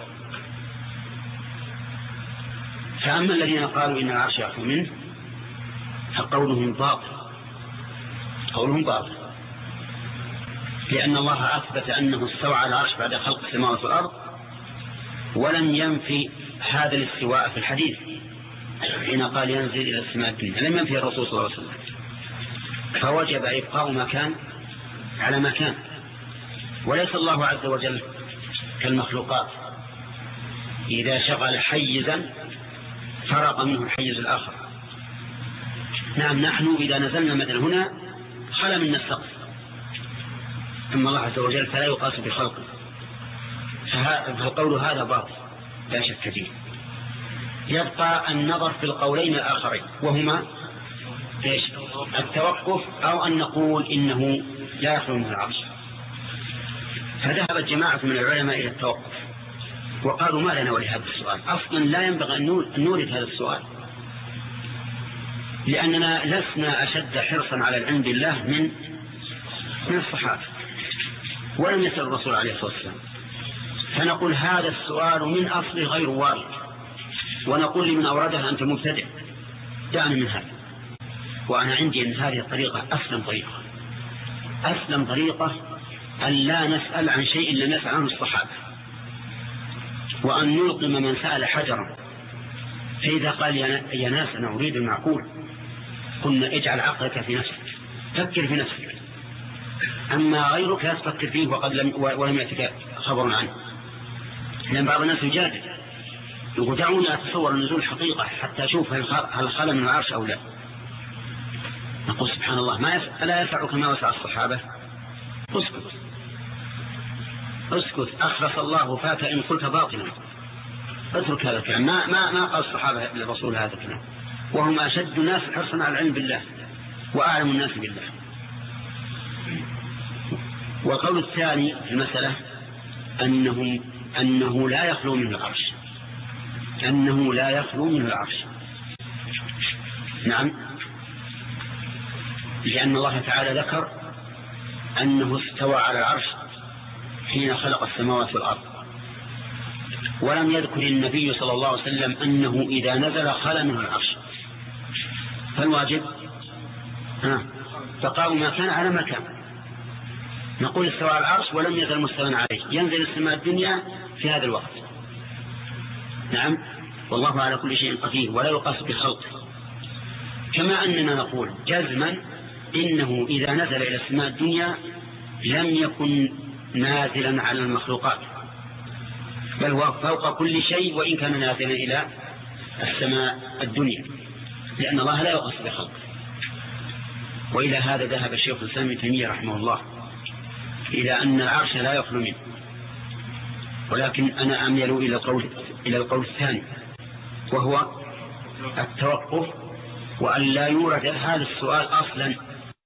فأما الذين قالوا إن العرش يخلو منه فقولهم باطل قولهم باطل لأن الله أثبت أنه استوى على العرش بعد خلق السماوات والأرض ولم ينفي هذا الاستواء في الحديث حين قال ينزل إلى السماء الدنيا لم ينفي الرسول صلى الله عليه وسلم فوجب إبقاء مكان على مكان وليس الله عز وجل كالمخلوقات إذا شغل حيزا فرق منه الحيز الآخر نعم نحن إذا نزلنا مثل هنا خلى منا السقف أما الله عز وجل فلا يقاس بخلقه فالقول هذا باطل لا شك فيه يبقى النظر في القولين الآخرين وهما إيش التوقف أو أن نقول إنه لا يخلو منه العرش فذهبت جماعة من العلماء إلى التوقف وقالوا ما لنا ولهذا السؤال أصلا لا ينبغي أن نورد هذا السؤال لأننا لسنا أشد حرصا على العلم بالله من من الصحابة ولم يسأل الرسول عليه الصلاة والسلام فنقول هذا السؤال من أصل غير وارد ونقول لمن أورده أنت مبتدع دعني من هذا وأنا عندي أن هذه الطريقة أسلم طريقة أسلم طريقة أن لا نسأل عن شيء لم يسأل عنه الصحابة وأن نلقم من سأل حجرا فإذا قال يا ناس أنا أريد المعقول قلنا اجعل عقلك في نفسك فكر في نفسك أما غيرك لا تفكر فيه وقد لم ولم يأتك خبر عنه لأن بعض الناس يجادل يقول دعوني أتصور النزول حقيقة حتى أشوف هل خلى من العرش أو لا نقول سبحان الله ما يف... ألا يسعك ما وسع الصحابة اسكت اسكت أخلص الله فاك إن قلت باطلا اترك هذا الكلام ما, ما, ما قال الصحابة للرسول هذا الكلام وهم أشد الناس حرصا على العلم بالله وأعلم الناس بالله والقول الثاني في المسألة أنهم أنه لا يخلو منه العرش أنه لا يخلو منه العرش نعم لأن الله تعالى ذكر أنه استوى على العرش حين خلق السماوات والأرض ولم يذكر النبي صلى الله عليه وسلم أنه إذا نزل خلى منه العرش فالواجب ها بقاء ما كان على ما كان نقول استوى على العرش ولم يزل مستوى عليه ينزل السماء الدنيا في هذا الوقت نعم والله على كل شيء قدير ولا يقاس بخلقه كما أننا نقول جزما إنه إذا نزل إلى السماء الدنيا لم يكن نازلا على المخلوقات بل هو فوق كل شيء وإن كان نازلا إلى السماء الدنيا لأن الله لا يقص بخلقه وإلى هذا ذهب الشيخ الإسلام ابن تيمية رحمه الله إلى أن العرش لا يخلو منه ولكن أنا أميل إلى القول إلى القول الثاني وهو التوقف وأن لا يورد هذا السؤال أصلا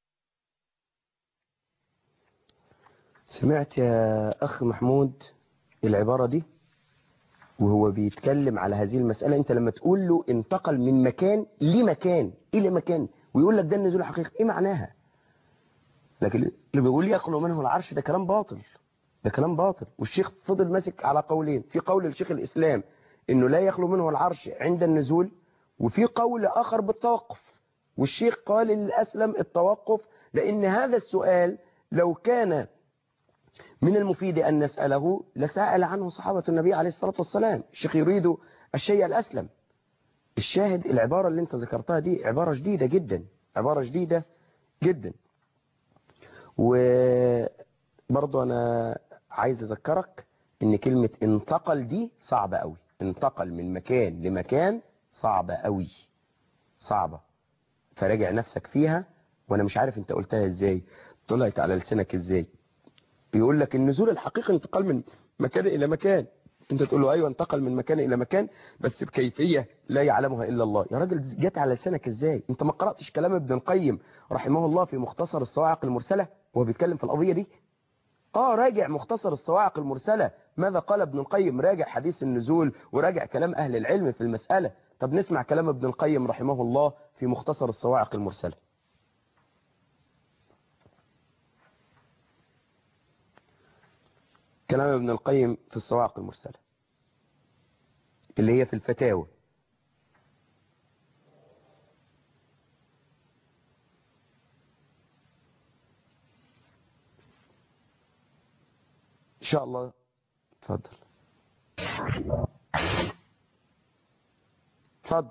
سمعت يا أخ محمود العبارة دي وهو بيتكلم على هذه المسألة أنت لما تقول له انتقل من مكان لمكان إلى مكان ويقول لك ده النزول الحقيقي إيه معناها لكن اللي بيقول يخلو منه العرش ده كلام باطل ده كلام باطل والشيخ فضل ماسك على قولين في قول الشيخ الإسلام إنه لا يخلو منه العرش عند النزول وفي قول آخر بالتوقف والشيخ قال الأسلم التوقف لأن هذا السؤال لو كان من المفيد أن نسأله لسأل عنه صحابة النبي عليه الصلاة والسلام الشيخ يريد الشيء الأسلم الشاهد العبارة اللي انت ذكرتها دي عبارة جديدة جدا عبارة جديدة جدا وبرضو أنا عايز أذكرك ان كلمة انتقل دي صعبة قوي انتقل من مكان لمكان صعبة قوي صعبة فراجع نفسك فيها وانا مش عارف انت قلتها ازاي طلعت على لسانك ازاي بيقول لك النزول الحقيقي انتقال من مكان الى مكان انت تقول له ايوه انتقل من مكان الى مكان بس بكيفية لا يعلمها الا الله يا راجل جت على لسانك ازاي انت ما قرأتش كلام ابن القيم رحمه الله في مختصر الصواعق المرسلة وهو بيتكلم في القضية دي اه راجع مختصر الصواعق المرسلة ماذا قال ابن القيم راجع حديث النزول وراجع كلام اهل العلم في المسألة طب نسمع كلام ابن القيم رحمه الله في مختصر الصواعق المرسلة كلام ابن القيم في الصواعق المرسلة اللي هي في الفتاوى إن شاء الله تفضل تفضل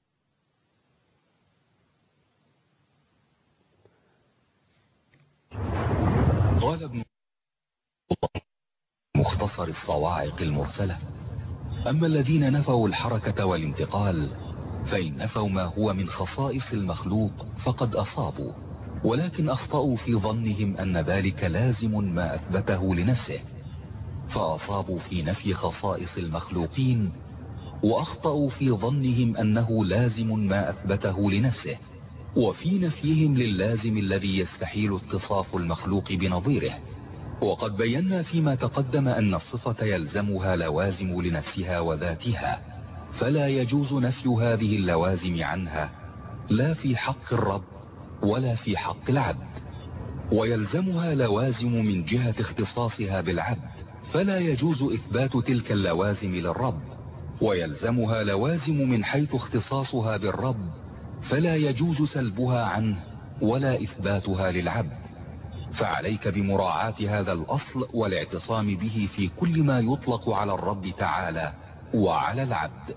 قال ابن مختصر الصواعق المرسلة أما الذين نفوا الحركة والانتقال فإن نفوا ما هو من خصائص المخلوق فقد أصابوا ولكن أخطأوا في ظنهم أن ذلك لازم ما أثبته لنفسه فأصابوا في نفي خصائص المخلوقين وأخطأوا في ظنهم أنه لازم ما أثبته لنفسه وفي نفيهم للازم الذي يستحيل اتصاف المخلوق بنظيره وقد بينا فيما تقدم أن الصفة يلزمها لوازم لنفسها وذاتها فلا يجوز نفي هذه اللوازم عنها لا في حق الرب ولا في حق العبد ويلزمها لوازم من جهة اختصاصها بالعبد فلا يجوز إثبات تلك اللوازم للرب ويلزمها لوازم من حيث اختصاصها بالرب فلا يجوز سلبها عنه ولا إثباتها للعبد فعليك بمراعاة هذا الأصل والاعتصام به في كل ما يطلق على الرب تعالى وعلى العبد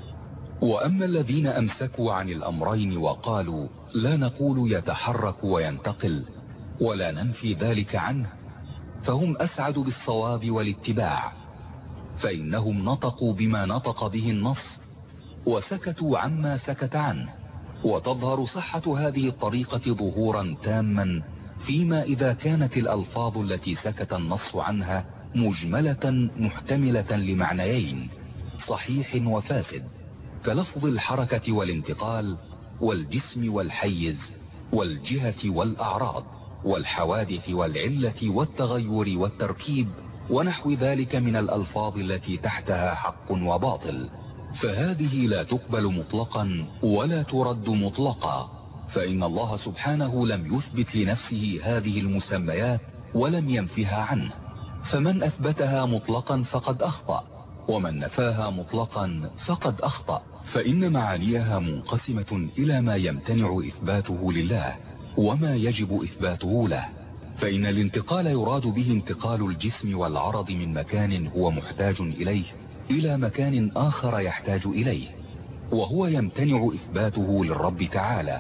وأما الذين أمسكوا عن الأمرين وقالوا لا نقول يتحرك وينتقل ولا ننفي ذلك عنه فهم أسعد بالصواب والاتباع فإنهم نطقوا بما نطق به النص وسكتوا عما سكت عنه وتظهر صحة هذه الطريقة ظهورا تاما فيما إذا كانت الألفاظ التي سكت النص عنها مجملة محتملة لمعنيين صحيح وفاسد كلفظ الحركة والانتقال والجسم والحيز والجهة والأعراض والحوادث والعلة والتغير والتركيب ونحو ذلك من الألفاظ التي تحتها حق وباطل فهذه لا تقبل مطلقا ولا ترد مطلقا فإن الله سبحانه لم يثبت لنفسه هذه المسميات ولم ينفها عنه فمن أثبتها مطلقا فقد أخطأ ومن نفاها مطلقا فقد أخطأ فإن معانيها منقسمة إلى ما يمتنع إثباته لله وما يجب إثباته له فإن الانتقال يراد به انتقال الجسم والعرض من مكان هو محتاج إليه إلى مكان آخر يحتاج إليه وهو يمتنع إثباته للرب تعالى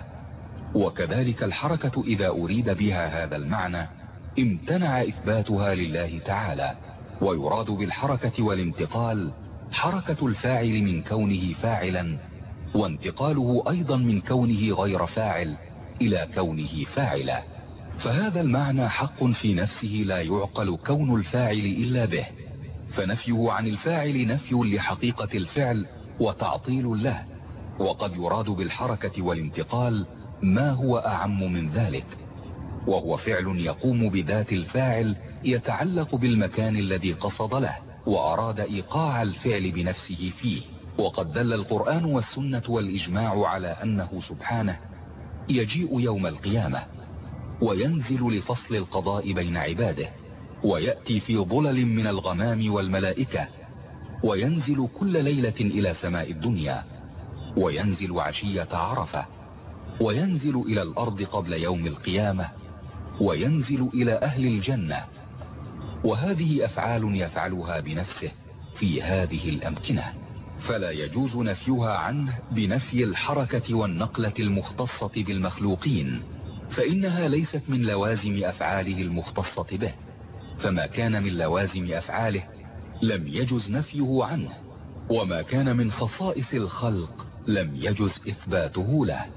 وكذلك الحركة إذا أريد بها هذا المعنى امتنع إثباتها لله تعالى ويراد بالحركة والانتقال حركة الفاعل من كونه فاعلا وانتقاله أيضا من كونه غير فاعل إلى كونه فاعلا فهذا المعنى حق في نفسه لا يعقل كون الفاعل إلا به فنفيه عن الفاعل نفي لحقيقة الفعل وتعطيل له وقد يراد بالحركة والانتقال ما هو أعم من ذلك وهو فعل يقوم بذات الفاعل يتعلق بالمكان الذي قصد له وأراد إيقاع الفعل بنفسه فيه وقد دل القرآن والسنة والإجماع على أنه سبحانه يجيء يوم القيامة وينزل لفصل القضاء بين عباده ويأتي في ظلل من الغمام والملائكة وينزل كل ليلة إلى سماء الدنيا وينزل عشية عرفة وينزل إلى الأرض قبل يوم القيامة وينزل إلى أهل الجنة وهذه أفعال يفعلها بنفسه في هذه الأمكنة فلا يجوز نفيها عنه بنفي الحركة والنقلة المختصة بالمخلوقين فإنها ليست من لوازم أفعاله المختصة به فما كان من لوازم أفعاله لم يجز نفيه عنه وما كان من خصائص الخلق لم يجز إثباته له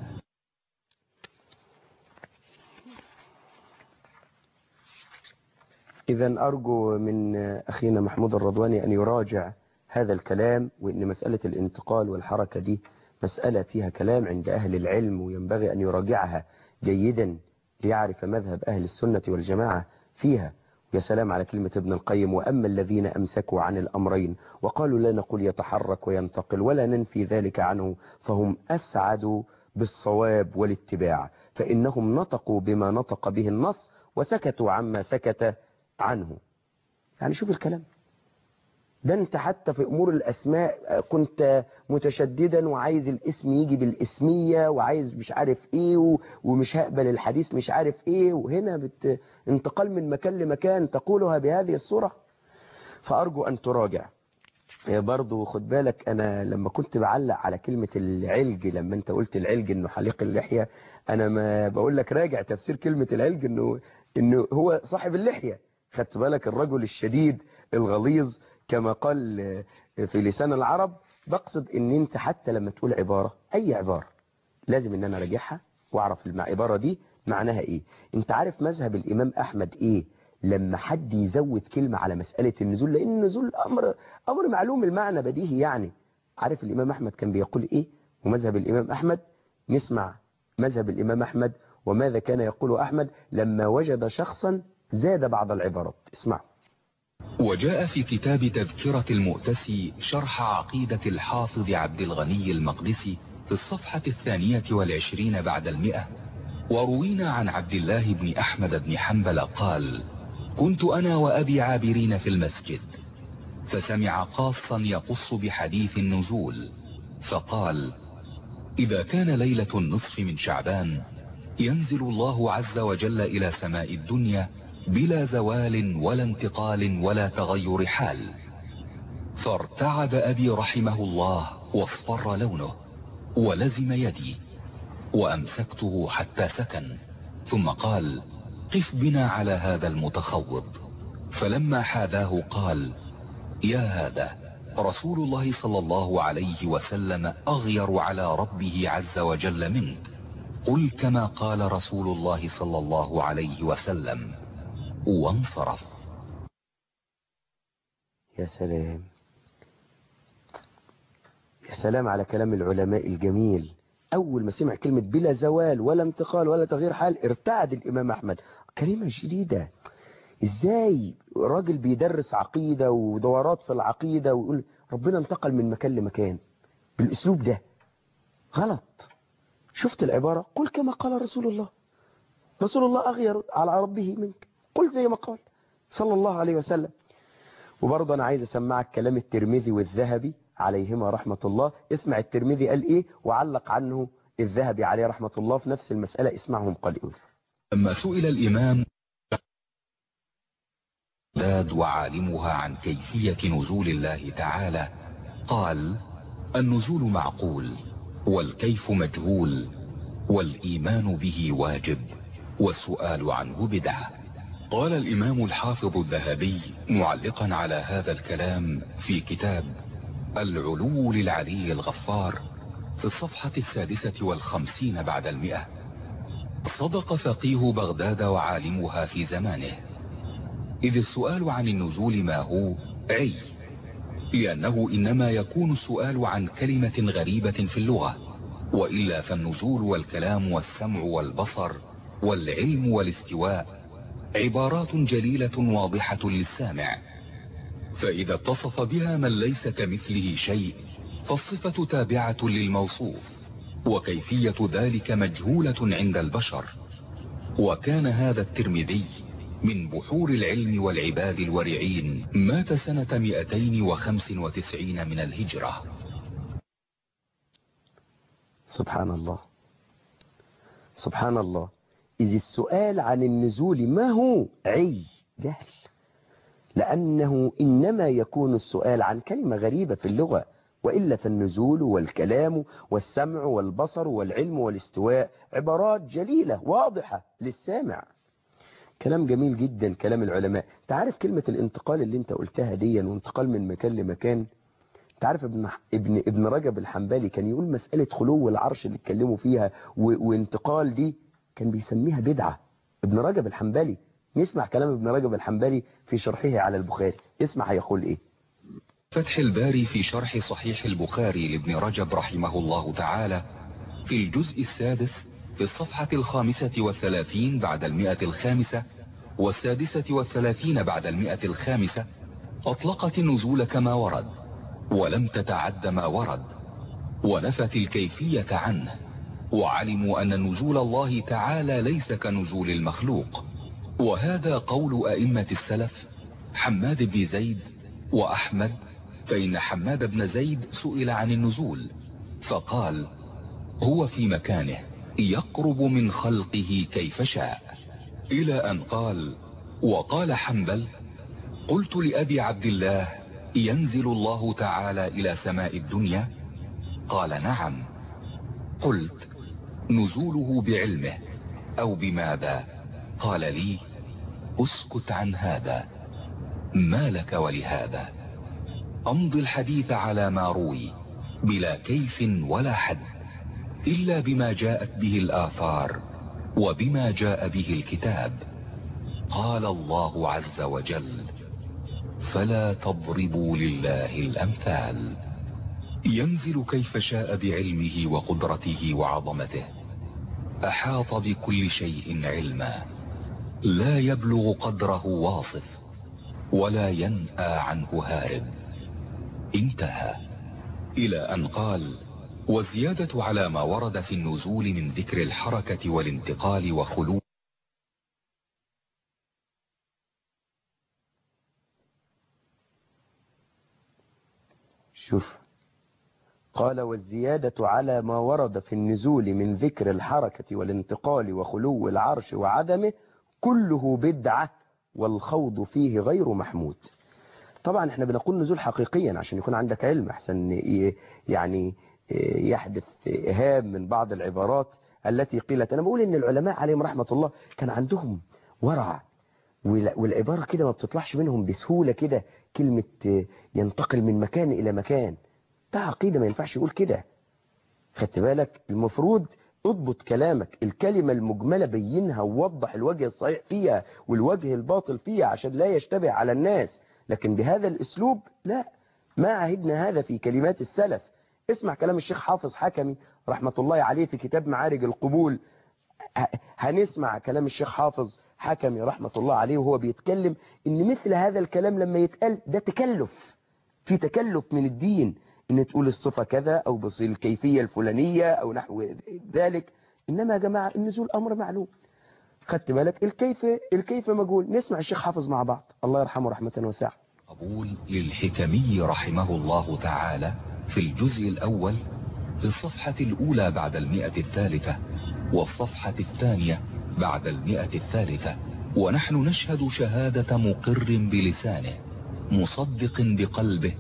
إذا أرجو من أخينا محمود الرضواني أن يراجع هذا الكلام وإن مسألة الانتقال والحركة دي مسألة فيها كلام عند أهل العلم وينبغي أن يراجعها جيدا ليعرف مذهب أهل السنة والجماعة فيها يا سلام على كلمة ابن القيم وأما الذين أمسكوا عن الأمرين وقالوا لا نقول يتحرك وينتقل ولا ننفي ذلك عنه فهم أسعد بالصواب والاتباع فإنهم نطقوا بما نطق به النص وسكتوا عما سكت عنه يعني شوف الكلام ده انت حتى في امور الاسماء كنت متشددا وعايز الاسم يجي بالاسمية وعايز مش عارف ايه ومش هقبل الحديث مش عارف ايه وهنا بت... انتقال من مكان لمكان تقولها بهذه الصورة فارجو ان تراجع برضو خد بالك انا لما كنت بعلق على كلمة العلج لما انت قلت العلج انه حليق اللحية انا ما بقول لك راجع تفسير كلمة العلج انه انه هو صاحب اللحية خدت بالك الرجل الشديد الغليظ كما قال في لسان العرب بقصد ان انت حتى لما تقول عبارة اي عبارة لازم ان انا راجعها واعرف العبارة دي معناها ايه انت عارف مذهب الامام احمد ايه لما حد يزود كلمة على مسألة النزول لان النزول امر امر معلوم المعنى بديهي يعني عارف الامام احمد كان بيقول ايه ومذهب الامام احمد نسمع مذهب الامام احمد وماذا كان يقول احمد لما وجد شخصا زاد بعض العبارات اسمعوا وجاء في كتاب تذكرة المؤتسي شرح عقيدة الحافظ عبد الغني المقدسي في الصفحة الثانية والعشرين بعد المئة وروينا عن عبد الله بن أحمد بن حنبل قال كنت أنا وأبي عابرين في المسجد فسمع قاصا يقص بحديث النزول فقال إذا كان ليلة النصف من شعبان ينزل الله عز وجل إلى سماء الدنيا بلا زوال ولا انتقال ولا تغير حال فارتعد أبي رحمه الله واصفر لونه ولزم يدي وأمسكته حتى سكن ثم قال قف بنا على هذا المتخوض فلما حاذاه قال يا هذا رسول الله صلى الله عليه وسلم أغير على ربه عز وجل منك قل كما قال رسول الله صلى الله عليه وسلم وانصرف يا سلام يا سلام على كلام العلماء الجميل أول ما سمع كلمة بلا زوال ولا انتقال ولا تغيير حال ارتعد الإمام أحمد كلمة شديدة إزاي راجل بيدرس عقيدة ودورات في العقيدة ويقول ربنا انتقل من مكان لمكان بالأسلوب ده غلط شفت العبارة قل كما قال رسول الله رسول الله أغير على ربه منك قل زي ما قال صلى الله عليه وسلم وبرضه أنا عايز أسمعك كلام الترمذي والذهبي عليهما رحمة الله اسمع الترمذي قال إيه وعلق عنه الذهبي عليه رحمة الله في نفس المسألة اسمعهم قال إيه لما سئل الإمام بغداد وعالمها عن كيفية نزول الله تعالى قال النزول معقول والكيف مجهول والإيمان به واجب والسؤال عنه بدعة قال الإمام الحافظ الذهبي معلقا على هذا الكلام في كتاب العلو للعلي الغفار في الصفحة السادسة والخمسين بعد المئة صدق فقيه بغداد وعالمها في زمانه إذ السؤال عن النزول ما هو عي لأنه إنما يكون السؤال عن كلمة غريبة في اللغة وإلا فالنزول والكلام والسمع والبصر والعلم والاستواء عبارات جليلة واضحة للسامع فإذا اتصف بها من ليس كمثله شيء فالصفة تابعة للموصوف وكيفية ذلك مجهولة عند البشر وكان هذا الترمذي من بحور العلم والعباد الورعين مات سنة 295 من الهجرة سبحان الله سبحان الله إذ السؤال عن النزول ما هو عي جهل لأنه إنما يكون السؤال عن كلمة غريبة في اللغة وإلا فالنزول والكلام والسمع والبصر والعلم والاستواء عبارات جليلة واضحة للسامع كلام جميل جدا كلام العلماء تعرف كلمة الانتقال اللي انت قلتها دي وانتقال من مكان لمكان تعرف ابن ابن ابن رجب الحنبلي كان يقول مسألة خلو العرش اللي اتكلموا فيها و... وانتقال دي كان بيسميها بدعة ابن رجب الحنبلي نسمع كلام ابن رجب الحنبلي في شرحه على البخاري اسمع هيقول ايه فتح الباري في شرح صحيح البخاري لابن رجب رحمه الله تعالى في الجزء السادس في الصفحة الخامسة والثلاثين بعد المئة الخامسة والسادسة والثلاثين بعد المئة الخامسة أطلقت النزول كما ورد ولم تتعد ما ورد ونفت الكيفية عنه وعلموا أن نزول الله تعالى ليس كنزول المخلوق وهذا قول أئمة السلف حماد بن زيد وأحمد فإن حماد بن زيد سئل عن النزول فقال هو في مكانه يقرب من خلقه كيف شاء إلى أن قال وقال حنبل قلت لأبي عبد الله ينزل الله تعالى إلى سماء الدنيا قال نعم قلت نزوله بعلمه أو بماذا قال لي اسكت عن هذا ما لك ولهذا أمض الحديث على ما روي بلا كيف ولا حد إلا بما جاءت به الآثار وبما جاء به الكتاب قال الله عز وجل فلا تضربوا لله الأمثال ينزل كيف شاء بعلمه وقدرته وعظمته أحاط بكل شيء علما لا يبلغ قدره واصف ولا ينأى عنه هارب انتهى إلى أن قال والزيادة على ما ورد في النزول من ذكر الحركة والانتقال وخلو شوف قال والزيادة على ما ورد في النزول من ذكر الحركة والانتقال وخلو العرش وعدمه كله بدعة والخوض فيه غير محمود طبعا احنا بنقول نزول حقيقيا عشان يكون عندك علم احسن ي- يعني يحدث إهاب من بعض العبارات التي قيلت أنا بقول إن العلماء عليهم رحمة الله كان عندهم ورع وال- والعبارة كده ما بتطلعش منهم بسهولة كده كلمة ينتقل من مكان إلى مكان ده عقيدة ما ينفعش يقول كده خدت بالك المفروض اضبط كلامك الكلمة المجملة بينها ووضح الوجه الصحيح فيها والوجه الباطل فيها عشان لا يشتبه على الناس لكن بهذا الاسلوب لا ما عهدنا هذا في كلمات السلف اسمع كلام الشيخ حافظ حكمي رحمة الله عليه في كتاب معارج القبول ه- هنسمع كلام الشيخ حافظ حكمي رحمة الله عليه وهو بيتكلم ان مثل هذا الكلام لما يتقال ده تكلف في تكلف من الدين ان تقول الصفة كذا او بص الكيفية الفلانية او نحو ذلك انما يا جماعة النزول امر معلوم خدت بالك الكيف الكيف مجهول نسمع الشيخ حافظ مع بعض الله يرحمه رحمة واسعة قبول للحكمي رحمه الله تعالى في الجزء الأول في الصفحة الأولى بعد المئة الثالثة والصفحة الثانية بعد المئة الثالثة ونحن نشهد شهادة مقر بلسانه مصدق بقلبه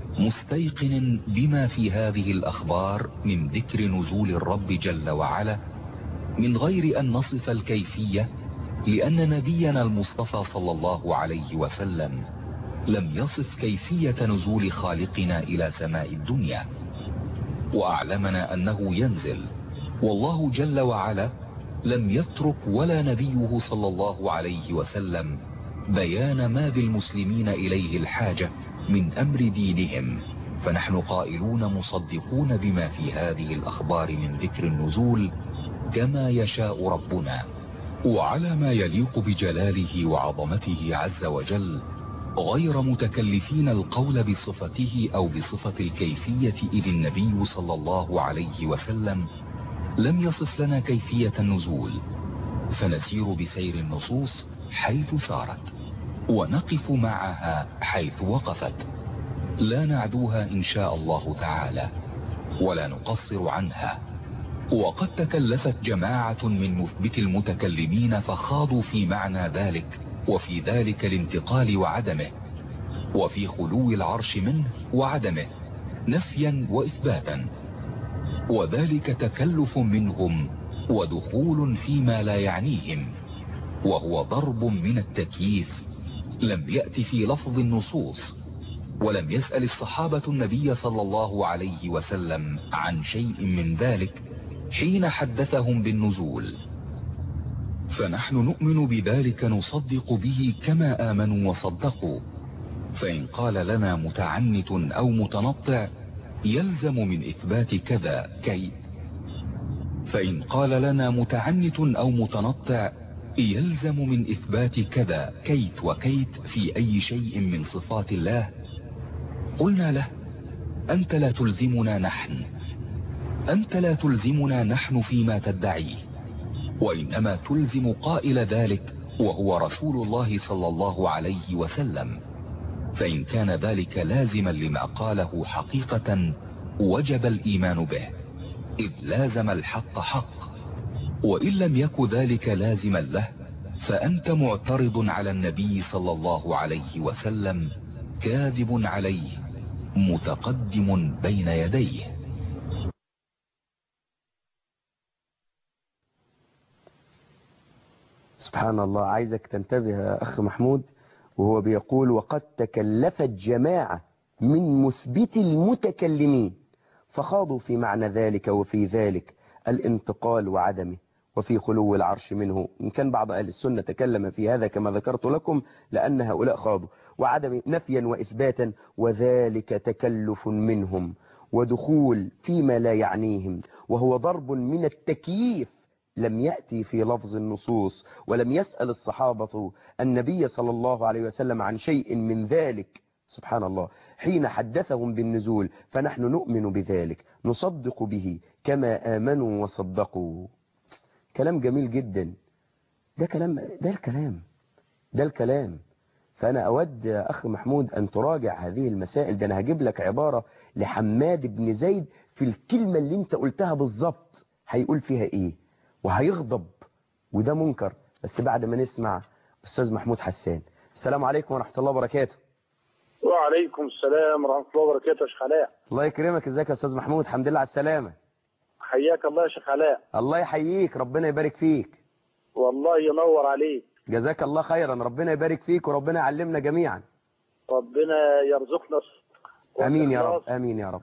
مستيقن بما في هذه الأخبار من ذكر نزول الرب جل وعلا من غير أن نصف الكيفية لأن نبينا المصطفى صلى الله عليه وسلم لم يصف كيفية نزول خالقنا إلى سماء الدنيا وأعلمنا أنه ينزل والله جل وعلا لم يترك ولا نبيه صلى الله عليه وسلم بيان ما بالمسلمين إليه الحاجة من أمر دينهم فنحن قائلون مصدقون بما في هذه الأخبار من ذكر النزول كما يشاء ربنا وعلى ما يليق بجلاله وعظمته عز وجل غير متكلفين القول بصفته أو بصفة الكيفية إذ النبي صلى الله عليه وسلم لم يصف لنا كيفية النزول فنسير بسير النصوص حيث سارت ونقف معها حيث وقفت لا نعدوها إن شاء الله تعالى ولا نقصر عنها وقد تكلفت جماعة من مثبت المتكلمين فخاضوا في معنى ذلك وفي ذلك الانتقال وعدمه وفي خلو العرش منه وعدمه نفيا وإثباتا وذلك تكلف منهم ودخول فيما لا يعنيهم وهو ضرب من التكييف لم يأت في لفظ النصوص ولم يسأل الصحابة النبي صلى الله عليه وسلم عن شيء من ذلك حين حدثهم بالنزول فنحن نؤمن بذلك نصدق به كما آمنوا وصدقوا فإن قال لنا متعنت أو متنطع يلزم من إثبات كذا كي فإن قال لنا متعنت أو متنطع يلزم من إثبات كذا كيت وكيت في أي شيء من صفات الله قلنا له أنت لا تلزمنا نحن أنت لا تلزمنا نحن فيما تدعيه وإنما تلزم قائل ذلك وهو رسول الله صلى الله عليه وسلم فإن كان ذلك لازما لما قاله حقيقة وجب الإيمان به إذ لازم الحق حق وإن لم يك ذلك لازما له فأنت معترض على النبي صلى الله عليه وسلم كاذب عليه متقدم بين يديه سبحان الله عايزك تنتبه يا أخ محمود وهو بيقول وقد تكلفت جماعة من مثبت المتكلمين فخاضوا في معنى ذلك وفي ذلك الانتقال وعدمه وفي خلو العرش منه إن كان بعض أهل السنة تكلم في هذا كما ذكرت لكم لأن هؤلاء خاضوا وعدم نفيا وإثباتا وذلك تكلف منهم ودخول فيما لا يعنيهم وهو ضرب من التكييف لم يأتي في لفظ النصوص ولم يسأل الصحابة النبي صلى الله عليه وسلم عن شيء من ذلك سبحان الله حين حدثهم بالنزول فنحن نؤمن بذلك نصدق به كما آمنوا وصدقوا كلام جميل جدا ده كلام ده الكلام ده الكلام فأنا أود يا أخ محمود أن تراجع هذه المسائل ده أنا هجيب لك عبارة لحماد بن زيد في الكلمة اللي انت قلتها بالظبط هيقول فيها ايه وهيغضب وده منكر بس بعد ما نسمع أستاذ محمود حسان السلام عليكم ورحمة الله وبركاته وعليكم السلام ورحمة الله وبركاته يا شيخ علاء الله يكرمك ازيك يا أستاذ محمود الحمد لله على السلامة حياك الله يا شيخ علاء الله يحييك ربنا يبارك فيك والله ينور عليك جزاك الله خيرا ربنا يبارك فيك وربنا يعلمنا جميعا ربنا يرزقنا الصدق امين يا رب والإخلاص امين يا رب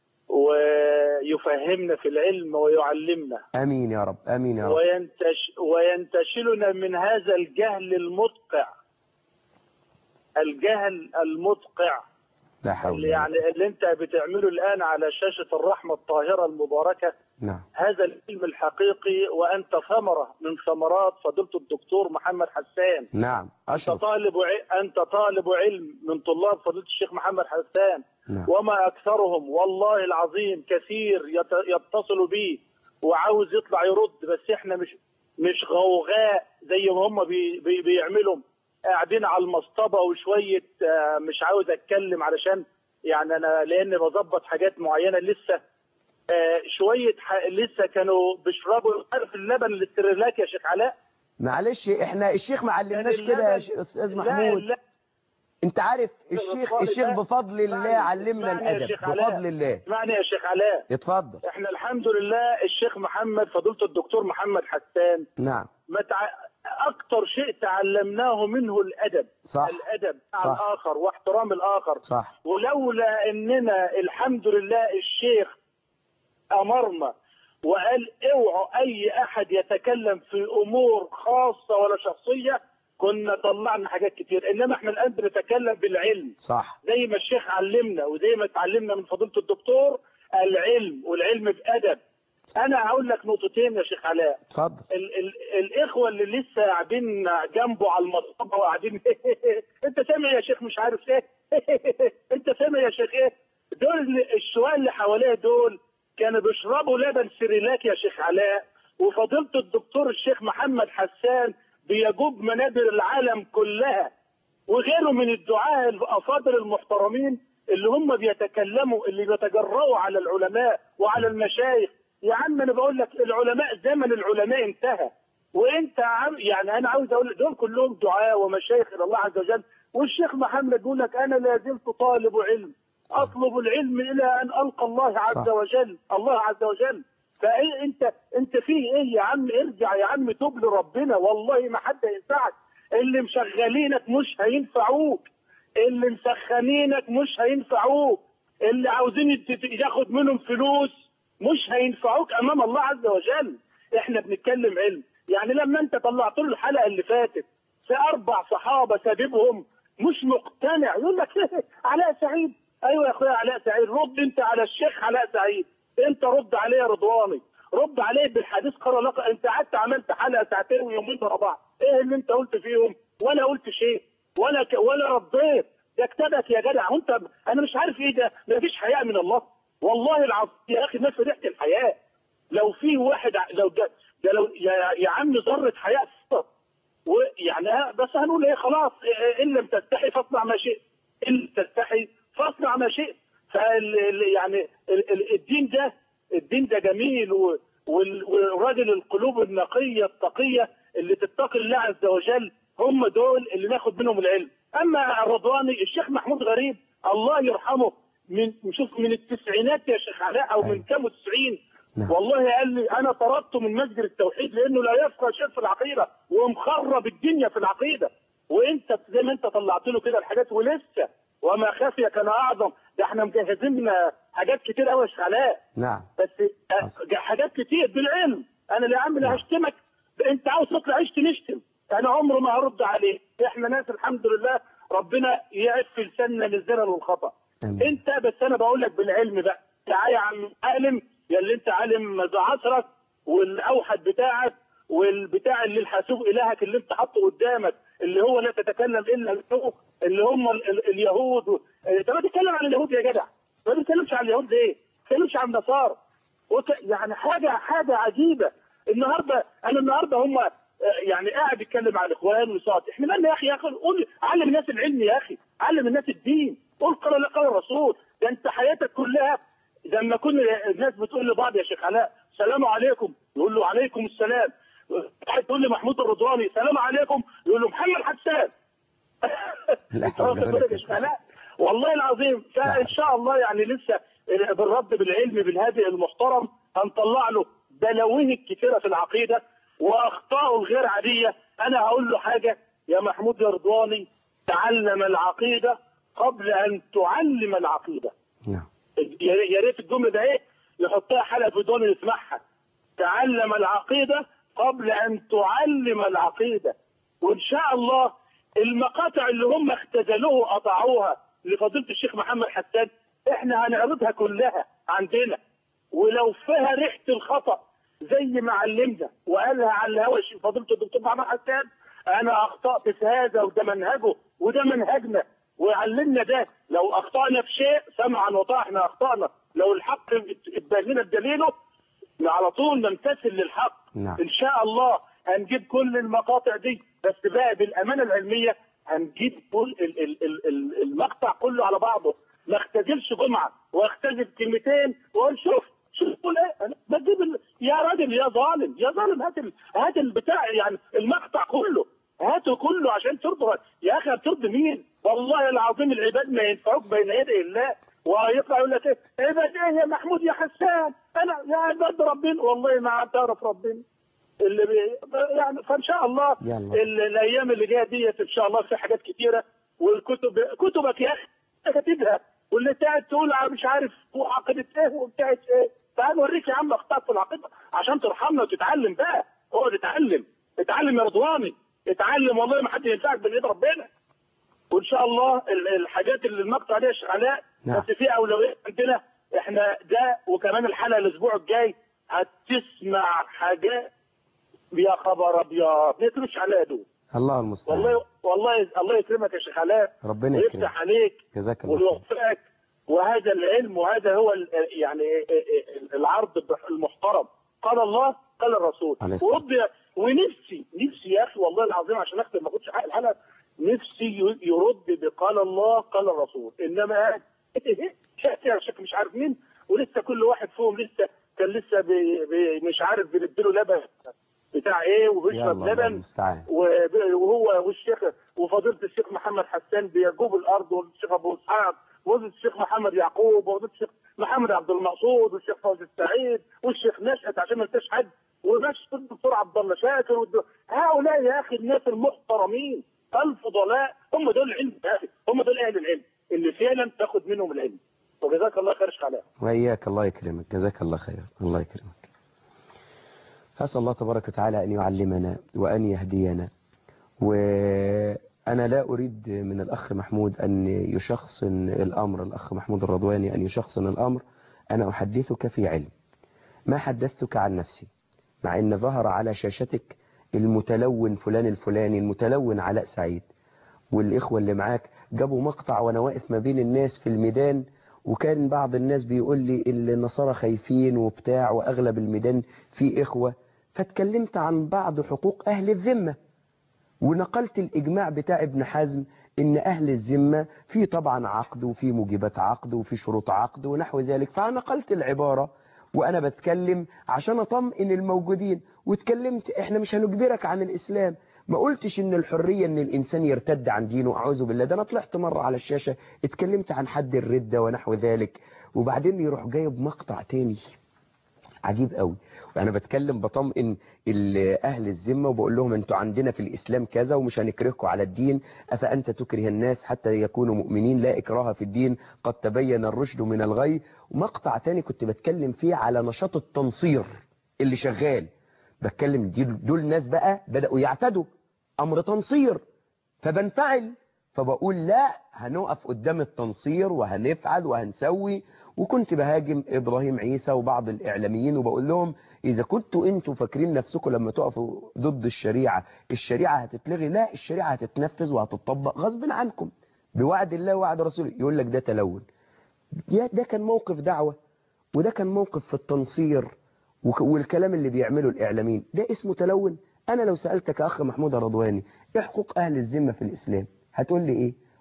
ويفهمنا في العلم ويعلمنا امين يا رب امين يا رب وينتش وينتشلنا من هذا الجهل المدقع الجهل المدقع لا حول اللي ولا يعني اللي انت بتعمله الان على شاشة الرحمة الطاهرة المباركة نعم هذا العلم الحقيقي وانت ثمرة من ثمرات فضيلة الدكتور محمد حسان نعم انت اشرف طالب ع- انت طالب علم من طلاب فضيلة الشيخ محمد حسان نعم وما اكثرهم والله العظيم كثير يت- يتصل بي وعاوز يطلع يرد بس احنا مش مش غوغاء زي ما هم بي بي بيعملوا قاعدين على المصطبه وشويه آه، مش عاوز اتكلم علشان يعني انا لان بظبط حاجات معينه لسه آه، شويه ح- لسه كانوا بيشربوا عارف اللبن الاسترلاك يا شيخ علاء معلش احنا الشيخ ما علمناش كان كده يا اللبن- ش- استاذ لا، محمود لا، انت عارف الشيخ بفضل الشيخ الله. بفضل الله اسمعني- علمنا اسمعني يا الادب شيخ علاء. بفضل الله اسمعني يا شيخ علاء اتفضل احنا الحمد لله الشيخ محمد فضيله الدكتور محمد حسان نعم ما تع... اكتر شيء تعلمناه منه الادب صح الادب مع صح. الاخر واحترام الاخر صح ولولا اننا الحمد لله الشيخ امرنا وقال اوعوا اي احد يتكلم في امور خاصه ولا شخصيه كنا طلعنا حاجات كتير انما احنا الان بنتكلم بالعلم صح زي ما الشيخ علمنا وزي ما اتعلمنا من فضيله الدكتور العلم والعلم بادب انا هقول لك نقطتين يا شيخ علاء اتفضل ال ال الاخوه اللي لسه قاعدين جنبه على المصطبه وقاعدين انت سامع يا شيخ مش عارف ايه انت سامع يا شيخ ايه دول اللي- الشوال اللي حواليه دول كانوا بيشربوا لبن سريلاك يا شيخ علاء وفضيله الدكتور الشيخ محمد حسان بيجوب منابر العالم كلها وغيره من الدعاة الأفاضل المحترمين اللي هم بيتكلموا اللي بيتجرؤوا على العلماء وعلى المشايخ يا عم أنا بقول لك العلماء زمن العلماء انتهى وانت عم يعني انا عاوز اقول دول كلهم دعاة ومشايخ الى الله عز وجل والشيخ محمد بيقول لك انا لا زلت طالب علم اطلب العلم الى ان القى الله عز صح. وجل الله عز وجل فايه انت انت فيه ايه يا عم ارجع يا عم توب لربنا والله ما حد ينفعك اللي مشغلينك مش هينفعوك اللي مسخنينك مش هينفعوك اللي عاوزين يت- ياخد منهم فلوس مش هينفعوك امام الله عز وجل احنا بنتكلم علم يعني لما انت طلعت له الحلقه اللي فاتت في اربع صحابه ساببهم مش مقتنع يقول لك علاء سعيد ايوه يا اخويا علاء سعيد رد انت على الشيخ علاء سعيد انت رد عليه يا رضواني رد عليه بالحديث قال لك انت قعدت عملت حلقه ساعتين ويومين ورا بعض ايه اللي انت قلت فيهم ولا قلت شيء ولا ك... ولا رديت ده كتبك يا جدع وانت انا مش عارف ايه ده مفيش حياء من الله والله العظيم يا اخي الناس في ريحه الحياء لو في واحد ع- لو ده, ده لو يا, يا عم ذره حياء فقط ويعني ها- بس هنقول ايه خلاص إيه- ان لم تستحي فاصنع ما شئت ان لم تستحي فاصنع ما شئت فال ال- يعني ال- ال- الدين ده الدين ده جميل و- وال- والراجل القلوب النقيه التقيه اللي تتقي الله عز وجل هم دول اللي ناخد منهم العلم اما الرضواني الشيخ محمود غريب الله يرحمه من شوف من التسعينات يا شيخ علاء او من أيوة. كام وتسعين نعم. والله قال لي انا طردته من مسجد التوحيد لانه لا يفقه شيء في العقيده ومخرب الدنيا في العقيده وانت زي ما انت طلعت له كده الحاجات ولسه وما خفي كان اعظم ده احنا مجهزين لنا حاجات كتير قوي يا شيخ علاء نعم بس آه، حاجات كتير بالعلم انا اللي عم لا هشتمك انت عاوز تطلع عشت نشتم انا عمري ما هرد عليه احنا ناس الحمد لله ربنا يعف لساننا من الزنا والخطا آمين. انت بس انا بقول لك بالعلم بقى تعالى يا عم عالم يا اللي انت عالم ذو عصرك والاوحد بتاعك والبتاع اللي الحاسوب الهك اللي انت حاطه قدامك اللي هو لا تتكلم الا هو اللي هم ال ال اليهود و... انت ما تتكلم عن اليهود يا جدع ما تتكلمش عن اليهود ليه؟ ما تتكلمش عن النصارى وك... يعني حاجه حاجه عجيبه النهارده انا النهارده هم آه، يعني قاعد يتكلم عن الاخوان وصوت احنا مالنا يا اخي يا اخي قول علم الناس العلم يا اخي علم الناس الدين قول قال لا قال الرسول ده انت حياتك كلها لما كنا الناس بتقول لبعض يا شيخ علاء سلام عليكم يقول له عليكم السلام واحد تقول لي محمود الرضواني سلام عليكم يقول له محمد حسان لا حول ولا قوة إلا بالله. لا والله العظيم فان شاء الله يعني لسه بالرد بالعلم بالهادئ المحترم هنطلع له بلاويه الكثيره في العقيده واخطائه الغير عاديه انا هقول له حاجه يا محمود يا رضواني تعلم العقيده قبل ان تعلم العقيده نعم يا يا ريت الجمله ده ايه يحطها حلقه في ودانه يسمعها تعلم العقيده قبل ان تعلم العقيده وان شاء الله المقاطع اللي هم اختزلوه وقطعوها لفضيله الشيخ محمد حسان احنا هنعرضها كلها عندنا ولو فيها ريحه الخطا زي ما علمنا وقالها على الهوى الشيخ فضيله الدكتور محمد حسان انا اخطات في هذا وده منهجه وده منهجنا وعلمنا ده لو اخطانا في شيء سمعا وطاعه احنا اخطانا لو الحق اتبين لنا بدليله على طول نمتثل للحق نعم. ان شاء الله هنجيب كل المقاطع دي بس بقى بالامانه العلميه هنجيب كل ال- ال- ال- ال- المقطع كله على بعضه ما اختزلش جمعه واختزل كلمتين واقول شوف شوف قول ايه أنا بجيب ال... يا راجل يا ظالم يا ظالم هات ال... هات البتاع يعني المقطع كله هاته كله عشان ترضى يا اخي هترضي مين؟ والله العظيم العباد ما ينفعوك بين يدي الله ويطلع يقول لك ايه عباد ايه يا محمود يا حسان انا يا عباد ربنا والله ما عاد تعرف ربنا اللي بي... يعني فان شاء الله يلا. ال- الايام اللي جايه ديت ان شاء الله في حاجات كتيره والكتب كتبك يا اخي كاتبها واللي قاعد تقول ع- مش عارف وعقيده ايه وبتاعت ايه تعال اوريك يا عم اخطاء في العقيده عشان ترحمنا وتتعلم بقى اقعد اتعلم اتعلم يا رضواني اتعلم والله ما حد ينفعك بين ايد ربنا وان شاء الله ال- الحاجات اللي المقطع دي يا شيخ علاء نعم. بس في اولويه عندنا احنا ده وكمان الحلقه الاسبوع الجاي هتسمع حاجات يا خبر ابيض ما يترش عليها دول الله المستعان والله والله الله يكرمك يا شيخ علاء ربنا يكرمك ويفتح عليك جزاك الله خير ويوفقك وهذا العلم وهذا هو ال- يعني العرض المحترم قال الله قال الرسول عليه الصلاة ورد ونفسي نفسي يا اخي والله العظيم عشان اختم ما اخدش حق الحلقه نفسي ي- يرد بقال الله قال الرسول انما شكل شكل مش عارف مين ولسه كل واحد فيهم لسه كان لسه بي بي مش عارف بيديله لبن بتاع ايه يلا وبيشرب الله لبن المستعان وب- وهو والشيخ وفضيله الشيخ محمد حسان بيجوب الارض والشيخ ابو اسحاق وفضيله الشيخ محمد يعقوب وفضيله الشيخ محمد عبد المقصود والشيخ فوزي السعيد والشيخ نشأت عشان ما انتش حد وماشي الدكتور عبد الله شاكر والد- هؤلاء يا اخي الناس المحترمين الفضلاء هم دول العلم يا اخي هم دول اهل العلم اللي فعلا تاخد منهم العلم وجزاك الله خير يا شيخ علاء وإياك الله يكرمك جزاك الله خير الله يكرمك أسأل الله تبارك وتعالى أن يعلمنا وأن يهدينا وأنا لا أريد من الأخ محمود أن يشخصن الأمر الأخ محمود الرضواني أن يشخصن الأمر أنا أحدثك في علم ما حدثتك عن نفسي مع أن ظهر على شاشتك المتلون فلان الفلاني المتلون علاء سعيد والإخوة اللي معاك جابوا مقطع وأنا واقف ما بين الناس في الميدان وكان بعض الناس بيقول لي النصارى خايفين وبتاع وأغلب الميدان فيه إخوة فاتكلمت عن بعض حقوق أهل الذمة ونقلت الإجماع بتاع ابن حزم إن أهل الذمة في طبعا عقد وفي موجبات عقد وفي شروط عقد ونحو ذلك فنقلت العبارة وأنا بتكلم عشان أطمئن الموجودين واتكلمت إحنا مش هنجبرك عن الإسلام ما قلتش إن الحرية إن الإنسان يرتد عن دينه أعوذ بالله ده أنا طلعت مرة على الشاشة اتكلمت عن حد الردة ونحو ذلك وبعدين يروح جايب مقطع تاني عجيب قوي وانا بتكلم بطمئن ال- اهل الذمه وبقول لهم انتوا عندنا في الاسلام كذا ومش هنكرهكم على الدين افانت تكره الناس حتى يكونوا مؤمنين لا اكراه في الدين قد تبين الرشد من الغي ومقطع تاني كنت بتكلم فيه على نشاط التنصير اللي شغال بتكلم دي دول ناس بقى بداوا يعتدوا امر تنصير فبنفعل فبقول لا هنقف قدام التنصير وهنفعل وهنسوي وكنت بهاجم إبراهيم عيسى وبعض الإعلاميين وبقول لهم إذا كنتوا أنتوا فاكرين نفسكم لما تقفوا ضد الشريعة الشريعة هتتلغي لا الشريعة هتتنفذ وهتطبق غصب عنكم بوعد الله ووعد رسوله يقول لك ده تلون يا ده كان موقف دعوة وده كان موقف في التنصير وك- والكلام اللي بيعمله الإعلاميين ده اسمه تلون أنا لو سألتك يا أخ محمود الرضواني إيه حقوق أهل الذمة في الإسلام هتقول لي إيه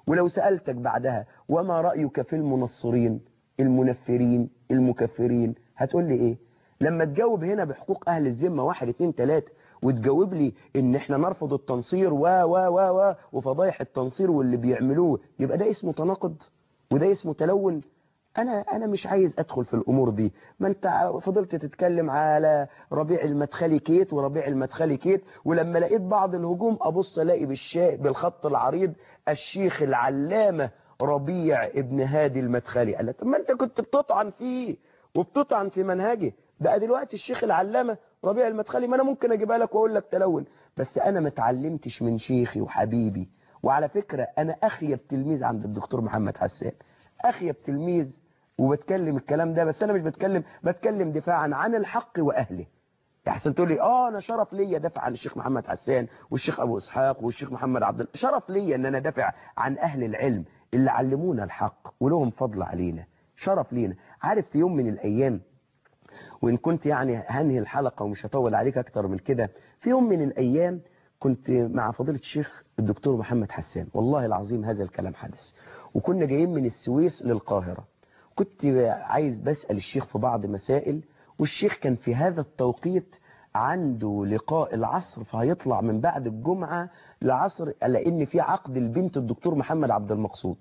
ولو سألتك بعدها وما رأيك في المنصرين المنفرين المكفرين هتقول لي ايه لما تجاوب هنا بحقوق اهل الذمة واحد اتنين تلاتة وتجاوب لي ان احنا نرفض التنصير و و و و وفضايح التنصير واللي بيعملوه يبقى ده اسمه تناقض وده اسمه تلون انا انا مش عايز ادخل في الامور دي ما انت فضلت تتكلم على ربيع المدخلي كيت وربيع المدخلي كيت ولما لقيت بعض الهجوم ابص الاقي بالشاء بالخط العريض الشيخ العلامة ربيع ابن هادي المدخلي قال طب ما انت كنت بتطعن فيه وبتطعن في منهجه بقى دلوقتي الشيخ العلامة ربيع المدخلي ما انا ممكن اجيبها لك واقول لك تلون بس انا ما اتعلمتش من شيخي وحبيبي وعلى فكرة انا اخيب تلميذ عند الدكتور محمد حسان اخيب تلميذ وبتكلم الكلام ده بس انا مش بتكلم بتكلم دفاعا عن الحق واهله احسن تقول لي اه انا شرف ليا دافع عن الشيخ محمد حسان والشيخ ابو اسحاق والشيخ محمد عبد شرف ليا ان انا دافع عن اهل العلم اللي علمونا الحق ولهم فضل علينا شرف لينا عارف في يوم من الايام وان كنت يعني هنهي الحلقة ومش هطول عليك اكتر من كده في يوم من الايام كنت مع فضيلة الشيخ الدكتور محمد حسان والله العظيم هذا الكلام حدث وكنا جايين من السويس للقاهرة كنت عايز بسأل الشيخ في بعض مسائل والشيخ كان في هذا التوقيت عنده لقاء العصر فهيطلع من بعد الجمعة لعصر لأن في عقد البنت الدكتور محمد عبد المقصود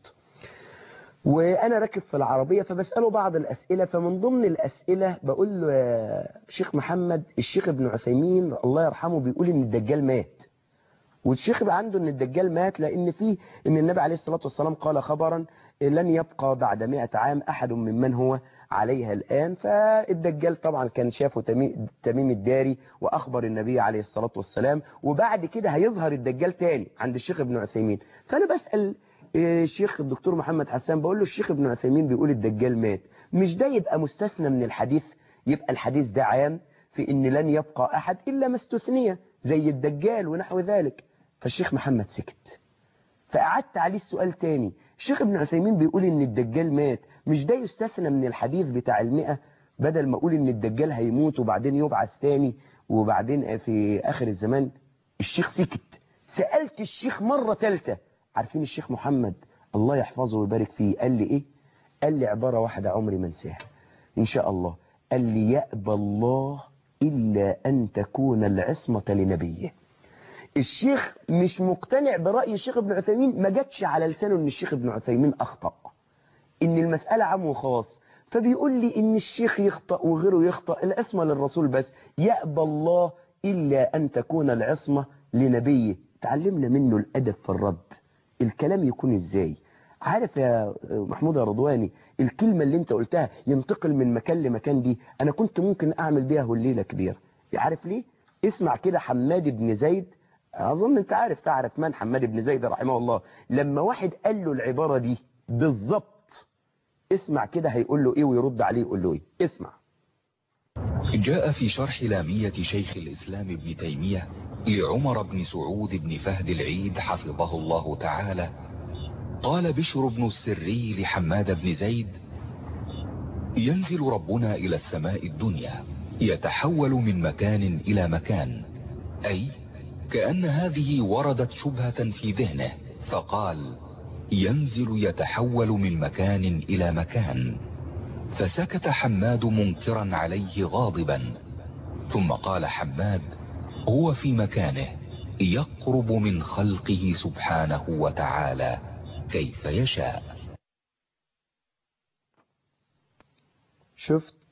وأنا راكب في العربية فبسأله بعض الأسئلة فمن ضمن الأسئلة بقول له يا شيخ محمد الشيخ ابن عثيمين الله يرحمه بيقول إن الدجال مات والشيخ بقى عنده ان الدجال مات لان فيه ان النبي عليه الصلاة والسلام قال خبرا لن يبقى بعد مئة عام احد ممن هو عليها الآن فالدجال طبعا كان شافه تميم الداري وأخبر النبي عليه الصلاة والسلام وبعد كده هيظهر الدجال تاني عند الشيخ ابن عثيمين فأنا بسأل الشيخ الدكتور محمد حسان بقول له الشيخ ابن عثيمين بيقول الدجال مات مش ده يبقى مستثنى من الحديث يبقى الحديث ده عام في ان لن يبقى أحد إلا ما استثنية زي الدجال ونحو ذلك فالشيخ محمد سكت فقعدت عليه السؤال تاني الشيخ ابن عثيمين بيقول ان الدجال مات مش ده يستثنى من الحديث بتاع المئة بدل ما اقول ان الدجال هيموت وبعدين يبعث تاني وبعدين في اخر الزمان الشيخ سكت سألت الشيخ مرة تالتة عارفين الشيخ محمد الله يحفظه ويبارك فيه قال لي ايه قال لي عبارة واحدة عمري ما انساها ان شاء الله قال لي يأبى الله إلا أن تكون العصمة لنبيه الشيخ مش مقتنع برأي الشيخ ابن عثيمين ما جاتش على لسانه ان الشيخ ابن عثيمين أخطأ ان المسألة عام وخاص فبيقول لي ان الشيخ يخطأ وغيره يخطأ العصمة للرسول بس يأبى الله إلا أن تكون العصمة لنبيه تعلمنا منه الأدب في الرد الكلام يكون ازاي عارف يا محمود يا رضواني الكلمة اللي انت قلتها ينتقل من مكان لمكان دي انا كنت ممكن اعمل بيها هليلة كبيرة عارف ليه اسمع كده حماد بن زيد اظن انت عارف تعرف من حماد بن زيد رحمه الله لما واحد قال له العبارة دي بالظبط اسمع كده هيقول له ايه ويرد عليه يقول له ايه اسمع جاء في شرح لامية شيخ الإسلام ابن تيمية لعمر بن سعود بن فهد العيد حفظه الله تعالى قال بشر بن السري لحماد بن زيد ينزل ربنا إلى السماء الدنيا يتحول من مكان إلى مكان أي كأن هذه وردت شبهة في ذهنه فقال ينزل يتحول من مكان إلى مكان فسكت حماد منكرا عليه غاضبا ثم قال حماد هو في مكانه يقرب من خلقه سبحانه وتعالى كيف يشاء شفت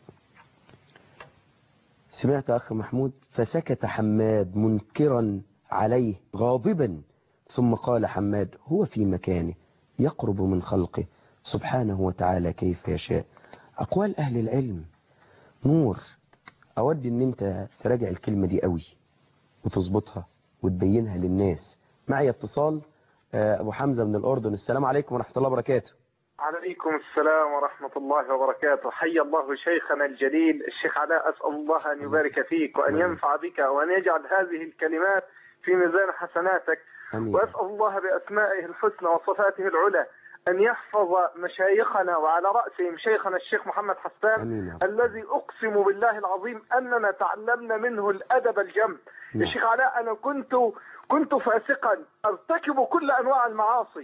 سمعت أخ محمود فسكت حماد منكرا عليه غاضبا ثم قال حماد هو في مكانه يقرب من خلقه سبحانه وتعالى كيف يشاء أقوال أهل العلم نور أود أن أنت تراجع الكلمة دي قوي وتظبطها وتبينها للناس معي اتصال أبو حمزة من الأردن السلام عليكم ورحمة الله وبركاته عليكم السلام ورحمة الله وبركاته حي الله شيخنا الجليل الشيخ علاء أسأل الله أن يبارك فيك وأن ينفع بك وأن يجعل هذه الكلمات في ميزان حسناتك أمين. وأسأل الله بأسمائه الحسنى وصفاته العلى أن يحفظ مشايخنا وعلى رأسهم شيخنا الشيخ محمد حسان أمين يا رب. الذي أقسم بالله العظيم أننا تعلمنا منه الأدب الجم نعم. الشيخ علاء أنا كنت كنت فاسقا أرتكب كل أنواع المعاصي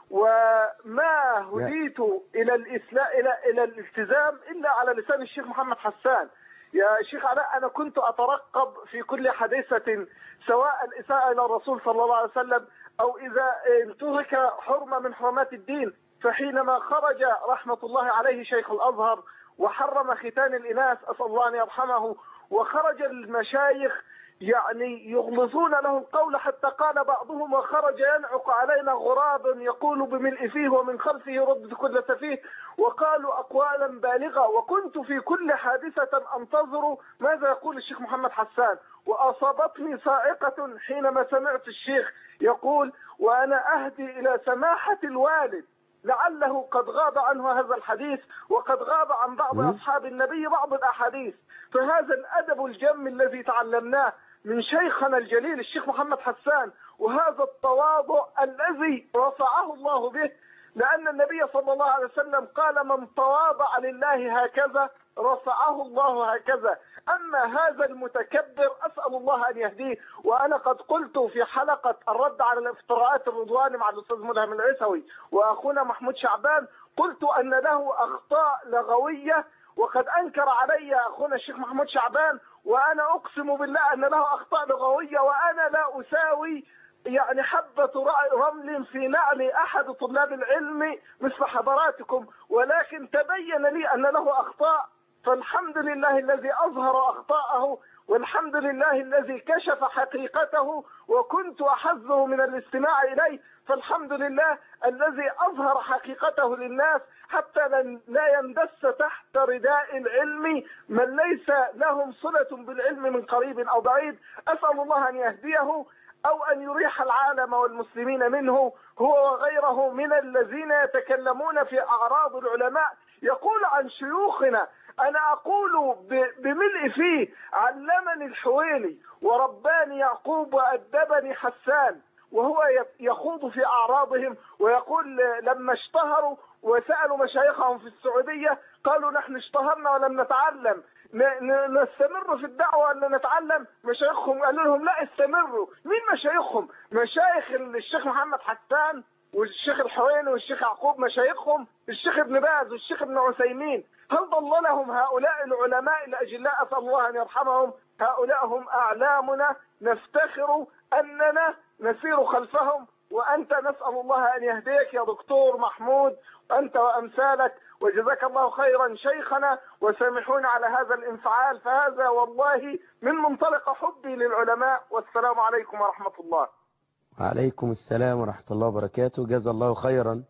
وما هديت الى الاسلام الى الى الالتزام الا على لسان الشيخ محمد حسان يا شيخ علاء انا كنت اترقب في كل حادثه سواء الاساءه الى الرسول صلى الله عليه وسلم او اذا انتهك حرمه من حرمات الدين فحينما خرج رحمه الله عليه شيخ الازهر وحرم ختان الاناث اسال الله ان يرحمه وخرج المشايخ يعني يغلظون له القول حتى قال بعضهم وخرج ينعق علينا غراب يقول بملء فيه ومن خلفه يرد كل سفيه وقالوا أقوالا بالغة وكنت في كل حادثة أنتظر ماذا يقول الشيخ محمد حسان وأصابتني صاعقة حينما سمعت الشيخ يقول وأنا أهدي إلى سماحة الوالد لعله قد غاب عنه هذا الحديث وقد غاب عن بعض أصحاب النبي بعض الأحاديث فهذا الأدب الجم الذي تعلمناه من شيخنا الجليل الشيخ محمد حسان وهذا التواضع الذي رفعه الله به لأن النبي صلى الله عليه وسلم قال من تواضع لله هكذا رفعه الله هكذا أما هذا المتكبر أسأل الله أن يهديه وأنا قد قلت في حلقة الرد على الافتراءات الرضواني مع الأستاذ ملهم العيسوي وأخونا محمود شعبان قلت أن له أخطاء لغوية وقد أنكر علي أخونا الشيخ محمود شعبان وأنا أقسم بالله أن له أخطاء لغوية وأنا لا أساوي يعني حبة رمل في نعل أحد طلاب العلم مثل حضراتكم ولكن تبين لي أن له أخطاء فالحمد لله الذي أظهر أخطاءه والحمد لله الذي كشف حقيقته وكنت أحذر من الاستماع إليه فالحمد لله الذي أظهر حقيقته للناس حتى لا يندس تحت رداء العلم من ليس لهم صلة بالعلم من قريب أو بعيد أسأل الله أن يهديه أو أن يريح العالم والمسلمين منه هو وغيره من الذين يتكلمون في أعراض العلماء يقول عن شيوخنا أنا أقول بملء فيه علمني الحويني ورباني يعقوب وأدبني حسان وهو يخوض في أعراضهم ويقول لما اشتهروا وسألوا مشايخهم في السعودية قالوا نحن اشتهرنا ولم نتعلم نستمر في الدعوة أن نتعلم مشايخهم قالوا لهم لا استمروا مين مشايخهم مشايخ الشيخ محمد حسان والشيخ الحويني والشيخ يعقوب مشايخهم الشيخ ابن باز والشيخ ابن عثيمين هل ضللهم هؤلاء العلماء الأجلاء أسأل الله أن يرحمهم هؤلاء هم أعلامنا نفتخر أننا نسير خلفهم وأنت نسأل الله أن يهديك يا دكتور محمود أنت وأمثالك وجزاك الله خيرا شيخنا وسامحونا على هذا الانفعال فهذا والله من منطلق حبي للعلماء والسلام عليكم ورحمة الله وعليكم السلام ورحمة الله وبركاته جزا الله خيرا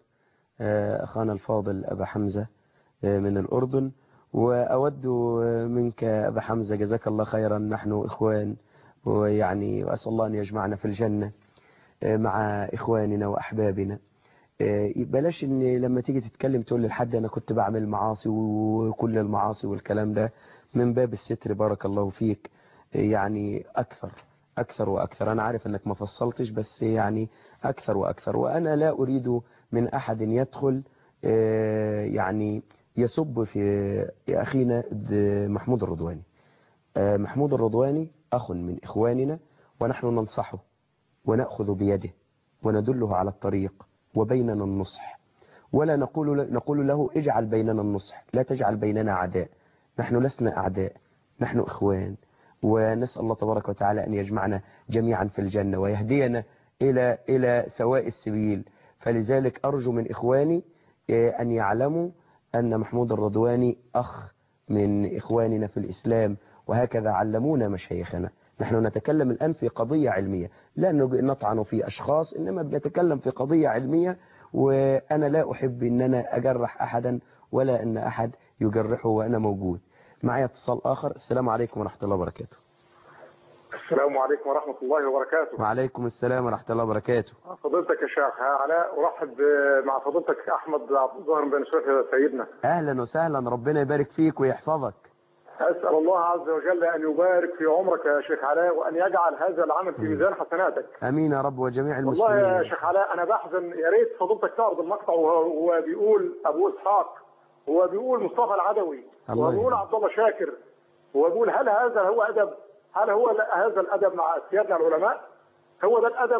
أخانا الفاضل أبا حمزة من الأردن وأود منك أبا حمزة جزاك الله خيرا نحن إخوان ويعني وأسأل الله أن يجمعنا في الجنة مع إخواننا وأحبابنا بلاش ان لما تيجي تتكلم تقول لحد انا كنت بعمل معاصي وكل المعاصي والكلام ده من باب الستر بارك الله فيك يعني اكثر اكثر واكثر انا عارف انك ما فصلتش بس يعني اكثر واكثر وانا لا اريد من احد يدخل يعني يسب في اخينا محمود الرضواني محمود الرضواني اخ من اخواننا ونحن ننصحه ونأخذ بيده وندله على الطريق وبيننا النصح ولا نقول نقول له اجعل بيننا النصح لا تجعل بيننا عداء نحن لسنا أعداء نحن إخوان ونسأل الله تبارك وتعالى أن يجمعنا جميعا في الجنة ويهدينا إلى إلى سواء السبيل فلذلك أرجو من إخواني أن يعلموا أن محمود الرضواني أخ من إخواننا في الإسلام وهكذا علمونا مشايخنا نحن نتكلم الآن في قضية علمية لا نطعن في أشخاص إنما بنتكلم في قضية علمية وأنا لا أحب أن أنا أجرح أحدا ولا أن أحد يجرحه وأنا موجود معي اتصال آخر السلام عليكم ورحمة الله وبركاته السلام عليكم ورحمة الله وبركاته وعليكم السلام ورحمة الله وبركاته فضيلتك يا شيخ علاء أرحب مع فضيلتك أحمد عبد الظاهر بن سويف سيدنا أهلا وسهلا ربنا يبارك فيك ويحفظك أسأل الله عز وجل أن يبارك في عمرك يا شيخ علاء وأن يجعل هذا العمل في ميزان حسناتك أمين يا رب وجميع المسلمين والله يا شيخ علاء أنا بحزن يا ريت فضيلتك تعرض المقطع وهو بيقول أبو إسحاق هو بيقول مصطفى العدوي هو بيقول عبد الله شاكر هو بيقول هل هذا هو أدب هل هو هذا الأدب مع سيادنا العلماء هو ده الأدب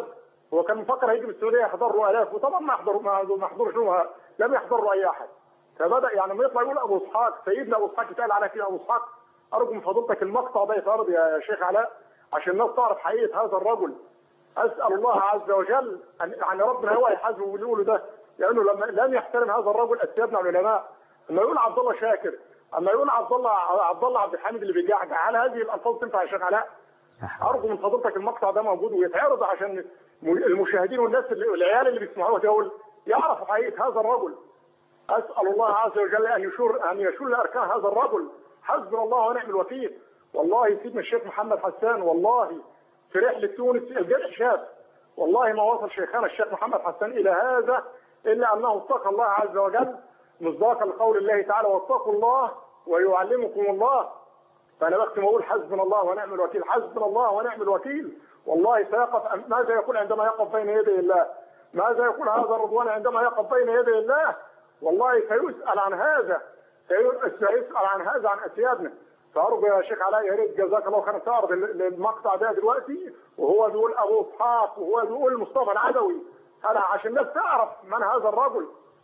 هو كان مفكر هيجي من السعوديه يحضر له الاف وطبعا ما يحضر ما ما حضرش له لم يحضر له اي احد فبدا يعني ما يطلع يقول ابو اسحاق سيدنا ابو اسحاق يتقال على كده ابو اسحاق ارجو من فضيلتك المقطع ده يتعرض يا شيخ علاء عشان الناس تعرف حقيقه هذا الرجل اسال الله عز وجل ان يعني ربنا هو يحاسبه ويقوله ده لانه لما لم يحترم هذا الرجل اسيادنا العلماء اما يقول عبد الله شاكر اما يقول عبد الله عبد الله عبد الحميد اللي بيجعجع هل هذه الالفاظ تنفع يا شيخ علاء؟ ارجو من فضيلتك المقطع ده موجود ويتعرض عشان المشاهدين والناس اللي العيال اللي بيسمعوه دول يعرفوا حقيقه هذا الرجل اسال الله عز وجل ان يشور ان يشل اركان هذا الرجل حسبنا الله ونعم الوكيل والله سيدنا الشيخ محمد حسان والله في رحله تونس الجرح شاب والله ما وصل شيخنا الشيخ محمد حسان الى هذا الا انه اتقى الله عز وجل مصداقا لقول الله تعالى واتقوا الله ويعلمكم الله فانا بختم اقول حسبنا الله ونعم الوكيل حسبنا الله ونعم الوكيل والله سيقف ماذا يقول عندما يقف بين يدي الله ماذا يقول هذا الرضوان عندما يقف بين يدي الله والله سيسأل عن هذا سيسأل عن هذا عن أسيادنا فأرجو يا شيخ علاء يا ريت جزاك الله خيرا تعرض المقطع ده دلوقتي وهو بيقول أبو إسحاق وهو بيقول مصطفى العدوي أنا عشان الناس تعرف من هذا الرجل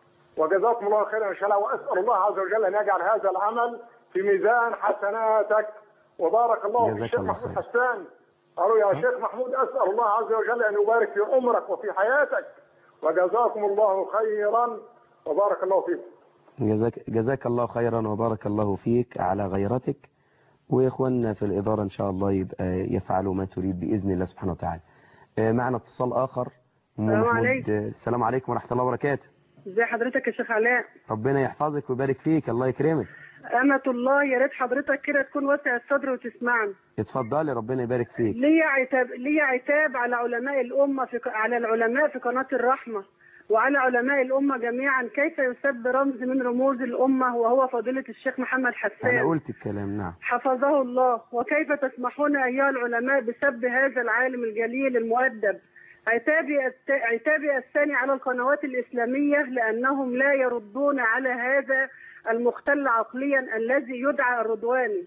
وجزاكم الله خيرا إن شاء الله وأسأل الله عز وجل أن يجعل هذا العمل في ميزان حسناتك وبارك الله في الشيخ محمود حسان قالوا يا شيخ محمود أسأل الله عز وجل أن يبارك في عمرك وفي حياتك وجزاكم الله خيرا وبارك الله فيك جزاك, جزاك الله خيرا وبارك الله فيك على غيرتك وإخواننا في الإدارة إن شاء الله يبقى يفعلوا ما تريد بإذن الله سبحانه وتعالى معنا اتصال آخر السلام عليكم السلام عليكم ورحمة الله وبركاته ازي حضرتك يا شيخ علاء ربنا يحفظك ويبارك فيك الله يكرمك أمة الله يا ريت حضرتك كده تكون واسع الصدر وتسمعني اتفضلي ربنا يبارك فيك ليا عتاب ليا عتاب على علماء الأمة في على العلماء في قناة الرحمة وعلى علماء الأمة جميعا كيف يسب رمز من رموز الأمة وهو فضيلة الشيخ محمد حسان أنا قلت الكلام نعم حفظه الله وكيف تسمحون أيها العلماء بسب هذا العالم الجليل المؤدب عتابي الت... عتابي الثاني على القنوات الإسلامية لأنهم لا يردون على هذا المختل عقليا الذي يدعى الرضواني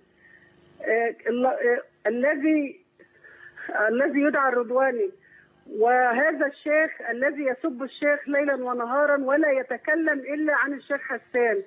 آه ال... آه الذي الذي يدعى الرضواني وهذا الشيخ الذي يسب الشيخ ليلا ونهارا ولا يتكلم إلا عن الشيخ حسان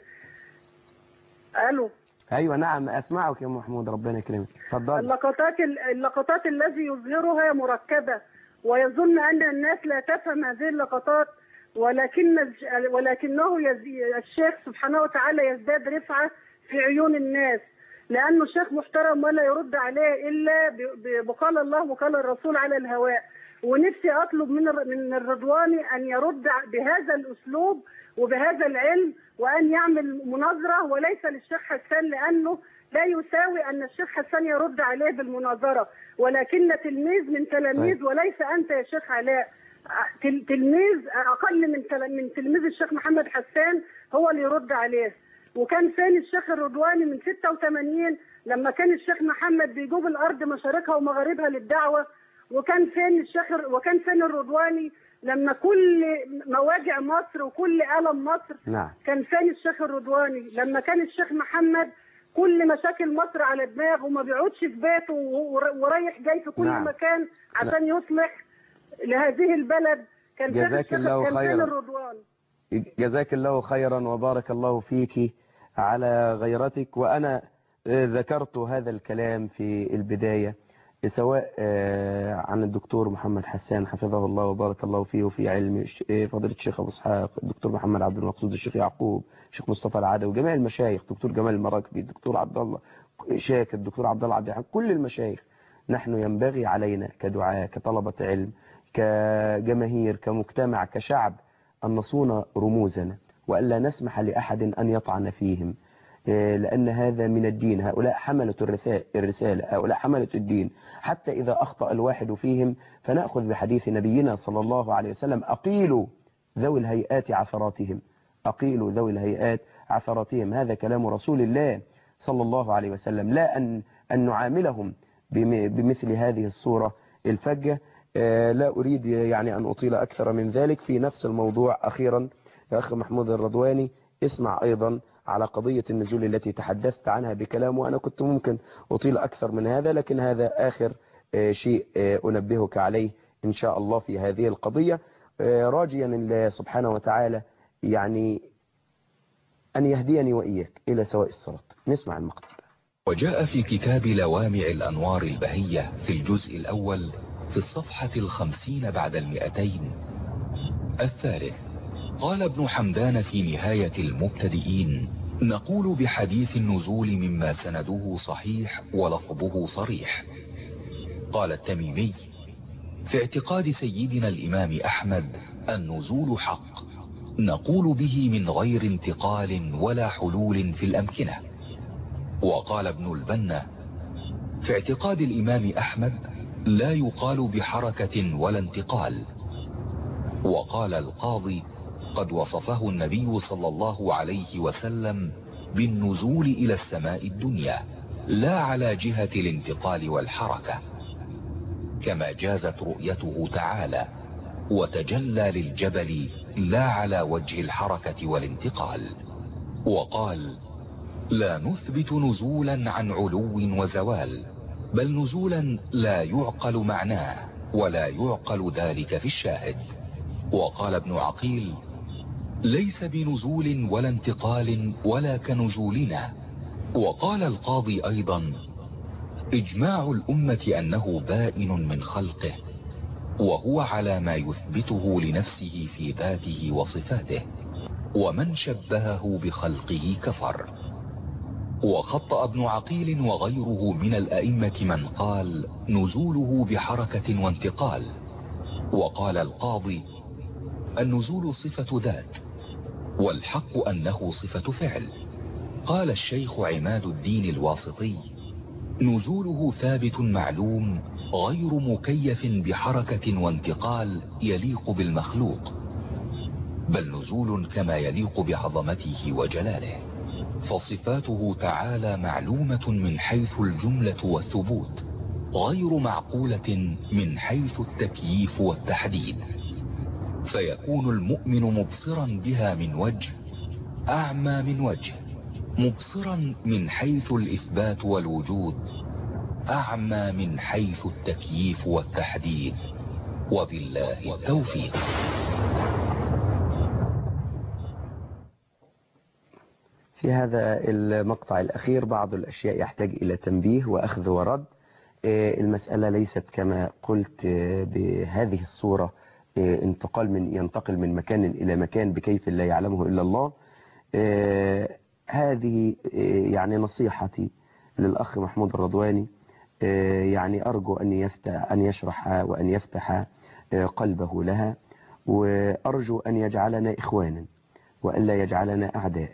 ألو أيوة نعم أسمعك يا محمود ربنا يكرمك تفضل اللقطات اللقطات الذي يظهرها مركبة ويظن أن الناس لا تفهم هذه اللقطات ولكن ولكنه يزي الشيخ سبحانه وتعالى يزداد رفعة في عيون الناس لأنه شيخ محترم ولا يرد عليه إلا بقال الله وقال الرسول على الهواء ونفسي أطلب من من الرضواني أن يرد بهذا الأسلوب وبهذا العلم وأن يعمل مناظرة وليس للشيخ حسان لأنه لا يساوي أن الشيخ حسان يرد عليه بالمناظرة ولكن تلميذ من تلاميذ طيب. وليس أنت يا شيخ علاء تل- تلميذ أقل من تل- من تلميذ الشيخ محمد حسان هو اللي يرد عليه وكان فين الشيخ الرضواني من 86 لما كان الشيخ محمد بيجوب الأرض مشارقها ومغاربها للدعوة وكان فين الشيخ وكان فين الرضواني لما كل مواجع مصر وكل ألم مصر نعم كان فين الشيخ الرضواني لما كان الشيخ محمد كل مشاكل مصر على دماغه وما بيقعدش في بيته ور- ورايح جاي في كل نعم. مكان عشان يصلح لهذه البلد كان فين جزاك الشيخ الله كان فين خيرا. الرضوان جزاك الله خيرا وبارك الله فيك على غيرتك وأنا آه، ذكرت هذا الكلام في البداية سواء آه، عن الدكتور محمد حسان حفظه الله وبارك الله فيه وفي علم الش- آه، فضيلة الشيخ أبو إسحاق الدكتور محمد عبد المقصود الشيخ يعقوب الشيخ مصطفى العدوي جميع المشايخ دكتور جمال المراكبي الدكتور عبد الله شاكر الدكتور عبد الله عبد الحميد كل المشايخ نحن ينبغي علينا كدعاة كطلبة علم كجماهير كمجتمع كشعب أن نصون رموزنا وألا نسمح لأحد أن يطعن فيهم إيه، لأن هذا من الدين هؤلاء حملة الرسا- الرسالة هؤلاء حملة الدين حتى إذا أخطأ الواحد فيهم فنأخذ بحديث نبينا صلى الله عليه وسلم أقيلوا ذوي الهيئات عثراتهم أقيلوا ذوي الهيئات عثراتهم هذا كلام رسول الله صلى الله عليه وسلم لا أن, أن نعاملهم بم- بمثل هذه الصورة الفجة آه، لا أريد يعني أن أطيل أكثر من ذلك في نفس الموضوع أخيرا يا أخي محمود الرضواني اسمع أيضا على قضية النزول التي تحدثت عنها بكلام وأنا كنت ممكن أطيل أكثر من هذا لكن هذا آخر آه، شيء آه، أنبهك عليه إن شاء الله في هذه القضية آه، راجيا الله سبحانه وتعالى يعني أن يهديني وإياك إلى سواء الصراط نسمع المقطع وجاء في كتاب لوامع الأنوار البهية في الجزء الأول في الصفحة الخمسين بعد المئتين الثالث قال ابن حمدان في نهاية المبتدئين نقول بحديث النزول مما سنده صحيح ولفظه صريح قال التميمي في اعتقاد سيدنا الإمام أحمد النزول حق نقول به من غير انتقال ولا حلول في الأمكنة وقال ابن البنا في اعتقاد الإمام أحمد لا يقال بحركة ولا انتقال وقال القاضي قد وصفه النبي صلى الله عليه وسلم بالنزول إلى السماء الدنيا لا على جهة الانتقال والحركة كما جازت رؤيته تعالى وتجلى للجبل لا على وجه الحركة والانتقال وقال لا نثبت نزولا عن علو وزوال بل نزولا لا يعقل معناه ولا يعقل ذلك في الشاهد وقال ابن عقيل ليس بنزول ولا انتقال ولا كنزولنا وقال القاضي أيضا إجماع الأمة أنه بائن من خلقه وهو على ما يثبته لنفسه في ذاته وصفاته ومن شبهه بخلقه كفر وخطأ ابن عقيل وغيره من الأئمة من قال نزوله بحركة وانتقال وقال القاضي النزول صفة ذات والحق أنه صفة فعل قال الشيخ عماد الدين الواسطي نزوله ثابت معلوم غير مكيف بحركة وانتقال يليق بالمخلوق بل نزول كما يليق بعظمته وجلاله فصفاته تعالى معلومة من حيث الجملة والثبوت غير معقولة من حيث التكييف والتحديد فيكون المؤمن مبصرا بها من وجه أعمى من وجه مبصرا من حيث الإثبات والوجود أعمى من حيث التكييف والتحديد وبالله التوفيق في هذا المقطع الأخير بعض الأشياء يحتاج إلى تنبيه وأخذ ورد آه، المسألة ليست كما قلت آه، بهذه الصورة آه، انتقال من ينتقل من مكان إلى مكان بكيف لا يعلمه إلا الله آه، هذه آه، يعني نصيحتي للأخ محمود الرضواني آه، يعني أرجو أن يفتح أن يشرح وأن يفتح آه، قلبه لها وأرجو أن يجعلنا إخوانا وألا يجعلنا أعداء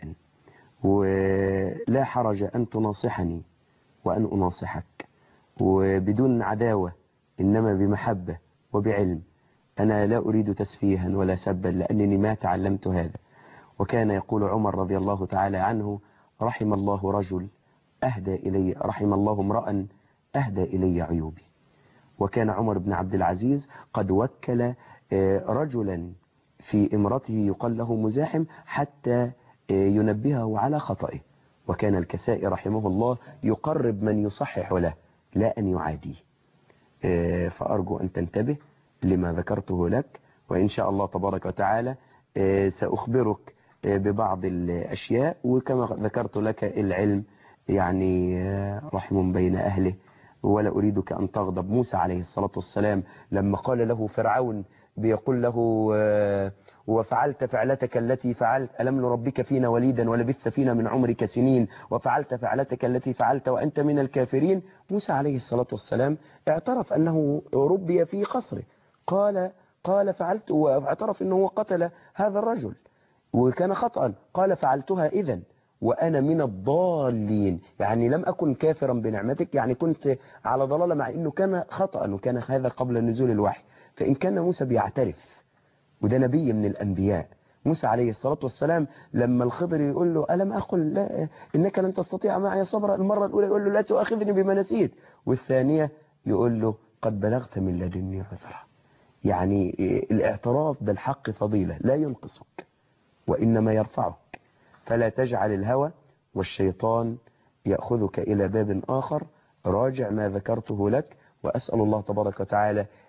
ولا حرج أن تناصحني وأن أناصحك وبدون عداوة إنما بمحبة وبعلم أنا لا أريد تسفيها ولا سبا لأنني ما تعلمت هذا وكان يقول عمر رضي الله تعالى عنه رحم الله رجل أهدى إلي رحم الله امرأ أهدى إلي عيوبي وكان عمر بن عبد العزيز قد وكل آه، رجلا في امرته يقال له مزاحم حتى آه، ينبهه على خطئه وكان الكسائي رحمه الله يقرب من يصحح له لا أن يعاديه آه، فأرجو أن تنتبه لما ذكرته لك وإن شاء الله تبارك وتعالى آه، سأخبرك آه، ببعض الأشياء وكما ذكرت لك العلم يعني آه، رحم بين أهله ولا أريدك أن تغضب موسى عليه الصلاة والسلام لما قال له فرعون بيقول له آه، وفعلت فعلتك التي فعلت ألم نربك فينا وليدا ولبثت فينا من عمرك سنين وفعلت فعلتك التي فعلت وأنت من الكافرين موسى عليه الصلاة والسلام اعترف أنه ربي في قصره قال قال فعلت واعترف أنه قتل هذا الرجل وكان خطأ قال فعلتها إذا وأنا من الضالين يعني لم أكن كافرا بنعمتك يعني كنت على ضلالة مع أنه كان خطأ وكان هذا قبل نزول الوحي فإن كان موسى بيعترف وده نبي من الأنبياء موسى عليه الصلاة والسلام لما الخضر يقول له ألم أقل لا إنك لن تستطيع معي صبرا المرة الأولى يقول له لا تؤاخذني بما نسيت والثانية يقول له قد بلغت من لدني عذرا يعني الاعتراف بالحق فضيلة لا ينقصك وإنما يرفعك فلا تجعل الهوى والشيطان يأخذك إلى باب آخر راجع ما ذكرته لك وأسأل الله تبارك وتعالى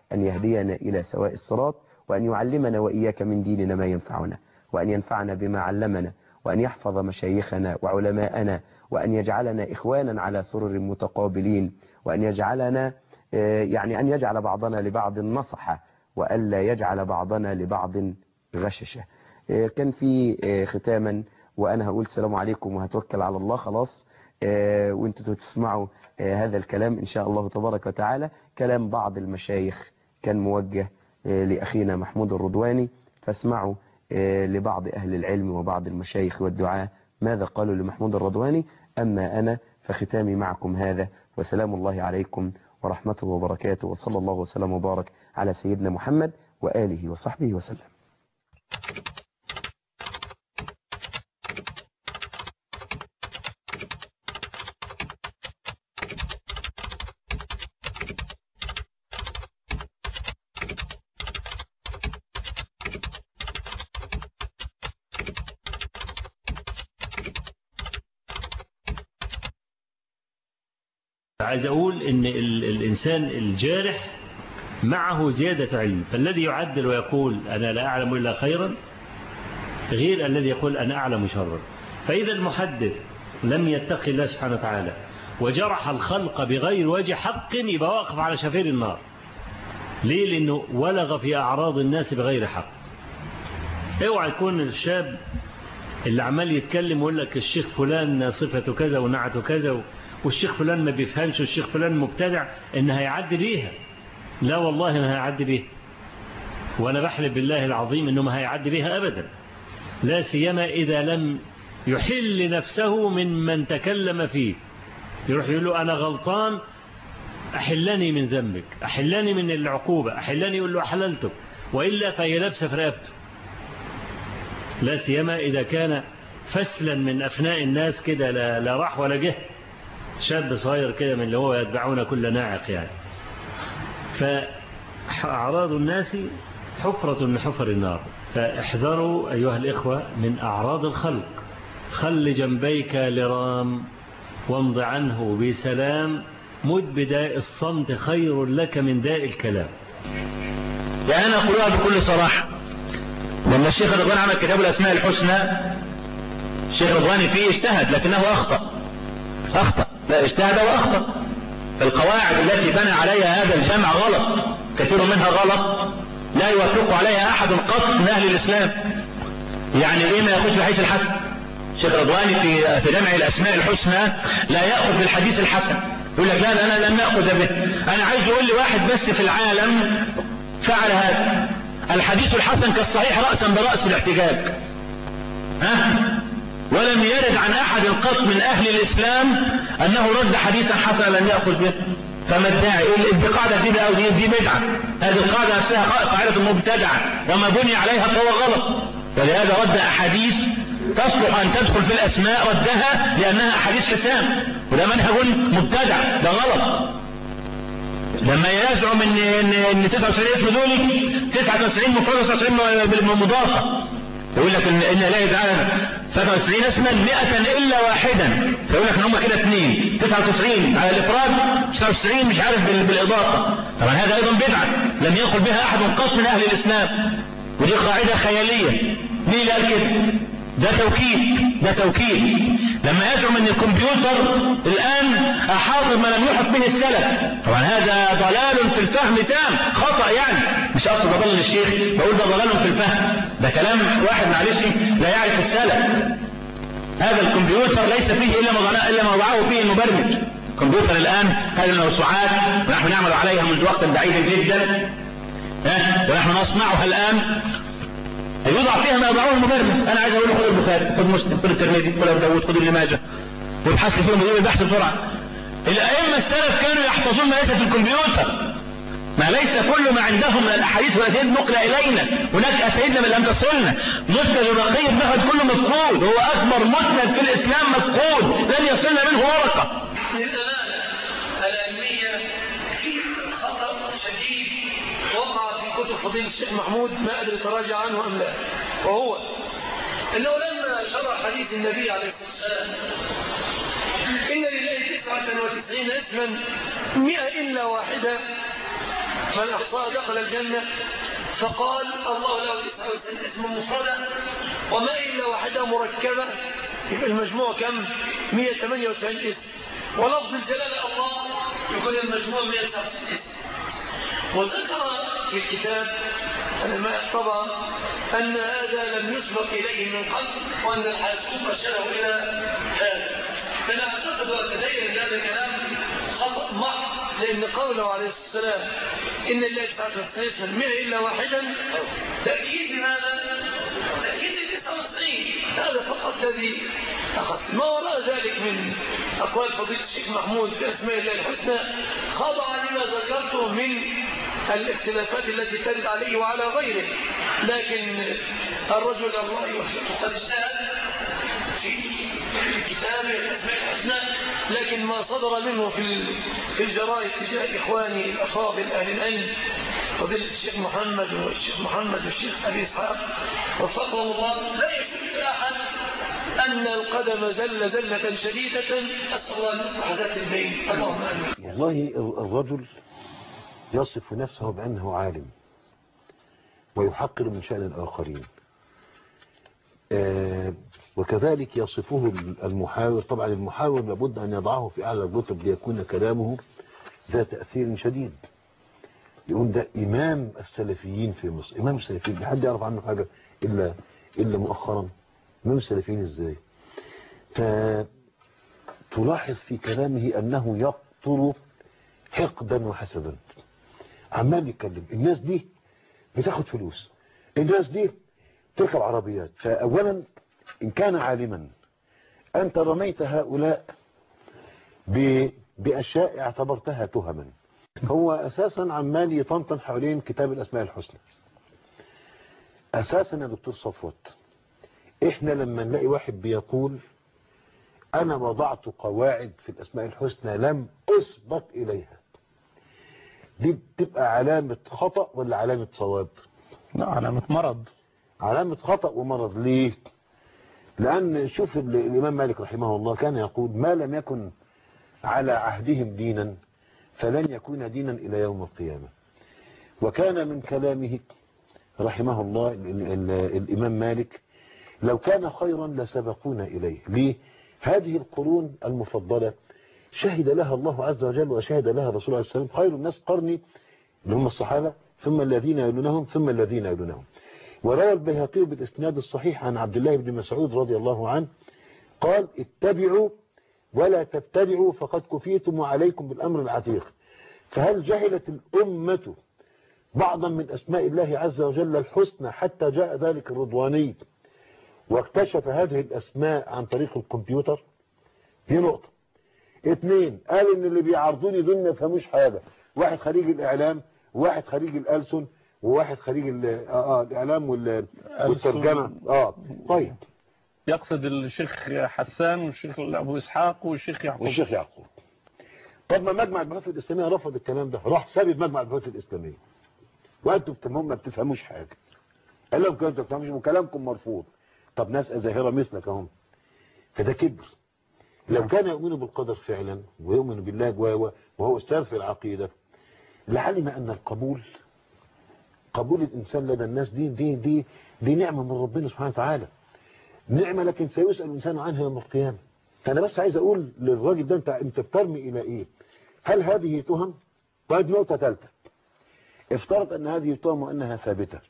أن يهدينا إلى سواء الصراط وأن يعلمنا وإياك من ديننا ما ينفعنا وأن ينفعنا بما علمنا وأن يحفظ مشايخنا وعلماءنا وأن يجعلنا إخوانا على سرر متقابلين وأن يجعلنا يعني أن يجعل بعضنا لبعض نصحة وألا يجعل بعضنا لبعض غششة كان في ختاما وأنا هقول السلام عليكم وهتوكل على الله خلاص وانتوا تسمعوا هذا الكلام إن شاء الله تبارك وتعالى كلام بعض المشايخ كان موجه لأخينا محمود الرضواني فاسمعوا لبعض أهل العلم وبعض المشايخ والدعاء ماذا قالوا لمحمود الرضواني أما أنا فختامي معكم هذا وسلام الله عليكم ورحمته وبركاته وصلى الله وسلم وبارك على سيدنا محمد وآله وصحبه وسلم عايز أقول إن الإنسان الجارح معه زيادة علم فالذي يعدل ويقول أنا لا أعلم إلا خيرا غير الذي يقول أنا أعلم شرا فإذا المحدث لم يتقي الله سبحانه وتعالى وجرح الخلق بغير وجه حق يبقى واقف على شفير النار ليه لأنه ولغ في أعراض الناس بغير حق اوعى يكون الشاب اللي عمال يتكلم ويقول لك الشيخ فلان صفته كذا ونعته كذا والشيخ فلان ما بيفهمش والشيخ فلان مبتدع ان هيعدي بيها لا والله ما هيعدي بيها وانا بحلف بالله العظيم انه ما هيعدي بيها ابدا لا سيما اذا لم يحل نفسه من من تكلم فيه يروح يقول له انا غلطان احلني من ذنبك احلني من العقوبة احلني يقول له احللتك والا فهي لابسه في رقبته لا سيما اذا كان فسلا من افناء الناس كده لا, لا راح ولا جه شاب صغير كده من اللي هو يتبعون كل ناعق يعني فأعراض الناس حفرة من حفر النار فاحذروا أيها الإخوة من أعراض الخلق خل جنبيك لرام وامض عنه بسلام مد بداء الصمت خير لك من داء الكلام يعني أنا أقولها بكل صراحة لما الشيخ رضوان عمل كتاب الأسماء الحسنى الشيخ رضواني فيه اجتهد لكنه أخطأ أخطأ لا اجتهد وأخطأ القواعد التي بنى عليها هذا الجمع غلط كثير منها غلط لا يوافق عليها أحد قط من أهل الإسلام يعني ليه ما يأخذ في حيث الحسن الشيخ رضواني في في جمع الأسماء الحسنى لا يأخذ بالحديث الحسن يقول لك لا ده أنا لم أخذ به أنا عايز يقول لي واحد بس في العالم فعل هذا الحديث الحسن كالصحيح رأسا برأس بالاحتجاج ها ولم يرد عن أحد قط من أهل الإسلام أنه رد حديثا حسنا لم يأخذ به فما الداعي دي قاعدة دي بقى ودي دي بدعة هذه القاعدة نفسها قاعدة مبتدعة وما بني عليها فهو غلط ولهذا رد أحاديث تصلح أن تدخل في الأسماء ردها لأنها أحاديث حسام وده منهج مبتدع ده غلط لما يزعم ان ان 99 اسم دول 99 مفرد 99 مضافه يقول لك ان ان لا تعالى 97 اسما 100 الا واحدا فيقول لك ان هم كده اثنين 99 على الافراد 99 مش عارف بالاضافه طبعا هذا ايضا بدعه لم يدخل بها احد قط من اهل الاسلام ودي قاعده خياليه مين اللي قال كده ده توكيد ده توكيد لما يزعم ان الكمبيوتر الان احاط ما لم يحط به السلف طبعا هذا ضلال في الفهم تام خطأ يعني مش اقصد اضلل الشيخ بقول ده ضلال في الفهم ده كلام واحد معلش لا يعرف السلف هذا الكمبيوتر ليس فيه الا ما الا ما وضعه فيه المبرمج الكمبيوتر الان هذه الموسوعات ونحن نعمل عليها منذ وقت بعيد جدا ونحن نصنعها الان يوضع فيها ما يضعه المبرمج انا عايز اقول خد البخاري خد مسلم خد الترمذي خد ابو داوود خد ابن ماجه وابحث لي فيهم مدير البحث بسرعه الائمه السلف كانوا يحفظون ما ليس في الكمبيوتر ما ليس كل ما عندهم من الاحاديث والاسانيد نقل الينا هناك اسانيد من لم تصلنا مسند الرقي بن كله مفقود هو اكبر مسند في الاسلام مفقود لن يصلنا منه ورقه العلمية في خطأ شديد وقع في كتب فضيل الشيخ محمود ما أدري تراجع عنه أم لا وهو أنه لما شرح حديث النبي عليه الصلاة والسلام إن لله تسعة وتسعين اسما مئة إلا واحدة من أحصاها دخل الجنة فقال الله له 99 اسم مفردة وما إلا واحدة مركبة يبقى المجموع كم 198 اسم ولفظ الجلالة الله يكون المجموع 199 اسم وذكر في الكتاب العلماء طبعا أن هذا لم يسبق إليه من قبل وأن الحاسوب أرشده إلى هذا فأنا أعتقد وأتدين أن هذا الكلام خطأ محض لأن قوله عليه السلام إن الله تعالى اسما منه إلا واحدا تأكيد لماذا؟ تأكيد التسعة والتسعين هذا فقط الذي أخذت ما وراء ذلك من أقوال فضيلة الشيخ محمود في أسماء الله الحسنى خضع لما ذكرته من الاختلافات التي ترد عليه وعلى غيره لكن الرجل الله يوفقه قد اجتهد في كتابه الأسماء الحسنى لكن ما صدر منه في في الجرائد تجاه إخواني الأفاضل أهل العلم فضيلة الشيخ محمد والشيخ محمد والشيخ أبي إسحاق وفقهم الله لا يشك أحد أن القدم زل زلة شديدة أسأل الله أن يصلح ذات البين اللهم آمين والله الرجل يصف نفسه بأنه عالم ويحقر من شأن الآخرين آه وكذلك يصفه المحاور طبعا المحاور لابد أن يضعه في أعلى الرتب ليكون كلامه ذا تأثير شديد يقول ده إمام السلفيين في مصر إمام السلفيين حد يعرف عنه حاجة إلا, إلا مؤخرا إمام السلفيين إزاي فتلاحظ في كلامه أنه يقطر حقدا وحسدا عمال يتكلم الناس دي بتاخد فلوس الناس دي تركب عربيات فأولا إن كان عالما أنت رميت هؤلاء بأشياء اعتبرتها تهما هو أساسا عمال يطنطن حوالين كتاب الأسماء الحسنى أساسا يا دكتور صفوت إحنا لما نلاقي واحد بيقول أنا وضعت قواعد في الأسماء الحسنى لم أسبق إليها دي بتبقى علامة خطأ ولا علامة صواب لا علامة مرض علامة خطأ ومرض ليه لأن شوف الإمام مالك رحمه الله كان يقول ما لم يكن على عهدهم دينا فلن يكون دينا إلى يوم القيامة وكان من كلامه رحمه الله الإمام مالك لو كان خيرا لسبقونا إليه ليه هذه القرون المفضلة شهد لها الله عز وجل وشهد لها الرسول عليه السلام خير الناس قرني اللي هم الصحابة ثم الذين يلونهم ثم الذين يلونهم وروى البيهقي بالإسناد الصحيح عن عبد الله بن مسعود رضي الله عنه قال اتبعوا ولا تبتدعوا فقد كفيتم وعليكم بالأمر العتيق فهل جهلت الأمة بعضا من أسماء الله عز وجل الحسنى حتى جاء ذلك الرضواني واكتشف هذه الأسماء عن طريق الكمبيوتر دي نقطة اثنين قال ان اللي بيعرضوني دول ما يفهموش حاجة واحد خريج الإعلام وواحد خريج الألسن وواحد خريج ال آه الإعلام والترجمة اه طيب يقصد الشيخ حسان والشيخ أبو إسحاق والشيخ يعقوب والشيخ يعقوب طب ما مجمع البحوث الإسلامية رفض الكلام ده راح سابت مجمع البحوث الإسلامية وأنتم بتفهمون ما بتفهموش حاجة قال لهم كنتوا بتفهموش وكلامكم مرفوض طب ناس ظاهرة مثلك اهم فده كبر لو كان يؤمن بالقدر فعلا ويؤمن بالله وهو استاذ في العقيدة لعلم أن القبول قبول الإنسان لدى الناس دي دي دي دي نعمة من ربنا سبحانه وتعالى نعمة لكن سيسأل الإنسان عنها يوم القيامة فأنا بس عايز أقول للراجل ده أنت, انت بترمي إلى إيه هل هذه تهم طيب نقطة ثالثة افترض أن هذه تهم وأنها ثابتة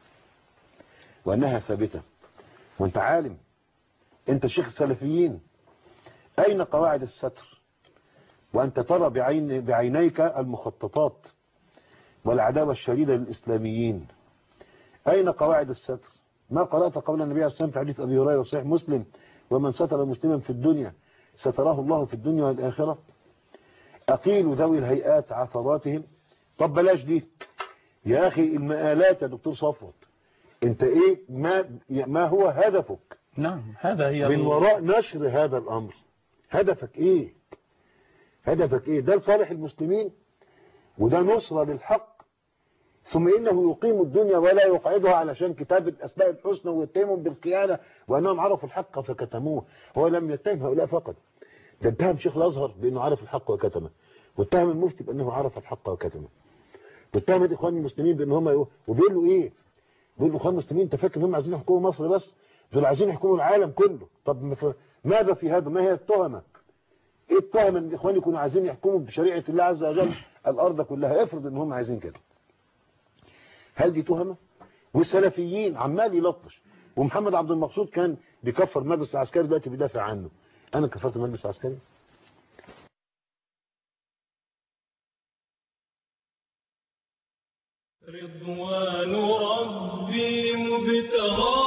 وأنها ثابتة وأنت عالم أنت شيخ السلفيين أين قواعد الستر وأنت ترى بعين بعينيك المخططات والعداوة الشديدة للإسلاميين أين قواعد الستر ما قرأت قول النبي عليه الصلاة والسلام في حديث أبي هريرة صحيح مسلم ومن ستر مسلما في الدنيا ستراه الله في الدنيا والآخرة أقيل ذوي الهيئات عثراتهم طب بلاش دي يا أخي المآلات يا دكتور صفوت انت ايه ما, ما هو هدفك نعم هذا هي من وراء نشر هذا الأمر هدفك ايه هدفك ايه ده لصالح المسلمين وده نصرة للحق ثم إنه يقيم الدنيا ولا يقعدها علشان كتاب الأسماء الحسنى ويتهمهم بالخيانة وأنهم عرفوا الحق فكتموه هو لم يتهم هؤلاء فقط ده اتهم شيخ الأزهر بأنه عرف الحق وكتمه واتهم المفتي بأنه عرف الحق وكتمه واتهم الاخوان المسلمين بان هم يقول- وبيقول له ايه بيقول له الاخوان المسلمين انت فاكر ان هم عايزين يحكموا مصر بس دول عايزين يحكموا العالم كله طب ما ف- ماذا في هذا ما هي التهمه ايه التهمه ان الاخوان يكونوا عايزين يحكموا بشريعه الله عز وجل الارض كلها افرض ان هم عايزين كده هل دي تهمه والسلفيين عمال يلطش ومحمد عبد المقصود كان بيكفر المجلس العسكري دلوقتي بيدافع عنه انا كفرت المجلس العسكري رضوان ربي مبتغى